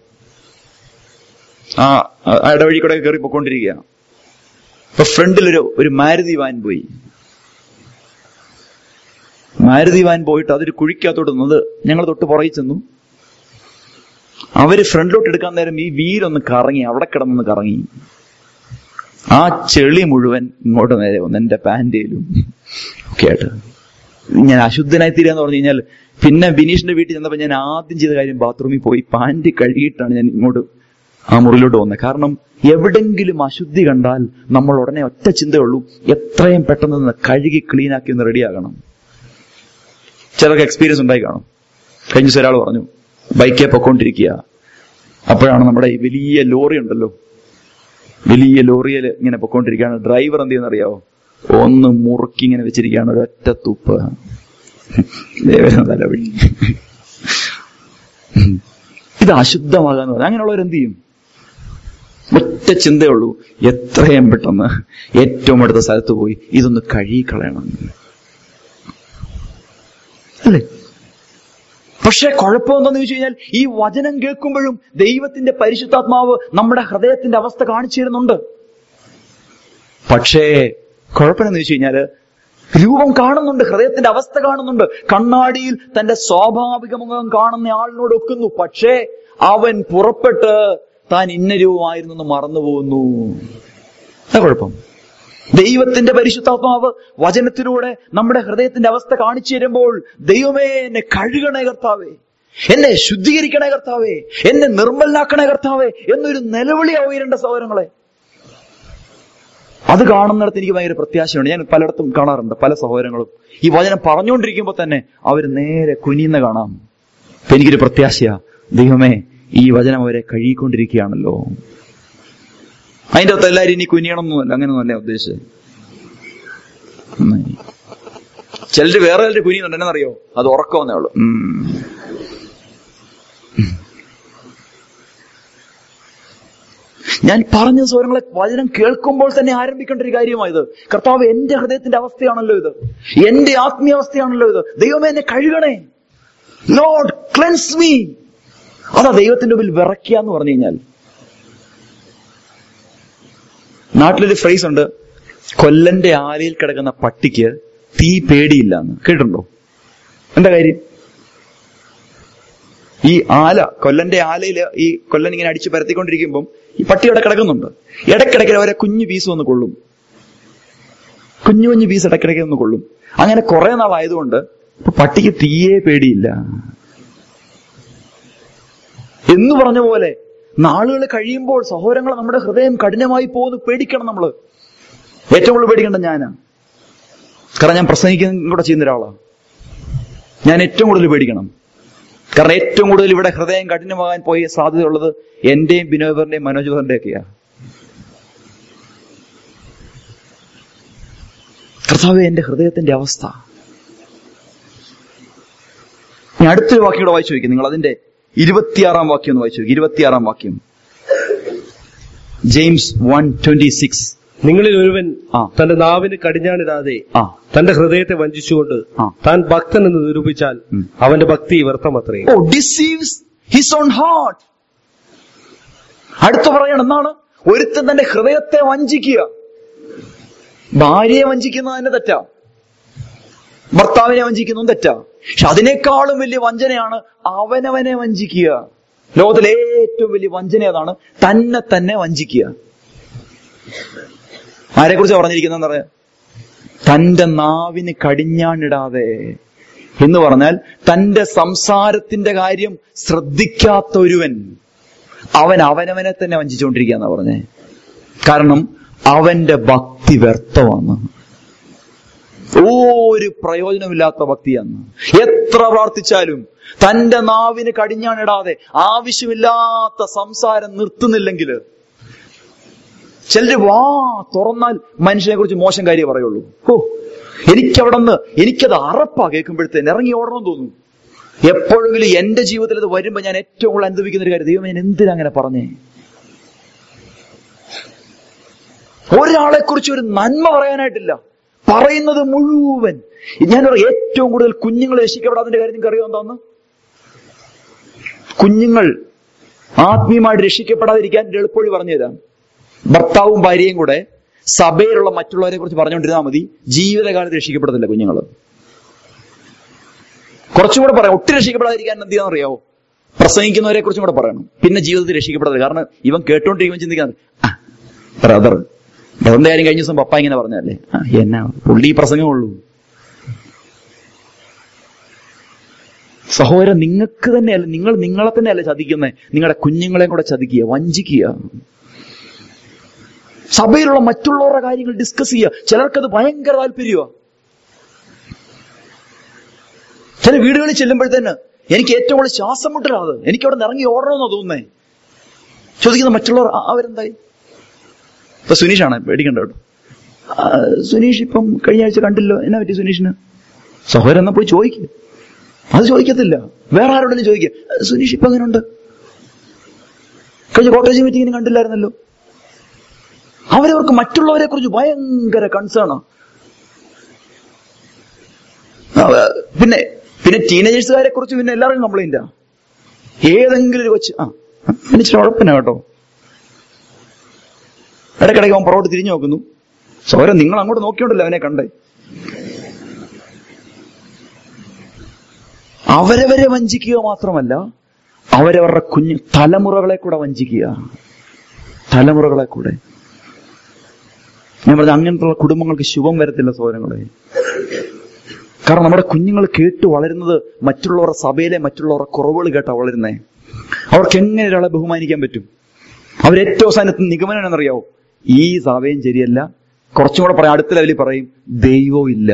ആ ആ ഇടവഴി കൂടെ കയറി പൊക്കോണ്ടിരിക്കുകയാണ് അപ്പൊ ഫ്രണ്ടിലൊരു ഒരു മാരുതി വാൻ പോയി മാരുതി വാൻ പോയിട്ട് അതൊരു കുഴിക്കകത്തോട്ട് നിന്നത് ഞങ്ങൾ തൊട്ട് പുറകിൽ ചെന്നു അവര് ഫ്രണ്ടിലോട്ട് എടുക്കാൻ നേരം ഈ വീലൊന്ന് കറങ്ങി അവിടെ കിടന്നൊന്ന് കറങ്ങി ആ ചെളി മുഴുവൻ ഇങ്ങോട്ട് നേരെ വന്നു എന്റെ പാൻറ്റയിലും ഒക്കെ ആയിട്ട് ഞാൻ അശുദ്ധനായി തീരാന്ന് പറഞ്ഞു കഴിഞ്ഞാൽ പിന്നെ ബിനീഷിന്റെ വീട്ടിൽ ചെന്നപ്പോൾ ഞാൻ ആദ്യം ചെയ്ത കാര്യം ബാത്റൂമിൽ പോയി പാൻറ് കഴുകിയിട്ടാണ് ഞാൻ ഇങ്ങോട്ട് ആ മുറിയിലോട്ട് വന്നത് കാരണം എവിടെങ്കിലും അശുദ്ധി കണ്ടാൽ നമ്മൾ ഉടനെ ഒറ്റ ചിന്തയുള്ളൂ എത്രയും പെട്ടെന്ന് ഒന്ന് കഴുകി ക്ലീൻ ആക്കി ഒന്ന് റെഡിയാകണം ചിലർക്ക് എക്സ്പീരിയൻസ് ഉണ്ടായി കാണും കഴിഞ്ഞ ദിവസം ഒരാൾ പറഞ്ഞു ബൈക്കെ പൊക്കോണ്ടിരിക്കുക അപ്പോഴാണ് നമ്മുടെ ഈ വലിയ ലോറി ഉണ്ടല്ലോ വലിയ ലോറിയിൽ ഇങ്ങനെ പൊക്കോണ്ടിരിക്കുകയാണ് ഡ്രൈവർ എന്ത് ചെയ്യുന്നറിയാവോ ഒന്ന് മുറുക്കി ഇങ്ങനെ വെച്ചിരിക്കുകയാണ് ഒരൊറ്റ തുപ്പ് ദേവന തലവഴി ഇത് അശുദ്ധമാകാന്ന് പറഞ്ഞു അങ്ങനെയുള്ളവർ എന്ത് ചെയ്യും ഒറ്റ ചിന്തയുള്ളൂ എത്രയും പെട്ടെന്ന് ഏറ്റവും അടുത്ത സ്ഥലത്ത് പോയി ഇതൊന്ന് കഴുകിക്കളയണം അല്ലേ പക്ഷെ കുഴപ്പമെന്തെന്ന് ചോദിച്ചു കഴിഞ്ഞാൽ ഈ വചനം കേൾക്കുമ്പോഴും ദൈവത്തിന്റെ പരിശുദ്ധാത്മാവ് നമ്മുടെ ഹൃദയത്തിന്റെ അവസ്ഥ കാണിച്ചു തരുന്നുണ്ട് പക്ഷേ കുഴപ്പമെന്ന് ചോദിച്ചു കഴിഞ്ഞാല് രൂപം കാണുന്നുണ്ട് ഹൃദയത്തിന്റെ അവസ്ഥ കാണുന്നുണ്ട് കണ്ണാടിയിൽ തന്റെ സ്വാഭാവിക മുഖം കാണുന്ന ആളിനോട് ഒക്കുന്നു പക്ഷേ അവൻ പുറപ്പെട്ട് താൻ ഇന്ന രൂപമായിരുന്നു എന്ന് മറന്നുപോകുന്നു എന്താ കുഴപ്പം ദൈവത്തിന്റെ പരിശുദ്ധാത്മാവ് വചനത്തിലൂടെ നമ്മുടെ ഹൃദയത്തിന്റെ അവസ്ഥ കാണിച്ചു തരുമ്പോൾ ദൈവമേ എന്നെ കഴുകണേ കർത്താവേ എന്നെ ശുദ്ധീകരിക്കണേ കർത്താവേ എന്നെ നിർമ്മലനാക്കണേ കർത്താവേ എന്നൊരു നിലവിളിയാ ഉയരേണ്ട സഹോദരങ്ങളെ അത് കാണുന്നിടത്ത് എനിക്ക് ഭയങ്കര പ്രത്യാശയുണ്ട് ഞാൻ പലയിടത്തും കാണാറുണ്ട് പല സഹോദരങ്ങളും ഈ വചനം പറഞ്ഞുകൊണ്ടിരിക്കുമ്പോൾ തന്നെ അവർ നേരെ കുനിയുന്ന കാണാം അപ്പൊ എനിക്കൊരു പ്രത്യാശയാ ദൈവമേ ഈ വചനം അവരെ കഴുകിക്കൊണ്ടിരിക്കുകയാണല്ലോ അതിന്റെ അകത്ത് എല്ലാവരും ഇനി കുനിയണമെന്നല്ല അങ്ങനെയൊന്നുമല്ല ഉദ്ദേശിച്ചത് നന്നായി. ചിലര് വേറെ ചിലര് കുനിയുന്നുണ്ട് എന്നറിയോ അത് ഉറക്കമെന്നേ ഉള്ളൂ ഉം. ഞാൻ പറഞ്ഞ സ്വരങ്ങളെ വചനം കേൾക്കുമ്പോൾ തന്നെ ആരംഭിക്കേണ്ട ഒരു കാര്യമായത് കർത്താവ് എന്റെ ഹൃദയത്തിന്റെ അവസ്ഥയാണല്ലോ ഇത് എന്റെ ആത്മീയാവസ്ഥയാണല്ലോ ഇത് ദൈവമേ എന്നെ കഴുകണേ ലോഡ് ക്ലെൻസ് മീ അതാ ദൈവത്തിന്റെ മുമ്പിൽ വിറയ്ക്കുക എന്ന് പറഞ്ഞു കഴിഞ്ഞാൽ നാട്ടിലൊരു ഫ്രേസ് ഉണ്ട് കൊല്ലന്റെ ആലയിൽ കിടക്കുന്ന പട്ടിക്ക് തീ പേടിയില്ല എന്ന് കേട്ടിട്ടുണ്ടോ എന്താ കാര്യം ഈ ആല കൊല്ലന്റെ ആലയില് ഈ കൊല്ലൻ ഇങ്ങനെ അടിച്ചു പരത്തിക്കൊണ്ടിരിക്കുമ്പം ഈ പട്ടി അവിടെ കിടക്കുന്നുണ്ട് ഇടയ്ക്കിടയ്ക്ക് അവരെ കുഞ്ഞു പീസ് ഒന്ന് കൊള്ളും കുഞ്ഞു കുഞ്ഞു പീസ് ഇടയ്ക്കിടയ്ക്ക് ഒന്ന് കൊള്ളും അങ്ങനെ കുറെ നാളായതുകൊണ്ട് ഇപ്പൊ പട്ടിക്ക് തീയെ പേടിയില്ല എന്ന് പറഞ്ഞ പോലെ നാളുകൾ കഴിയുമ്പോൾ സഹോദരങ്ങൾ നമ്മുടെ ഹൃദയം കഠിനമായി പോകുന്നു പേടിക്കണം നമ്മള് ഏറ്റവും കൂടുതൽ പേടിക്കേണ്ട ഞാനാ കാരണം ഞാൻ പ്രസംഗിക്കുന്ന കൂടെ ചെയ്യുന്ന ഒരാളാണ് ഞാൻ ഏറ്റവും കൂടുതൽ പേടിക്കണം കാരണം ഏറ്റവും കൂടുതൽ ഇവിടെ ഹൃദയം കഠിനമാകാൻ പോയ സാധ്യതയുള്ളത് എന്റെയും ബിനോദറിന്റെയും മനോജോറിന്റെ ഒക്കെയാ കർത്താവ് എന്റെ ഹൃദയത്തിന്റെ അവസ്ഥ ഞാൻ അടുത്തൊരു വാക്യം കൂടെ വായിച്ചു നോക്കി നിങ്ങൾ അതിന്റെ ഇരുപത്തിയാറാം വാക്യം ഒന്ന് വായിച്ചു നോക്കി ഇരുപത്തിയാറാം വാക്യം ജെയിംസ് വൺ ട്വന്റി സിക്സ് നിങ്ങളിൽ ഒരുവൻ ആ. തന്റെ നാവിന് കടിഞ്ഞാണിടാതെ ആ തന്റെ ഹൃദയത്തെ വഞ്ചിച്ചുകൊണ്ട് ആ. താൻ ഭക്തൻ എന്ന് നിരൂപിച്ചാൽ ഉം. അവന്റെ ഭക്തി വ്യർത്ഥമത്രേ oh deceives his own heart അടുത്ത് പറയണം എന്താണ് ഒരുത്തൻ തന്റെ ഹൃദയത്തെ വഞ്ചിക്കുക ഭാര്യയെ വഞ്ചിക്കുന്നത് തന്നെ തെറ്റാ ഭർത്താവിനെ വഞ്ചിക്കുന്നതും തെറ്റാ പക്ഷെ അതിനേക്കാളും വലിയ വഞ്ചനയാണ് അവനവനെ വഞ്ചിക്കുക ലോകത്തിലെ ഏറ്റവും വലിയ വഞ്ചന അതാണ് തന്നെ തന്നെ വഞ്ചിക്കുക ആരെക്കുറിച്ച് പറഞ്ഞിരിക്കുന്നതെന്ന് പറയാം തന്റെ നാവിന് കടിഞ്ഞാണിടാതെ എന്ന് പറഞ്ഞാൽ തന്റെ സംസാരത്തിന്റെ കാര്യം ശ്രദ്ധിക്കാത്ത ഒരുവൻ അവൻ അവനവനെ തന്നെ വഞ്ചിച്ചുകൊണ്ടിരിക്കുക എന്നാ പറഞ്ഞേ കാരണം അവന്റെ ഭക്തി വ്യർത്ഥമാണ് ഒരു പ്രയോജനമില്ലാത്ത ഭക്തിയാണ് എത്ര പ്രാർത്ഥിച്ചാലും തന്റെ നാവിന് കടിഞ്ഞാണിടാതെ ആവശ്യമില്ലാത്ത സംസാരം നിർത്തുന്നില്ലെങ്കിൽ ചിലര് വാ തുറന്നാൽ മനുഷ്യനെ കുറിച്ച് മോശം കാര്യം പറയുള്ളൂ ഓ എനിക്കവിടെ നിന്ന് എനിക്കത് അറപ്പാ കേൾക്കുമ്പോഴത്തേന് ഇറങ്ങി ഓടണം തോന്നുന്നു എപ്പോഴെങ്കിലും എന്റെ ജീവിതത്തിൽ അത് വരുമ്പോ ഞാൻ ഏറ്റവും കൂടുതൽ അനുഭവിക്കുന്ന ഒരു കാര്യം ദൈവം ഞാൻ എന്തിനാ അങ്ങനെ പറഞ്ഞേ ഒരാളെ കുറിച്ച് ഒരു നന്മ പറയാനായിട്ടില്ല പറയുന്നത് മുഴുവൻ ഞാൻ പറയാം ഏറ്റവും കൂടുതൽ കുഞ്ഞുങ്ങൾ രക്ഷിക്കപ്പെടാതിന്റെ കാര്യം നിങ്ങൾക്ക് അറിയാം എന്താന്ന് കുഞ്ഞുങ്ങൾ ആത്മീയമായിട്ട് രക്ഷിക്കപ്പെടാതിരിക്കാൻ എളുപ്പവഴി പറഞ്ഞു തരാം ഭർത്താവും ഭാര്യയും കൂടെ സഭയിലുള്ള മറ്റുള്ളവരെ കുറിച്ച് പറഞ്ഞുകൊണ്ടിരുന്നാൽ മതി ജീവിതകാലത്ത് രക്ഷിക്കപ്പെടത്തില്ല കുഞ്ഞുങ്ങൾ കുറച്ചുകൂടെ പറയാം ഒട്ടും രക്ഷിക്കപ്പെടാതിരിക്കാൻ എന്ത് ചെയ്യാന്ന് അറിയാവോ പ്രസംഗിക്കുന്നവരെ കുറിച്ചും കൂടെ പറയണം പിന്നെ ജീവിതത്തിൽ രക്ഷിക്കപ്പെടാതെ കാരണം ഇവൻ കേട്ടോണ്ടിരിക്കുമ്പോൾ ചിന്തിക്കുന്നത് ആ ബ്രദർ ബ്രദറിന്റെ കാര്യം കഴിഞ്ഞ ദിവസം പപ്പ ഇങ്ങനെ പറഞ്ഞല്ലേ ആ എന്നാ പുള്ളി ഈ പ്രസംഗമുള്ളൂ സഹോദരൻ നിങ്ങൾക്ക് തന്നെയല്ല നിങ്ങൾ നിങ്ങളെ തന്നെയല്ല ചതിക്കുന്നത് നിങ്ങളുടെ കുഞ്ഞുങ്ങളെ കൂടെ ചതിക്കുക വഞ്ചിക്കുക സഭയിലുള്ള മറ്റുള്ളവരുടെ കാര്യങ്ങൾ ഡിസ്കസ് ചെയ്യുക ചിലർക്കത് ഭയങ്കര താല്പര്യമാണ് ചില വീടുകളിൽ ചെല്ലുമ്പോഴത്തേന് എനിക്ക് ഏറ്റവും കൂടുതൽ ശ്വാസം മുട്ടലാണ് എനിക്ക് അവിടെ നിന്ന് ഇറങ്ങി ഓടണമെന്നാ തോന്നുന്നേ ചോദിക്കുന്ന മറ്റുള്ളവർ "ആ, അവരെന്തായി ഇപ്പൊ സുനീഷാണ് പേടിക്കണ്ട കേട്ടോ ആ, സുനീഷ് ഇപ്പം കഴിഞ്ഞ ആഴ്ച കണ്ടില്ലോ എന്നാ പറ്റി സുനീഷിന് സഹോദരൻ എന്നാ പോയി ചോദിക്കുക അത് ചോദിക്കത്തില്ല വേറെ ആരോടെങ്കിലും ചോദിക്കുക "ആ, സുനീഷ് ഇപ്പൊ എങ്ങനെയുണ്ട് കഴിഞ്ഞ കോട്ടേജ് മീറ്റിങ്ങിന് കണ്ടില്ലായിരുന്നല്ലോ അവരവർക്ക് മറ്റുള്ളവരെ കുറിച്ച് ഭയങ്കര കൺസേണാ പിന്നെ പിന്നെ ടീനേജേഴ്സുകാരെ കുറിച്ച് പിന്നെ എല്ലാവർക്കും കംപ്ലൈന്റാ ഏതെങ്കിലും ഒരു കൊച്ച് ആ പിന്നെ ഇച്ചിരി ഉഴപ്പന കേട്ടോ ഇടയ്ക്കിടയ്ക്ക് അവൻ പുറകോട്ട് തിരിഞ്ഞു നോക്കുന്നു സോരം നിങ്ങൾ അങ്ങോട്ട് നോക്കിയോണ്ടല്ലോ അവനെ കണ്ടേ അവരവരെ വഞ്ചിക്കുക മാത്രമല്ല അവരവരുടെ കുഞ്ഞു തലമുറകളെ കൂടെ വഞ്ചിക്കുക തലമുറകളെ കൂടെ ഞാൻ പറഞ്ഞ അങ്ങനത്തെ കുടുംബങ്ങൾക്ക് ശുഭം വരത്തില്ല സോരങ്ങളെ കാരണം നമ്മുടെ കുഞ്ഞുങ്ങൾ കേട്ട് വളരുന്നത് മറ്റുള്ളവരുടെ സഭയിലെ മറ്റുള്ളവരുടെ കുറവുകൾ കേട്ടാ വളരുന്നേ അവർക്ക് എങ്ങനെ ഒരാളെ ബഹുമാനിക്കാൻ പറ്റും അവരേറ്റവും അവസാനത്ത് നിഗമനം എന്നറിയാവോ ഈ സഭയും ശരിയല്ല കുറച്ചും കൂടെ പറയാം അടുത്ത ലെവലിൽ പറയും ദൈവവും ഇല്ല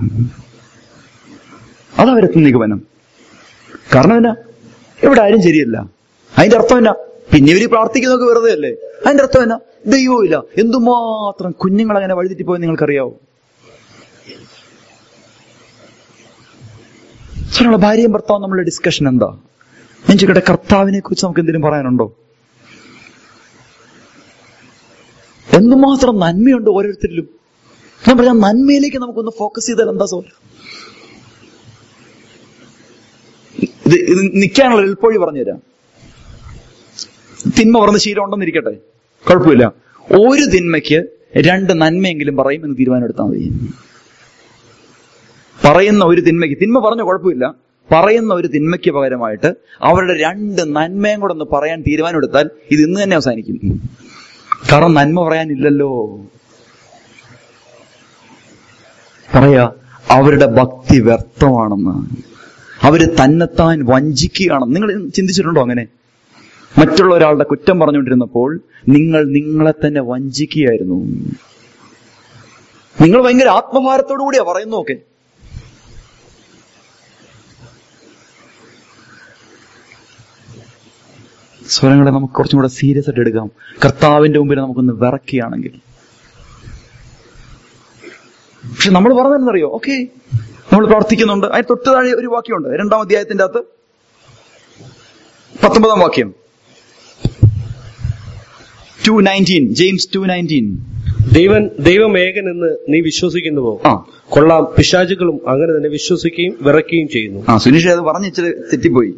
അതവരെത്തുന്ന നിഗമനം കാരണം എന്നാ ഇവിടെ ആരും ശരിയല്ല അതിന്റെ അർത്ഥം എന്നാ പിന്നെ ഇവര് പ്രാർത്ഥിക്കുന്നതൊക്കെ വെറുതെ അല്ലേ അതിന്റെ അർത്ഥം എന്നാ ദൈവവും ഇല്ല എന്തുമാത്രം കുഞ്ഞുങ്ങൾ അങ്ങനെ വഴിതെറ്റിപ്പോയി നിങ്ങൾക്കറിയാവോ ചില ഭാര്യയും ഭർത്താവും നമ്മളുടെ ഡിസ്കഷൻ എന്താ ഞാൻ ചോദിക്കട്ടെ കർത്താവിനെ കുറിച്ച് നമുക്ക് എന്തെങ്കിലും പറയാനുണ്ടോ എന്തുമാത്രം നന്മയുണ്ട് ഓരോരുത്തരിലും ഞാൻ പറഞ്ഞ നന്മയിലേക്ക് നമുക്കൊന്ന് ഫോക്കസ് ചെയ്താൽ എന്താ സോ ഇത് ഇത് നിൽക്കാനുള്ള എളുപ്പവഴി പറഞ്ഞുതരാം തിന്മ പറഞ്ഞ ശീലം ഉണ്ടെന്നിരിക്കട്ടെ കുഴപ്പമില്ല ഒരു തിന്മയ്ക്ക് രണ്ട് നന്മയെങ്കിലും പറയും എന്ന് തീരുമാനം എടുത്താൽ മതി പറയുന്ന ഒരു തിന്മയ്ക്ക് തിന്മ പറഞ്ഞ കുഴപ്പമില്ല പറയുന്ന ഒരു തിന്മയ്ക്ക് പകരമായിട്ട് അവരുടെ രണ്ട് നന്മയും കൂടെ ഒന്ന് പറയാൻ തീരുമാനമെടുത്താൽ ഇത് ഇന്ന് തന്നെ അവസാനിക്കും കാരണം നന്മ പറയാനില്ലല്ലോ പറയാ അവരുടെ ഭക്തി വ്യർത്ഥമാണെന്ന് അവര് തന്നെത്താൻ വഞ്ചിക്കുകയാണെന്ന് നിങ്ങൾ ചിന്തിച്ചിട്ടുണ്ടോ അങ്ങനെ മറ്റുള്ള ഒരാളുടെ കുറ്റം പറഞ്ഞുകൊണ്ടിരുന്നപ്പോൾ നിങ്ങൾ നിങ്ങളെ തന്നെ വഞ്ചിക്കുകയായിരുന്നു നിങ്ങൾ ഭയങ്കര ആത്മഭാരത്തോടു കൂടിയാ പറയുന്നു ഒക്കെ സ്വരങ്ങളെ നമുക്ക് കുറച്ചും കൂടെ സീരിയസ് ആയിട്ട് എടുക്കാം കർത്താവിന്റെ മുമ്പിൽ നമുക്കൊന്ന് വിറക്കുകയാണെങ്കിൽ പക്ഷെ നമ്മൾ പറഞ്ഞതെന്നറിയോ ഓക്കെ നമ്മൾ പ്രാർത്ഥിക്കുന്നുണ്ട് അതിന് തൊട്ട് താഴെ ഒരു വാക്യമുണ്ട് രണ്ടാം അധ്യായത്തിന്റെ അകത്ത് പത്തൊമ്പതാം വാക്യം two nineteen James two nineteen ദൈവൻ ദൈവം ഏകനെന്ന് നീ വിശ്വസിക്കുന്നുവോ ആ കൊള്ളാം പിശാചുക്കളും അങ്ങനെ തന്നെ വിശ്വസിക്കുകയും വിറയ്ക്കുകയും ചെയ്യുന്നു ആ സുനീഷ് അത് പറഞ്ഞ് ഇച്ചിരി തെറ്റിപ്പോയി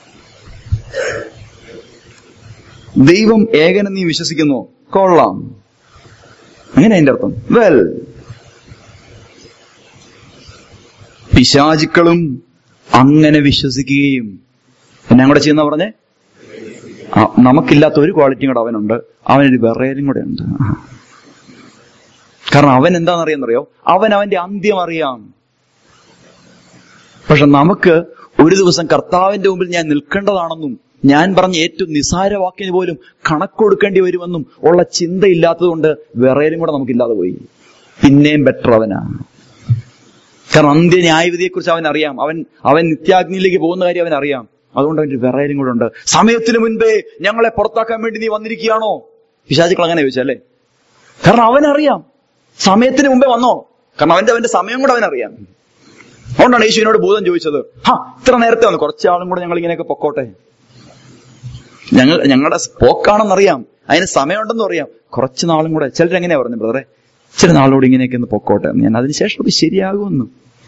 ദൈവം ഏകനെന്ന് നീ വിശ്വസിക്കുന്നു കൊള്ളാം അങ്ങനെ അതിന്റെ അർത്ഥം വെൽ പിശാചുക്കളും അങ്ങനെ വിശ്വസിക്കുകയും എന്നാ കൂടെ ചെയ്യുന്ന പറഞ്ഞേ ആ, നമുക്കില്ലാത്ത ഒരു ക്വാളിറ്റിയും കൂടെ അവനുണ്ട് അവനൊരു വിറയലും കൂടെ ഉണ്ട് കാരണം അവൻ എന്താണെന്നറിയാന്നറിയോ അവൻ അവന്റെ അന്ത്യം അറിയാം പക്ഷെ നമുക്ക് ഒരു ദിവസം കർത്താവിന്റെ മുമ്പിൽ ഞാൻ നിൽക്കേണ്ടതാണെന്നും ഞാൻ പറഞ്ഞ ഏറ്റവും നിസാര വാക്കിന് പോലും കണക്ക് കൊടുക്കേണ്ടി വരുമെന്നും ഉള്ള ചിന്തയില്ലാത്തതുകൊണ്ട് വിറയലും കൂടെ നമുക്കില്ലാതെ പോയി പിന്നെയും ബെറ്റർ അവനാ കാരണം അന്ത്യ ന്യായവിധിയെക്കുറിച്ച് അവൻ അറിയാം അവൻ അവൻ നിത്യാഗ്നിയിലേക്ക് പോകുന്ന കാര്യം അവൻ അറിയാം അതുകൊണ്ട് അവന്റെ വിറയലും കൂടെ ഉണ്ട് സമയത്തിന് മുൻപേ ഞങ്ങളെ പുറത്താക്കാൻ വേണ്ടി നീ വന്നിരിക്കുകയാണോ പിശാചുക്കൾ അങ്ങനെ ചോദിച്ചല്ലേ കാരണം അവനറിയാം സമയത്തിന് മുമ്പേ വന്നോ കാരണം അവന്റെ അവന്റെ സമയം കൂടെ അവനറിയാം അതുകൊണ്ടാണ് യേശുവിനോട് ഭൂതം ചോദിച്ചത് ഹാ ഇത്ര നേരത്തെ വന്നു കുറച്ചാളും കൂടെ ഞങ്ങൾ ഇങ്ങനെയൊക്കെ പൊക്കോട്ടെ ഞങ്ങൾ ഞങ്ങളുടെ പോക്കാണെന്നറിയാം അതിന് സമയമുണ്ടെന്നും അറിയാം കുറച്ച് നാളും കൂടെ ചിലരെങ്ങനെയാ പറഞ്ഞു ബ്രദറെ ഇച്ചിരി നാളോട് ഇങ്ങനെയൊക്കെ ഒന്ന് പൊക്കോട്ടെ എന്ന്. ഞാൻ അതിനുശേഷം അത് ശരിയാകുമെന്ന്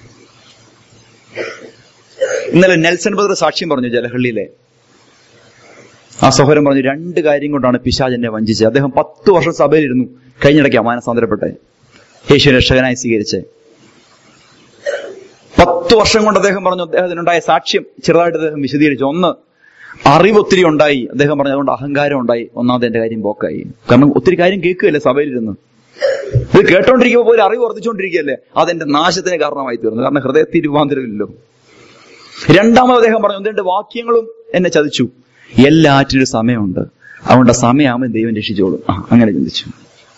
ഇന്നലെ നെൽസൺ ബ്രദർ സാക്ഷ്യം പറഞ്ഞു ജലഹള്ളിയിലെ ആ സഹോദരൻ പറഞ്ഞു രണ്ട് കാര്യം കൊണ്ടാണ് പിശാജ് എന്നെ വഞ്ചിച്ചത് അദ്ദേഹം പത്ത് വർഷം സഭയിലിരുന്നു കഴിഞ്ഞിടയ്ക്ക് മാനസാന്തരപ്പെട്ടെ യേശു രക്ഷകനായി സ്വീകരിച്ച് പത്ത് വർഷം കൊണ്ട് അദ്ദേഹം പറഞ്ഞു അദ്ദേഹത്തിനുണ്ടായ സാക്ഷ്യം ചെറുതായിട്ട് അദ്ദേഹം വിശദീകരിച്ചു ഒന്ന് അറിവ് ഒത്തിരി ഉണ്ടായി അദ്ദേഹം പറഞ്ഞു അതുകൊണ്ട് അഹങ്കാരം ഉണ്ടായി ഒന്നാമത് എന്റെ കാര്യം പോക്കായി കാരണം ഒത്തിരി കാര്യം കേൾക്കുകയല്ലേ സഭയിലിരുന്ന് ഇത് കേട്ടോണ്ടിരിക്കുമ്പോൾ പോലും അറിവ് വർദ്ധിച്ചുകൊണ്ടിരിക്കുകയല്ലേ അതെന്റെ നാശത്തിന് കാരണമായി തീർന്നു കാരണം ഹൃദയത്തിൽ രൂപാന്തരമില്ലല്ലോ രണ്ടാമത് അദ്ദേഹം പറഞ്ഞു ഒന്ന് രണ്ട് വാക്യങ്ങളും എന്നെ ചതിച്ചു എല്ലാറ്റിനും സമയമുണ്ട് അതുകൊണ്ട് ആ സമയമാകുമ്പോൾ ദൈവം രക്ഷിച്ചോളും ആ അങ്ങനെ ചിന്തിച്ചു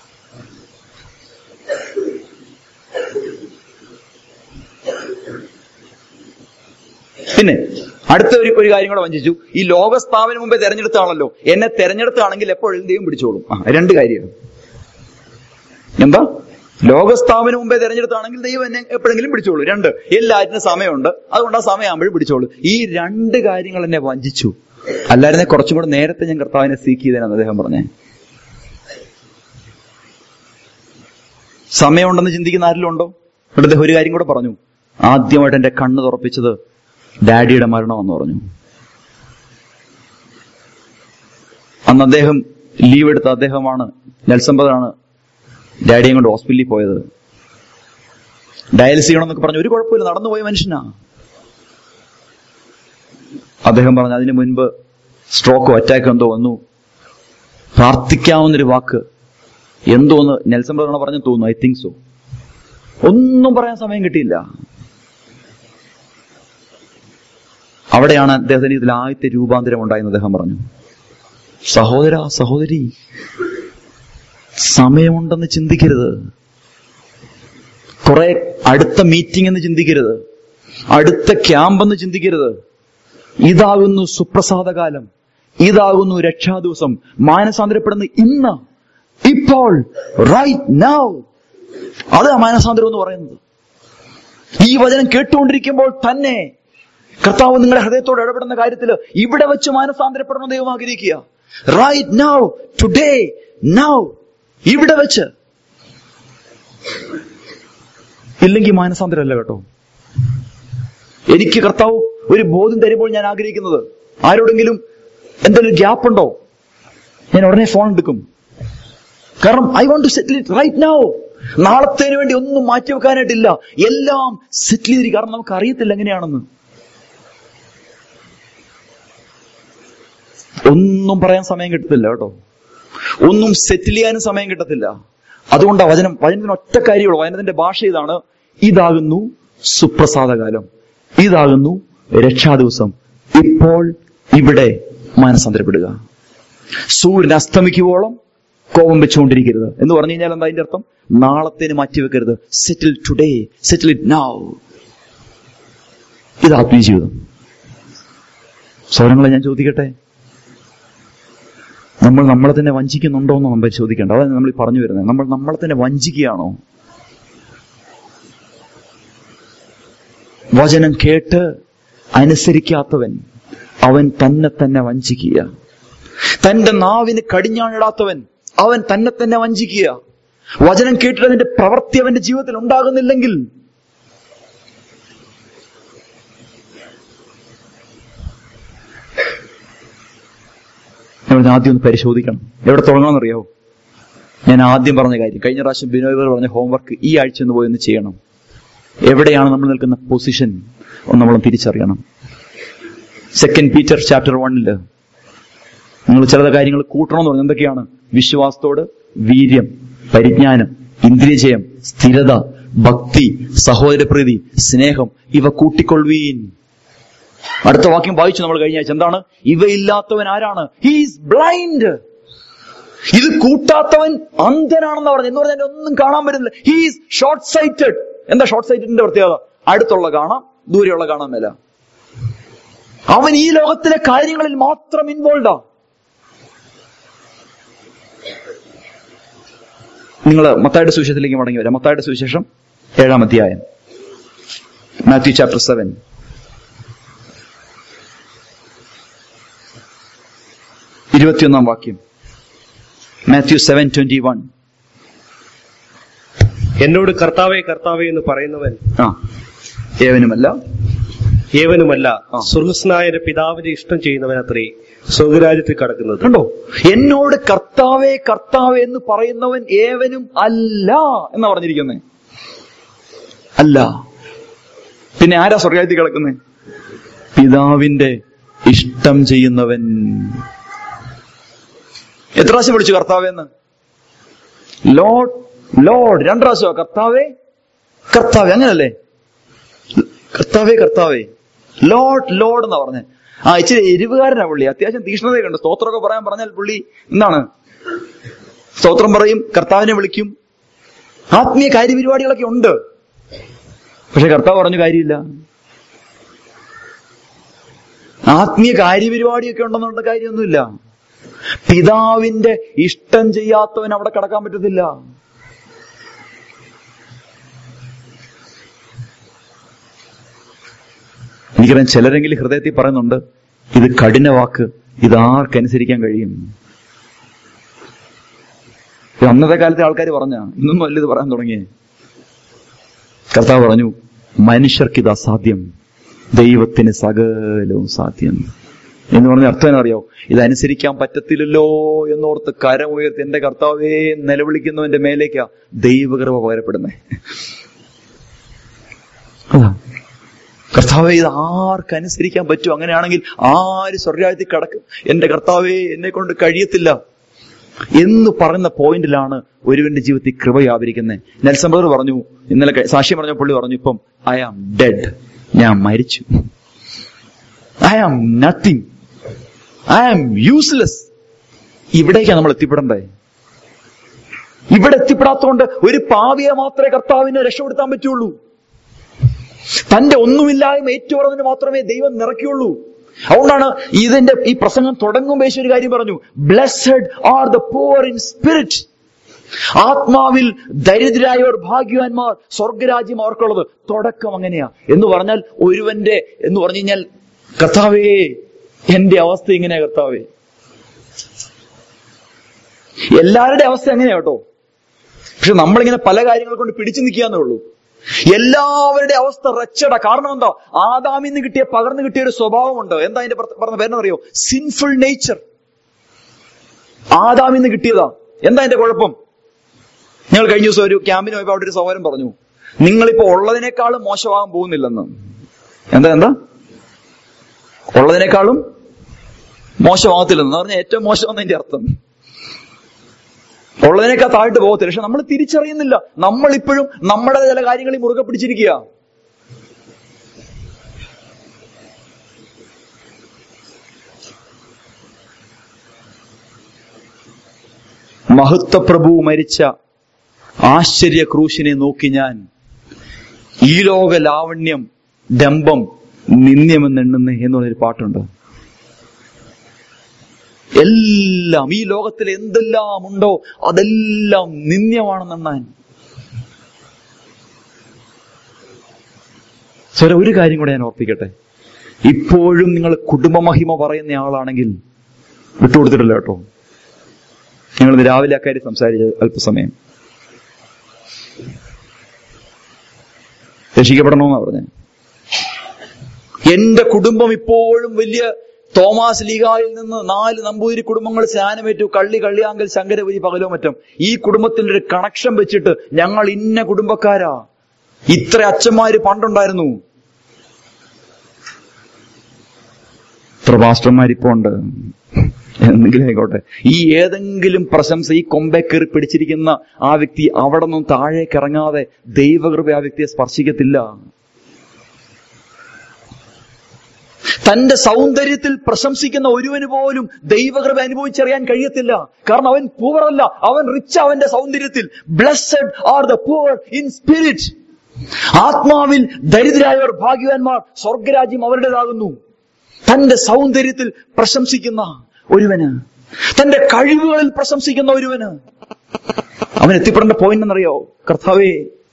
പിന്നെ അടുത്ത ഒരു ഒരു കാര്യം കൂടെ വഞ്ചിച്ചു ഈ ലോകസ്ഥാപനം മുമ്പേ തെരഞ്ഞെടുത്താണല്ലോ എന്നെ തെരഞ്ഞെടുത്താണെങ്കിൽ എപ്പോഴും ദൈവം പിടിച്ചോളും ആ രണ്ട് കാര്യമാണ് എന്താ ലോകസ്ഥാപനം മുമ്പേ തെരഞ്ഞെടുത്താണെങ്കിൽ ദൈവം എന്നെ എപ്പോഴെങ്കിലും പിടിച്ചോളൂ രണ്ട് എല്ലാറ്റിനും സമയമുണ്ട് അതുകൊണ്ട് ആ സമയമാകുമ്പോഴും പിടിച്ചോളൂ ഈ രണ്ട് കാര്യങ്ങൾ എന്നെ വഞ്ചിച്ചു അല്ലായിരുന്നെ കുറച്ചും കൂടെ നേരത്തെ ഞാൻ കർത്താവിനെ സീക്ക് ചെയ്തേനാണ് അദ്ദേഹം പറഞ്ഞേ സമയമുണ്ടെന്ന് ചിന്തിക്കുന്ന ആരെങ്കിലും ഉണ്ടോ എന്നിട്ട് അദ്ദേഹം ഒരു കാര്യം കൂടെ പറഞ്ഞു ആദ്യമായിട്ട് എന്റെ കണ്ണ് തുറപ്പിച്ചത് ഡാഡിയുടെ മരണമെന്ന് പറഞ്ഞു അന്ന് അദ്ദേഹം ലീവ് എടുത്ത അദ്ദേഹമാണ് നെൽസമ്പതാണ് ഡാഡിയും കൊണ്ട് ഹോസ്പിറ്റലിൽ പോയത് ഡയാലിസ് ചെയ്യണമെന്നൊക്കെ പറഞ്ഞു ഒരു കുഴപ്പമില്ല നടന്നുപോയ മനുഷ്യനാ അദ്ദേഹം പറഞ്ഞു അതിനു മുൻപ് സ്ട്രോക്കോ അറ്റാക്കോ എന്തോ വന്നു പ്രാർത്ഥിക്കാവുന്നൊരു വാക്ക് എന്തോന്ന് നെൽസൺ ബ്രദറാണ് പറഞ്ഞു തോന്നുന്നു ഐ തിങ്ക് സോ ഒന്നും പറയാൻ സമയം കിട്ടിയില്ല അവിടെയാണ് അദ്ദേഹത്തിന് ഇതിൽ ആദ്യത്തെ രൂപാന്തരം ഉണ്ടായെന്ന് അദ്ദേഹം പറഞ്ഞു സഹോദര സഹോദരി സമയമുണ്ടെന്ന് ചിന്തിക്കരുത് കുറെ അടുത്ത മീറ്റിംഗ് എന്ന് ചിന്തിക്കരുത് അടുത്ത ക്യാമ്പ് എന്ന് ചിന്തിക്കരുത് ഇതാകുന്നു സുപ്രസാദകാലം ഇതാകുന്നു രക്ഷാദിവസം മാനസാന്തരപ്പെടുന്ന ഇന്ന് ഇപ്പോൾ റൈറ്റ് നൗ അത് മാനസാന്തരം എന്ന് പറയുന്നത് ഈ വചനം കേട്ടുകൊണ്ടിരിക്കുമ്പോൾ തന്നെ കർത്താവ് നിങ്ങളുടെ ഹൃദയത്തോട് ഇടപെടുന്ന കാര്യത്തിൽ ഇവിടെ വെച്ച് മാനസാന്തരപ്പെടണം ദൈവം ആഗ്രഹിക്കുക റൈറ്റ് നൗ ടുഡേ നൗ ഇവിടെ വെച്ച് ഇല്ലെങ്കിൽ മാനസാന്തരമല്ല കേട്ടോ എനിക്ക് കർത്താവ് ഒരു ബോധ്യം തരുമ്പോൾ ഞാൻ ആഗ്രഹിക്കുന്നത് ആരോടെങ്കിലും എന്തെങ്കിലും ഗ്യാപ്പ് ഉണ്ടോ ഞാൻ ഉടനെ ഫോൺ എടുക്കും കാരണം I want to settle it right now നാളത്തേന് വേണ്ടി ഒന്നും മാറ്റി വെക്കാനായിട്ടില്ല എല്ലാം സെറ്റിൽ ചെയ്തിരിക്കും കാരണം നമുക്ക് അറിയത്തില്ല എങ്ങനെയാണെന്ന് ഒന്നും പറയാൻ സമയം കിട്ടത്തില്ല കേട്ടോ ഒന്നും സെറ്റിൽ ചെയ്യാനും സമയം കിട്ടത്തില്ല അതുകൊണ്ട് വചനം വചനത്തിന് ഒറ്റ കാര്യമുള്ളൂ വചനത്തിന്റെ ഭാഷ ഇതാണ് ഇതാകുന്നു സുപ്രസാദകാലം ഇതാകുന്നു രക്ഷാദിവസം ഇപ്പോൾ ഇവിടെ മാനസാന്തരപ്പെടുക സൂര്യൻ അസ്തമിക്കുവോളം കോപം വെച്ചുകൊണ്ടിരിക്കരുത് എന്ന് പറഞ്ഞു കഴിഞ്ഞാൽ എന്താ അതിന്റെ അർത്ഥം നാളത്തേന് മാറ്റിവെക്കരുത് settle today settle it now ഇത് ആത്മീയ ജീവിതം സൗരങ്ങളെ ഞാൻ ചോദിക്കട്ടെ നമ്മൾ നമ്മളെ തന്നെ വഞ്ചിക്കുന്നുണ്ടോ എന്ന് നമ്മൾ പരിശോധിക്കേണ്ട അതാണ് നമ്മൾ ഈ പറഞ്ഞു വരുന്നത് നമ്മൾ നമ്മളെ തന്നെ വഞ്ചിക്കുകയാണോ വചനം കേട്ട് അനുസരിക്കാത്തവൻ അവൻ തന്നെ തന്നെ വഞ്ചിക്കുക തന്റെ നാവിന് കടിഞ്ഞാണിടാത്തവൻ അവൻ തന്നെ തന്നെ വഞ്ചിക്കുക വചനം കേട്ടിട്ട് അതിന്റെ പ്രവൃത്തി അവന്റെ ജീവിതത്തിൽ ഉണ്ടാകുന്നില്ലെങ്കിൽ നമ്മൾ ആദ്യം ഒന്ന് പരിശോധിക്കണം എവിടെ തുടങ്ങണമെന്നറിയാവോ ഞാൻ ആദ്യം പറഞ്ഞ കാര്യം കഴിഞ്ഞ പ്രാവശ്യം ബിനോയ് ബർ പറഞ്ഞ ഹോംവർക്ക് ഈ ആഴ്ച ഒന്ന് പോയി ഒന്ന് ചെയ്യണം എവിടെയാണ് നമ്മൾ നിൽക്കുന്ന പൊസിഷൻ ഒന്ന് നമ്മൾ തിരിച്ചറിയണം സെക്കൻഡ് പീറ്റർ ചാപ്റ്റർ വണ്ണില് നിങ്ങൾ ചില കാര്യങ്ങൾ കൂട്ടണമെന്ന് പറഞ്ഞു എന്തൊക്കെയാണ് വിശ്വാസത്തോട് വീര്യം പരിജ്ഞാനം ഇന്ദ്രിയജയം സ്ഥിരത ഭക്തി സഹോദരപ്രീതി സ്നേഹം ഇവ കൂട്ടിക്കൊള്ളുവീൻ അടുത്ത വാക്യം വായിച്ചു നമ്മൾ കഴിഞ്ഞ ആഴ്ച എന്താണ് ഇവയില്ലാത്തവൻ ആരാണ് ഹീസ് ബ്ലൈൻഡ് ഇത് കൂട്ടാത്തവൻ അന്ധനാണെന്ന് പറഞ്ഞു എന്ന് പറഞ്ഞാൽ ഒന്നും കാണാൻ പറ്റുന്നില്ല ഹീസ് ഷോർട്ട് സൈറ്റഡ് എന്താ ഷോർട്ട് സൈറ്റഡിന്റെ പ്രത്യേകത അടുത്തുള്ള കാണാം ദൂരെയുള്ള കാണാൻ മേല അവൻ ഈ ലോകത്തിലെ കാര്യങ്ങളിൽ മാത്രം ഇൻവോൾവാ നിങ്ങൾ മത്തായുടെ സുവിശേഷത്തിലേക്ക് മടങ്ങി വരാം മത്തായുടെ സുവിശേഷം ഏഴാം അധ്യായം മാത്യു ചാപ്റ്റർ സെവൻ ഇരുപത്തിയൊന്നാം വാക്യം മാത്യു സെവൻ ട്വന്റി വൺ എന്നോട് കർത്താവേ കർത്താവേ എന്ന് പറയുന്നവൻ ആ ഏവനുമല്ല ഏവനുമല്ല ആ. സ്വർഗസ്നായ പിതാവിന്റെ ഇഷ്ടം ചെയ്യുന്നവനത്രേ സ്വർഗരാജ്യത്തിൽ കടക്കുന്നത് കണ്ടോ എന്നോട് കർത്താവേ കർത്താവേ എന്ന് പറയുന്നവൻ ഏവനും അല്ല എന്നാ പറഞ്ഞിരിക്കുന്നേ അല്ല പിന്നെ ആരാ സ്വർഗത്തിൽ കിടക്കുന്നത് പിതാവിന്റെ ഇഷ്ടം ചെയ്യുന്നവൻ എത്ര പ്രാവശ്യം വിളിച്ചു കർത്താവേന്ന് ലോഡ് ലോഡ് രണ്ട് പ്രാവശ്യമോ കർത്താവേ കർത്താവേ അങ്ങനല്ലേ കർത്താവേ കർത്താവേ ലോഡ് ലോഡ് എന്നാ പറഞ്ഞേ ആ ഇച്ചിരി എരിവുകാരനാ പുള്ളി അത്യാവശ്യം തീഷ്ണതയൊക്കെ ഉണ്ട് സ്തോത്രമൊക്കെ പറയാൻ പറഞ്ഞാൽ പുള്ളി എന്താണ് സ്തോത്രം പറയും കർത്താവിനെ വിളിക്കും ആത്മീയ കാര്യപരിപാടികളൊക്കെ ഉണ്ട് പക്ഷെ കർത്താവ് പറഞ്ഞു കാര്യമില്ല ആത്മീയ കാര്യപരിപാടിയൊക്കെ ഉണ്ടെന്നുള്ള കാര്യമൊന്നുമില്ല പിതാവിന്റെ ഇഷ്ടം ചെയ്യാത്തവൻ അവിടെ കടക്കാൻ പറ്റത്തില്ല എനിക്കറിയാം ചിലരെങ്കിലും ഹൃദയത്തിൽ പറയുന്നുണ്ട് ഇത് കഠിന വാക്ക് ഇത് ആർക്കനുസരിക്കാൻ കഴിയും ഇത് അന്നത്തെ കാലത്തെ ആൾക്കാർ പറഞ്ഞ ഇന്നൊന്നും അല്ല ഇത് പറയാൻ തുടങ്ങിയേ കർത്താവ് പറഞ്ഞു മനുഷ്യർക്ക് ഇത് അസാധ്യം ദൈവത്തിന് സകലവും സാധ്യം എന്ന് പറഞ്ഞ അർത്ഥം എന്നറിയോ ഇതനുസരിക്കാൻ പറ്റത്തില്ലല്ലോ എന്നോർത്ത് കരം ഉയർത്തി എന്റെ കർത്താവേ നിലവിളിക്കുന്നവന്റെ മേലേക്കാ ദൈവകൃപ പകരപ്പെടുന്നേ അതാ കർത്താവെ ഇത് ആർക്കനുസരിക്കാൻ പറ്റും അങ്ങനെയാണെങ്കിൽ ആര് സ്വർഗായത്തിൽ കടക്കും എന്റെ കർത്താവെ എന്നെ കൊണ്ട് കഴിയത്തില്ല എന്ന് പറയുന്ന പോയിന്റിലാണ് ഒരുവന്റെ ജീവിതത്തിൽ കൃപ വ്യാപരിക്കുന്നത് നെൽസൺ ബ്രദർ പറഞ്ഞു ഇന്നലെ ക- സാക്ഷ്യം പറഞ്ഞ പുള്ളി പറഞ്ഞു ഇപ്പം ഐ ആം ഡെഡ് ഞാൻ മരിച്ചു I am nothing I am useless ഇവിടേക്കാണ് നമ്മൾ എത്തിപ്പെടണ്ടേ ഇവിടെ എത്തിപ്പെടാത്തതുകൊണ്ട് ഒരു പാവിയെ മാത്രമേ കർത്താവിനെ രക്ഷപ്പെടുത്താൻ പറ്റുള്ളൂ തന്റെ ഒന്നുമില്ലായ്മ ഏറ്റുപറഞ്ഞതിന് മാത്രമേ ദൈവം നിറയ്ക്കുള്ളൂ അതുകൊണ്ടാണ് ഇതിന്റെ ഈ പ്രസംഗം തുടങ്ങുമ്പോൾ യേശു ഒരു കാര്യം പറഞ്ഞു blessed are the poor in spirit ആത്മാവിൽ ദരിദ്രരായവർ ഭാഗ്യവാന്മാർ സ്വർഗരാജ്യം അവർക്കുള്ളത് തുടക്കം അങ്ങനെയാ എന്ന് പറഞ്ഞാൽ ഒരുവന്റെ എന്ന് പറഞ്ഞു കഴിഞ്ഞാൽ കർത്താവേ എന്റെ അവസ്ഥ ഇങ്ങനെയാ കർത്താവേ എല്ലാവരുടെ അവസ്ഥ അങ്ങനെയാ കേട്ടോ പക്ഷെ നമ്മളിങ്ങനെ പല കാര്യങ്ങൾ കൊണ്ട് പിടിച്ചു നിൽക്കാന്നേ ഉള്ളൂ എല്ലാവരുടെ അവസ്ഥ റച്ചട കാരണം എന്താ ആദാമിൽ നിന്ന് കിട്ടിയ പകർന്നു കിട്ടിയ ഒരു സ്വഭാവമുണ്ട് എന്താ അതിന്റെ പറ- പറഞ്ഞ പേരെന്നറിയോ സിൻഫുൾ നേച്ചർ ആദാമിൽ നിന്ന് കിട്ടിയതാ എന്താ അതിന്റെ കുഴപ്പം ഞങ്ങൾ കഴിഞ്ഞ ദിവസം ഒരു ക്യാമ്പിന് പോയപ്പോ അവിടെ ഒരു സഹോദരൻ പറഞ്ഞു നിങ്ങളിപ്പോ ഉള്ളതിനേക്കാളും മോശമാകാൻ പോകുന്നില്ലെന്ന് എന്താ എന്താ ഉള്ളതിനേക്കാളും മോശമാകത്തില്ലെന്ന് പറഞ്ഞാൽ ഏറ്റവും മോശമെന്ന് അതിന്റെ അർത്ഥം ഉള്ളതിനേക്കാൾ താഴ്ത്ത് പോകത്തില്ല പക്ഷെ നമ്മൾ തിരിച്ചറിയുന്നില്ല നമ്മൾ ഇപ്പോഴും നമ്മുടെ ചില കാര്യങ്ങളിൽ മുറുകെ പിടിച്ചിരിക്കുക മഹത്വപ്രഭു മരിച്ച ആശ്ചര്യ ക്രൂശിനെ നോക്കി ഞാൻ ഈ ലോക ലാവണ്യം ഡംബം നിന്ദ്യമെന്നെണ്ണുന്നേ എന്നുള്ളൊരു പാട്ടുണ്ട് എല്ലാം ഈ ലോകത്തിൽ എന്തെല്ലാം ഉണ്ടോ അതെല്ലാം നിന്ദ്യമാണെന്നെണ്ണാൻ സ്വര ഒരു കാര്യം കൂടെ ഞാൻ ഓർപ്പിക്കട്ടെ ഇപ്പോഴും നിങ്ങൾ കുടുംബമഹിമ പറയുന്ന ആളാണെങ്കിൽ വിട്ടുകൊടുത്തിട്ടില്ല കേട്ടോ ഞങ്ങൾ ഇന്ന് രാവിലെ അക്കാര്യം സംസാരിച്ച അല്പസമയം രക്ഷിക്കപ്പെടണമെന്നാ പറഞ്ഞേ എന്റെ കുടുംബം ഇപ്പോഴും വലിയ തോമാസ് ലീഗായിൽ നിന്ന് നാല് നമ്പൂതിരി കുടുംബങ്ങൾ സ്നാനമേറ്റു കള്ളി കള്ളിയാങ്കൽ ശങ്കരപുരി പകലോ മറ്റും ഈ കുടുംബത്തിന്റെ ഒരു കണക്ഷൻ വെച്ചിട്ട് ഞങ്ങൾ ഇന്ന കുടുംബക്കാരാ ഇത്ര അച്ഛന്മാര് പണ്ടുണ്ടായിരുന്നു ഇത്ര പാസ്റ്റർമാരിപ്പോ ഉണ്ട് എന്തെങ്കിലും ആയിക്കോട്ടെ ഈ ഏതെങ്കിലും പ്രശംസ ഈ കൊമ്പെ കയറി പിടിച്ചിരിക്കുന്ന ആ വ്യക്തി അവിടെ നിന്നും താഴേക്ക് ഇറങ്ങാതെ ദൈവകൃപ ആ വ്യക്തിയെ സ്പർശിക്കത്തില്ല തന്റെ സൗന്ദര്യത്തിൽ പ്രശംസിക്കുന്ന ഒരുവന് പോലും ദൈവകൃപ അനുഭവിച്ചറിയാൻ കഴിയത്തില്ല കാരണം അവൻ പൂവറല്ല അവൻ റിച്ച് അവന്റെ സൗന്ദര്യത്തിൽ blessed are the poor in spirit ആത്മാവിൽ ദരിദ്രായവർ ഭാഗ്യവാന്മാർ സ്വർഗരാജ്യം അവരുടേതാകുന്നു തന്റെ സൗന്ദര്യത്തിൽ പ്രശംസിക്കുന്ന ഒരുവന് തന്റെ കഴിവുകളിൽ പ്രശംസിക്കുന്ന ഒരുവന് അവൻ എത്തിപ്പെടേണ്ട പോയിന്റ് എന്നറിയോ കർത്താവേ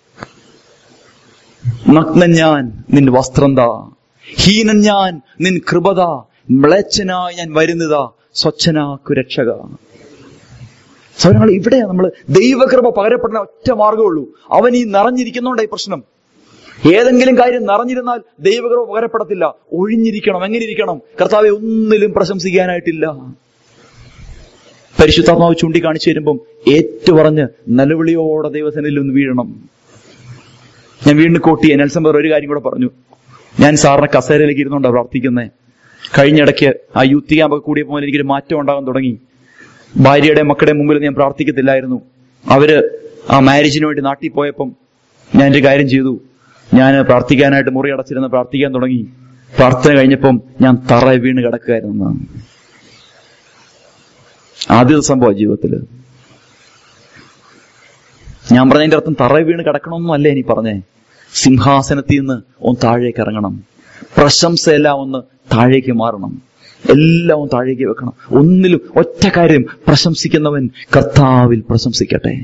നഗ്നൻ ഞാൻ നിന്റെ വസ്ത്രം താ ഹീനൻ ഞാൻ നിൻ കൃപത മ്ലേച്ഛനായി ഞാൻ വരുന്നതാ സ്വച്ഛനാക്കു രക്ഷക സൗരങ്ങൾ ഇവിടെയാ നമ്മൾ ദൈവകൃപ പകരപ്പെടുന്ന ഒറ്റ മാർഗമുള്ളൂ അവൻ ഈ നിറഞ്ഞിരിക്കുന്നോണ്ടായി പ്രശ്നം ഏതെങ്കിലും കാര്യം നിറഞ്ഞിരുന്നാൽ ദൈവകൃപ പകരപ്പെടത്തില്ല ഒഴിഞ്ഞിരിക്കണം എങ്ങനെ ഇരിക്കണം കർത്താവെ ഒന്നിലും പ്രശംസിക്കാനായിട്ടില്ല പരിശുദ്ധാത്മാവ് ചൂണ്ടിക്കാണിച്ചു വരുമ്പം ഏറ്റുപറഞ്ഞ് നിലവിളിയോടെ ദൈവസേനയിൽ ഒന്ന് വീഴണം ഞാൻ വീണ്ടും കോട്ട് ചെയ്യാൻ നെൽസൺ ബ്രദർ ഒരു കാര്യം കൂടെ പറഞ്ഞു ഞാൻ സാറിന് കസേരയിലേക്ക് ഇരുന്നുകൊണ്ടാണ് പ്രാർത്ഥിക്കുന്നത് കഴിഞ്ഞിടയ്ക്ക് ആ യൂത്ത് ക്യാമ്പൊക്കെ കൂടിയപ്പോൾ എനിക്കൊരു മാറ്റം ഉണ്ടാകാൻ തുടങ്ങി ഭാര്യയുടെ മക്കളുടെ മുമ്പിൽ ഞാൻ പ്രാർത്ഥിക്കത്തില്ലായിരുന്നു അവര് ആ മാരേജിന് വേണ്ടി നാട്ടിൽ പോയപ്പം ഞാൻ ഒരു കാര്യം ചെയ്തു ഞാൻ പ്രാർത്ഥിക്കാനായിട്ട് മുറി അടച്ചിരുന്ന് പ്രാർത്ഥിക്കാൻ തുടങ്ങി പ്രാർത്ഥന കഴിഞ്ഞപ്പം ഞാൻ തറ വീണ് കിടക്കുകയായിരുന്നു എന്നാണ്. ആദ്യത്തെ സംഭവം ജീവിതത്തില് ഞാൻ പറഞ്ഞതിന്റെ അർത്ഥം തറ വീണ് കിടക്കണമെന്നും അല്ലേ ഇനി പറഞ്ഞേ സിംഹാസനത്തിൽ നിന്ന് ഒന്ന് താഴേക്ക് ഇറങ്ങണം പ്രശംസയെല്ലാം ഒന്ന് താഴേക്ക് മാറണം എല്ലാം ഒന്ന് താഴേക്ക് വെക്കണം ഒന്നിലും ഒറ്റ കാര്യം പ്രശംസിക്കുന്നവൻ കർത്താവിൽ പ്രശംസിക്കട്ടെ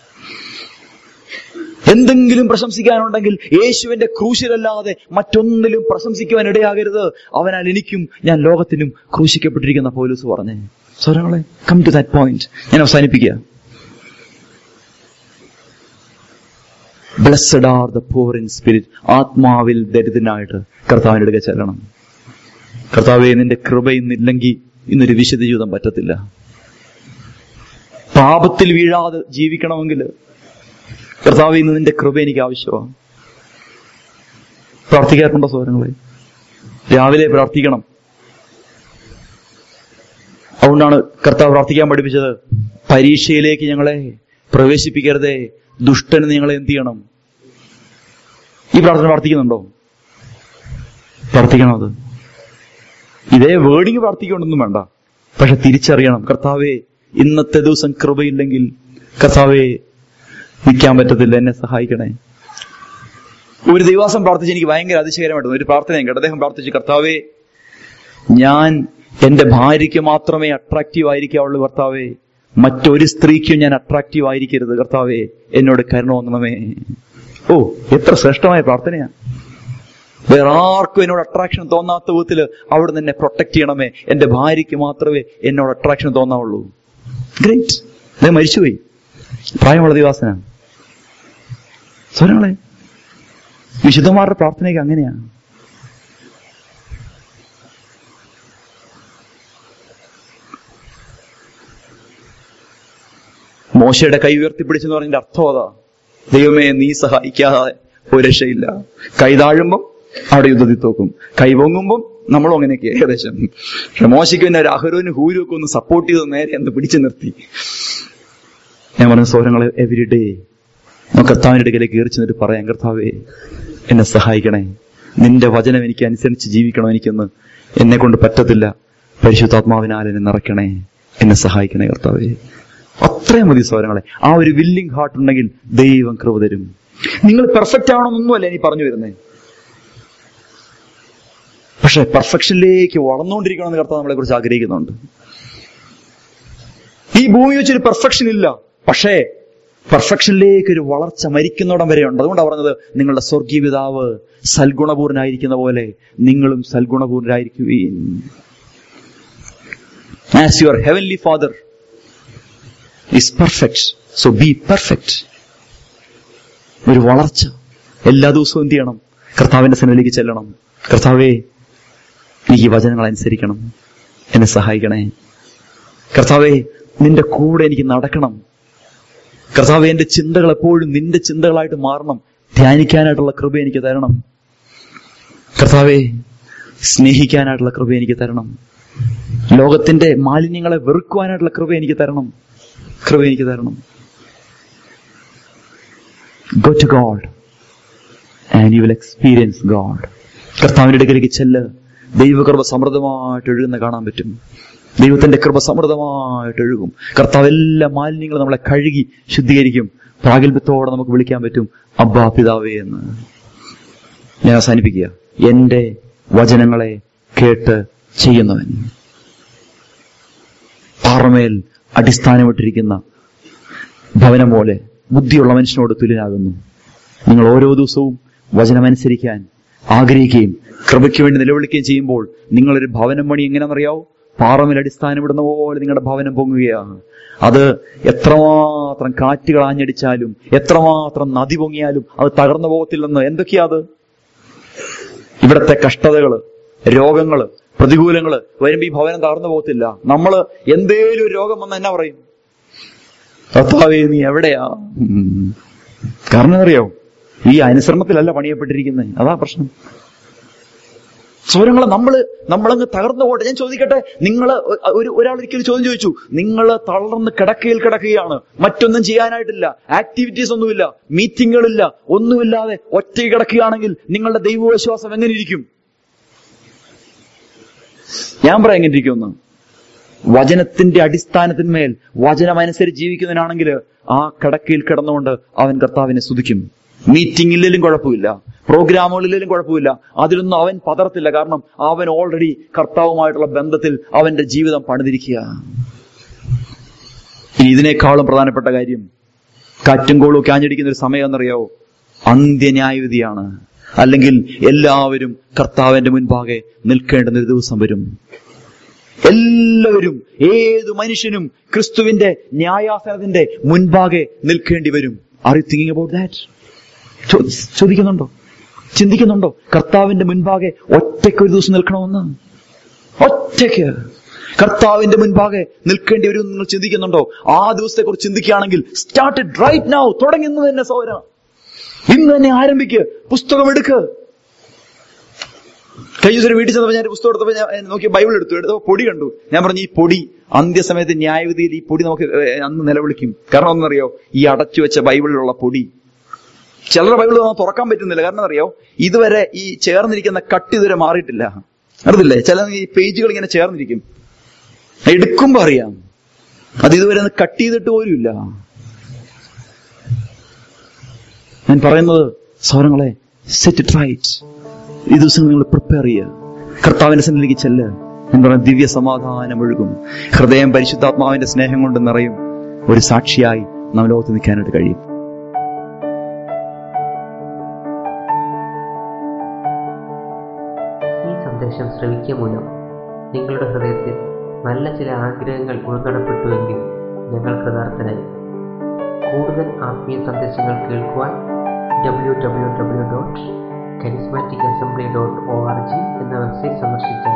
എന്തെങ്കിലും പ്രശംസിക്കാനുണ്ടെങ്കിൽ യേശുവിന്റെ ക്രൂശിലല്ലാതെ മറ്റൊന്നിലും പ്രശംസിക്കുവാൻ ഇടയാകരുത് അവനാൽ എനിക്കും ഞാൻ ലോകത്തിനും ക്രൂശിക്കപ്പെട്ടിരിക്കുന്ന പോലീസ് പറഞ്ഞേ സ്വരങ്ങളെ കം ടു ദാറ്റ് പോയിന്റ് ഞാൻ അവസാനിപ്പിക്കുക blessed are the poor in spirit ആത്മാവിൽ ദരിദ്രനായിട്ട് കർത്താവിന്റെ അടുക്ക ചെല്ലണം കർത്താവെ നിന്റെ കൃപ ഇന്നില്ലെങ്കിൽ ഇന്നൊരു വിശുദ്ധ ജീവിതം പറ്റത്തില്ല പാപത്തിൽ വീഴാതെ ജീവിക്കണമെങ്കിൽ കർത്താവ് ഇന്ന് നിന്റെ കൃപ എനിക്ക് ആവശ്യമാണ് പ്രാർത്ഥിക്കാറുണ്ടോ സോദരങ്ങളെ രാവിലെ പ്രാർത്ഥിക്കണം അതുകൊണ്ടാണ് കർത്താവ് പ്രാർത്ഥിക്കാൻ പഠിപ്പിച്ചത് പരീക്ഷയിലേക്ക് ഞങ്ങളെ പ്രവേശിപ്പിക്കരുതേ ദുഷ്ടന് നിങ്ങളെ എന്ത് ചെയ്യണം ഈ പ്രാർത്ഥന പ്രാർത്ഥിക്കുന്നുണ്ടോ പ്രാർത്ഥിക്കണം അത് ഇതേ വേർഡിങ് പ്രാർത്ഥിക്കൊണ്ടൊന്നും വേണ്ട പക്ഷെ തിരിച്ചറിയണം കർത്താവെ ഇന്നത്തെ ദിവസം കൃപയില്ലെങ്കിൽ കർത്താവെ നിൽക്കാൻ പറ്റത്തില്ല എന്നെ സഹായിക്കണേ ഒരു ദിവസം പ്രാർത്ഥിച്ച് എനിക്ക് ഭയങ്കര അതിശയകരമായിട്ട് ഒരു പ്രാർത്ഥന കേട്ടോ അദ്ദേഹം പ്രാർത്ഥിച്ചു കർത്താവെ ഞാൻ എന്റെ ഭാര്യയ്ക്ക് മാത്രമേ അട്രാക്റ്റീവ് ആയിരിക്കാവുള്ളൂ കർത്താവെ മറ്റൊരു സ്ത്രീക്കും ഞാൻ അട്രാക്റ്റീവ് ആയിരിക്കരുത് കർത്താവെ എന്നോട് കരുണ വന്നണമേ ഓ എത്ര ശ്രേഷ്ഠമായ പ്രാർത്ഥനയാ വേറെ ആർക്കും എന്നോട് അട്രാക്ഷൻ തോന്നാത്ത വിധത്തിൽ അവിടെ എന്നെ പ്രൊട്ടക്ട് ചെയ്യണമേ എന്റെ ഭാര്യയ്ക്ക് മാത്രമേ എന്നോട് അട്രാക്ഷൻ തോന്നാവുള്ളൂ ഗ്രേറ്റ് അദ്ദേഹം മരിച്ചുപോയി പ്രായമുള്ള ദിവാസനാണ് സ്വരങ്ങളെ വിശുദ്ധന്മാരുടെ പ്രാർത്ഥനയ്ക്ക് അങ്ങനെയാണ് മോശയുടെ കൈ ഉയർത്തിപ്പിടിച്ചെന്ന് പറഞ്ഞതിന്റെ അർത്ഥം അതാ ദൈവമേ നീ സഹായിക്കാതെ ഒരു രക്ഷയില്ല കൈ താഴുമ്പം അവിടെ യുദ്ധത്തിൽ തോക്കും കൈ പൊങ്ങുമ്പം നമ്മളും അങ്ങനെയൊക്കെ ഏകദേശം പക്ഷെ മോശയ്ക്ക് പിന്നെ രാഹുരുവിന് ഹൂരുമൊക്കെ ഒന്ന് സപ്പോർട്ട് ചെയ്ത് നേരെ ഒന്ന് പിടിച്ചു നിർത്തി ഞാൻ പറഞ്ഞ സോരങ്ങളെ എവരി ഡേ നമുക്ക് കർത്താവിന്റെ അടുക്കലേക്ക് കയറി ചെന്നിട്ട് പറയാം കർത്താവേ എന്നെ സഹായിക്കണേ നിന്റെ വചനം എനിക്ക് അനുസരിച്ച് ജീവിക്കണം എനിക്കൊന്ന് എന്നെ കൊണ്ട് പറ്റത്തില്ല പരിശുദ്ധാത്മാവിനാൽ എന്നെ നിറയ്ക്കണേ എന്നെ സഹായിക്കണേ കർത്താവേ അത്രയും മതി സോരങ്ങളെ ആ ഒരു വില്ലിംഗ് ഹാർട്ട് ഉണ്ടെങ്കിൽ ദൈവം കൃപ തരും നിങ്ങൾ പെർഫെക്റ്റ് ആവണമെന്നൊന്നുമല്ല ഇനി പറഞ്ഞു വരുന്നേ പക്ഷെ പെർഫെക്ഷനിലേക്ക് വളർന്നുകൊണ്ടിരിക്കണമെന്ന് കർത്താവ് നമ്മളെ കുറിച്ച് ആഗ്രഹിക്കുന്നുണ്ട് ഈ ഭൂമി വെച്ചൊരു പെർഫെക്ഷൻ ഇല്ല പക്ഷേ പെർഫെക്ഷനിലേക്ക് ഒരു വളർച്ച മരിക്കുന്നോടം വരെ ഉണ്ട് അതുകൊണ്ടാണ് പറഞ്ഞത് നിങ്ങളുടെ സ്വർഗീയ പിതാവ് സൽഗുണപൂർണായിരിക്കുന്ന പോലെ നിങ്ങളും സൽഗുണപൂർണരായിരിക്കുകയും as your heavenly father is perfect so be perfect ഒരു വളർച്ച എല്ലാ ദിവസവും എന്ത് ചെയ്യണം കർത്താവിന്റെ സന്നിധിയിലേക്ക് ചെല്ലണം കർത്താവേ എനിക്ക് ഈ വചനങ്ങൾ അനുസരിക്കണം എന്നെ സഹായിക്കണേ കർത്താവേ നിന്റെ കൂടെ എനിക്ക് നടക്കണം കർത്താവെ എന്റെ ചിന്തകൾ എപ്പോഴും നിന്റെ ചിന്തകളായിട്ട് മാറണം ധ്യാനിക്കാനായിട്ടുള്ള കൃപ എനിക്ക് തരണം കർത്താവെ സ്നേഹിക്കാനായിട്ടുള്ള കൃപ എനിക്ക് തരണം ലോകത്തിന്റെ മാലിന്യങ്ങളെ വെറുക്കുവാനായിട്ടുള്ള കൃപ എനിക്ക് തരണം കൃപ എനിക്ക് തരണം go to God and you will experience God കർത്താവിന്റെ അടുക്കലേക്ക് ചെല്ല് ദൈവകൃപ സമൃദ്ധമായിട്ട് ഒഴുകുന്ന കാണാൻ പറ്റും ദൈവത്തിന്റെ കൃപ സമൃദ്ധമായിട്ട് ഒഴുകും കർത്താവ് എല്ലാ മാലിന്യങ്ങളും നമ്മളെ കഴുകി ശുദ്ധീകരിക്കും പ്രാഗൽഭ്യത്തോടെ നമുക്ക് വിളിക്കാൻ പറ്റും അബ്ബാ പിതാവേ എന്ന് ഞാൻ അവസാനിപ്പിക്കുക എന്റെ വചനങ്ങളെ കേട്ട് ചെയ്യുന്നവൻ പാറമേൽ അടിസ്ഥാനമിട്ടിരിക്കുന്ന ഭവനം പോലെ ബുദ്ധിയുള്ള മനുഷ്യനോട് തുല്യനാകുന്നു നിങ്ങൾ ഓരോ ദിവസവും വചനമനുസരിക്കാൻ ആഗ്രഹിക്കുകയും കൃപയ്ക്ക് വേണ്ടി നിലവിളിക്കുകയും ചെയ്യുമ്പോൾ നിങ്ങളൊരു ഭവനം പണി എങ്ങനെയാണെന്നറിയാവോ പാറമേൽ അടിസ്ഥാനമിടുന്ന പോലെ നിങ്ങളുടെ ഭവനം പൊങ്ങുകയാണ് അത് എത്രമാത്രം കാറ്റുകൾ ആഞ്ഞടിച്ചാലും എത്രമാത്രം നദി പൊങ്ങിയാലും അത് തകർന്നു പോകത്തില്ലെന്ന് എന്തൊക്കെയാ അത് ഇവിടത്തെ കഷ്ടതകള് രോഗങ്ങള് പ്രതികൂലങ്ങള് വരുമ്പോ ഈ ഭവനം തകർന്നു പോകത്തില്ല നമ്മള് എന്തേലും ഒരു രോഗം വന്ന എന്നാ പറയും കർത്താവേ നീ എവിടെയാ ഉം. കാരണം അറിയോ ഈ അനുസരണത്തിലല്ല പണിയപ്പെട്ടിരിക്കുന്നത് അതാ പ്രശ്നം സ്വരങ്ങളെ നമ്മള് നമ്മളങ്ങ് തകർന്നു പോട്ടെ ഞാൻ ചോദിക്കട്ടെ നിങ്ങൾ ഒരു ഒരാൾ ഒരിക്കലും ചോദ്യം ചോദിച്ചു നിങ്ങൾ തളർന്ന് കിടക്കയിൽ കിടക്കുകയാണ് മറ്റൊന്നും ചെയ്യാനായിട്ടില്ല ആക്ടിവിറ്റീസ് ഒന്നുമില്ല മീറ്റിങ്ങുകളില്ല ഒന്നുമില്ലാതെ ഒറ്റ കിടക്കുകയാണെങ്കിൽ നിങ്ങളുടെ ദൈവവിശ്വാസം എങ്ങനെ ഇരിക്കും ഞാൻ പറയാം എങ്ങനെ ഇരിക്കുമെന്ന് വചനത്തിന്റെ അടിസ്ഥാനത്തിന്മേൽ വചനമനുസരിച്ച് ജീവിക്കുന്നവനാണെങ്കിൽ ആ കിടക്കയിൽ കിടന്നുകൊണ്ട് അവൻ കർത്താവിനെ സ്തുതിക്കും മീറ്റിംഗ് ഇല്ലെങ്കിലും കുഴപ്പമില്ല പ്രോഗ്രാമുകളിലും കുഴപ്പമില്ല അതിലൊന്നും അവൻ പതറത്തില്ല കാരണം അവൻ ഓൾറെഡി കർത്താവുമായിട്ടുള്ള ബന്ധത്തിൽ അവന്റെ ജീവിതം പണിതിരിക്കുക ഇനി ഇതിനേക്കാളും പ്രധാനപ്പെട്ട കാര്യം കാറ്റും കോളും ഒക്കെ ആഞ്ഞടിക്കുന്ന ഒരു സമയം എന്നറിയാവോ അന്ത്യന്യായവിധിയാണ് അല്ലെങ്കിൽ എല്ലാവരും കർത്താവിന്റെ മുൻപാകെ നിൽക്കേണ്ടുന്ന ഒരു ദിവസം വരും എല്ലാവരും ഏത് മനുഷ്യനും ക്രിസ്തുവിന്റെ ന്യായാസനത്തിന്റെ മുൻപാകെ നിൽക്കേണ്ടി വരും are you thinking about that ചോദിക്കുന്നുണ്ടോ ചിന്തിക്കുന്നുണ്ടോ കർത്താവിന്റെ മുൻപാകെ ഒറ്റയ്ക്ക് ഒരു ദിവസം നിൽക്കണമെന്ന് ഒറ്റയ്ക്ക് കർത്താവിന്റെ മുൻപാകെ നിൽക്കേണ്ടി വരും നിങ്ങൾ ചിന്തിക്കുന്നുണ്ടോ ആ ദിവസത്തെ കുറിച്ച് ചിന്തിക്കുകയാണെങ്കിൽ സ്റ്റാർട്ട് ഇറ്റ് റൈറ്റ് നൗ തുടങ്ങി ഇന്ന് തന്നെ സൗര ഇന്ന് തന്നെ ആരംഭിക്ക് പുസ്തകം എടുക്ക് കഴിഞ്ഞ ദിവസം ഒരു വീട്ടിൽ ചെന്നപ്പോൾ ഞാൻ ഒരു പുസ്തകം എടുത്തപ്പോൾ ഞാൻ നോക്കി ബൈബിൾ എടുത്തു എടുത്തപ്പോൾ പൊടി കണ്ടു ഞാൻ പറഞ്ഞു ഈ പൊടി അന്ത്യസമയത്ത് ന്യായവിധിയിൽ ഈ പൊടി നമുക്ക് ഏഹ്, അന്ന് നിലവിളിക്കും കാരണം ഒന്നറിയോ ഈ അടച്ചു വെച്ച ബൈബിളിലുള്ള പൊടി ചിലരുടെ ബൈബിൾ നമുക്ക് തുറക്കാൻ പറ്റുന്നില്ല കാരണം അറിയോ ഇതുവരെ ഈ ചേർന്നിരിക്കുന്ന കട്ട് ഇതുവരെ മാറിയിട്ടില്ല അറിയില്ലേ ചില ഈ പേജുകൾ ഇങ്ങനെ ചേർന്നിരിക്കും എടുക്കുമ്പോ അറിയാം അത് ഇതുവരെ ഒന്ന് കട്ട് ചെയ്തിട്ട് പോലുമില്ല ഞാൻ പറയുന്നത് സൗരങ്ങളെ സെറ്റ് ഇറ്റ് റൈറ്റ് ഈ ദിവസം നിങ്ങൾ പ്രിപ്പയർ ചെയ്യുക കർത്താവിന്റെ സന്നിധിക്ക് ചെല്ല് എന്ന് പറയുന്ന ദിവ്യ സമാധാനം ഒഴുകും ഹൃദയം പരിശുദ്ധാത്മാവിന്റെ സ്നേഹം കൊണ്ട് നിറയും ഒരു സാക്ഷിയായി നാം ലോകത്ത് നിൽക്കാനായിട്ട് കഴിയും ഈ സന്ദേശം ശ്രവിക്കുക മൂലം നിങ്ങളുടെ ഹൃദയത്തിൽ നല്ല ചില ആഗ്രഹങ്ങൾ ഉൾക്കടപ്പെട്ടുവെങ്കിൽ ഞങ്ങൾ കൃതാർത്ഥനായി കൂടുതൽ ആത്മീയ സന്ദേശങ്ങൾ കേൾക്കുവാൻ W W W dot charismatic assembly dot O R G എന്ന വെബ്സൈറ്റ് സന്ദർശിച്ചാൽ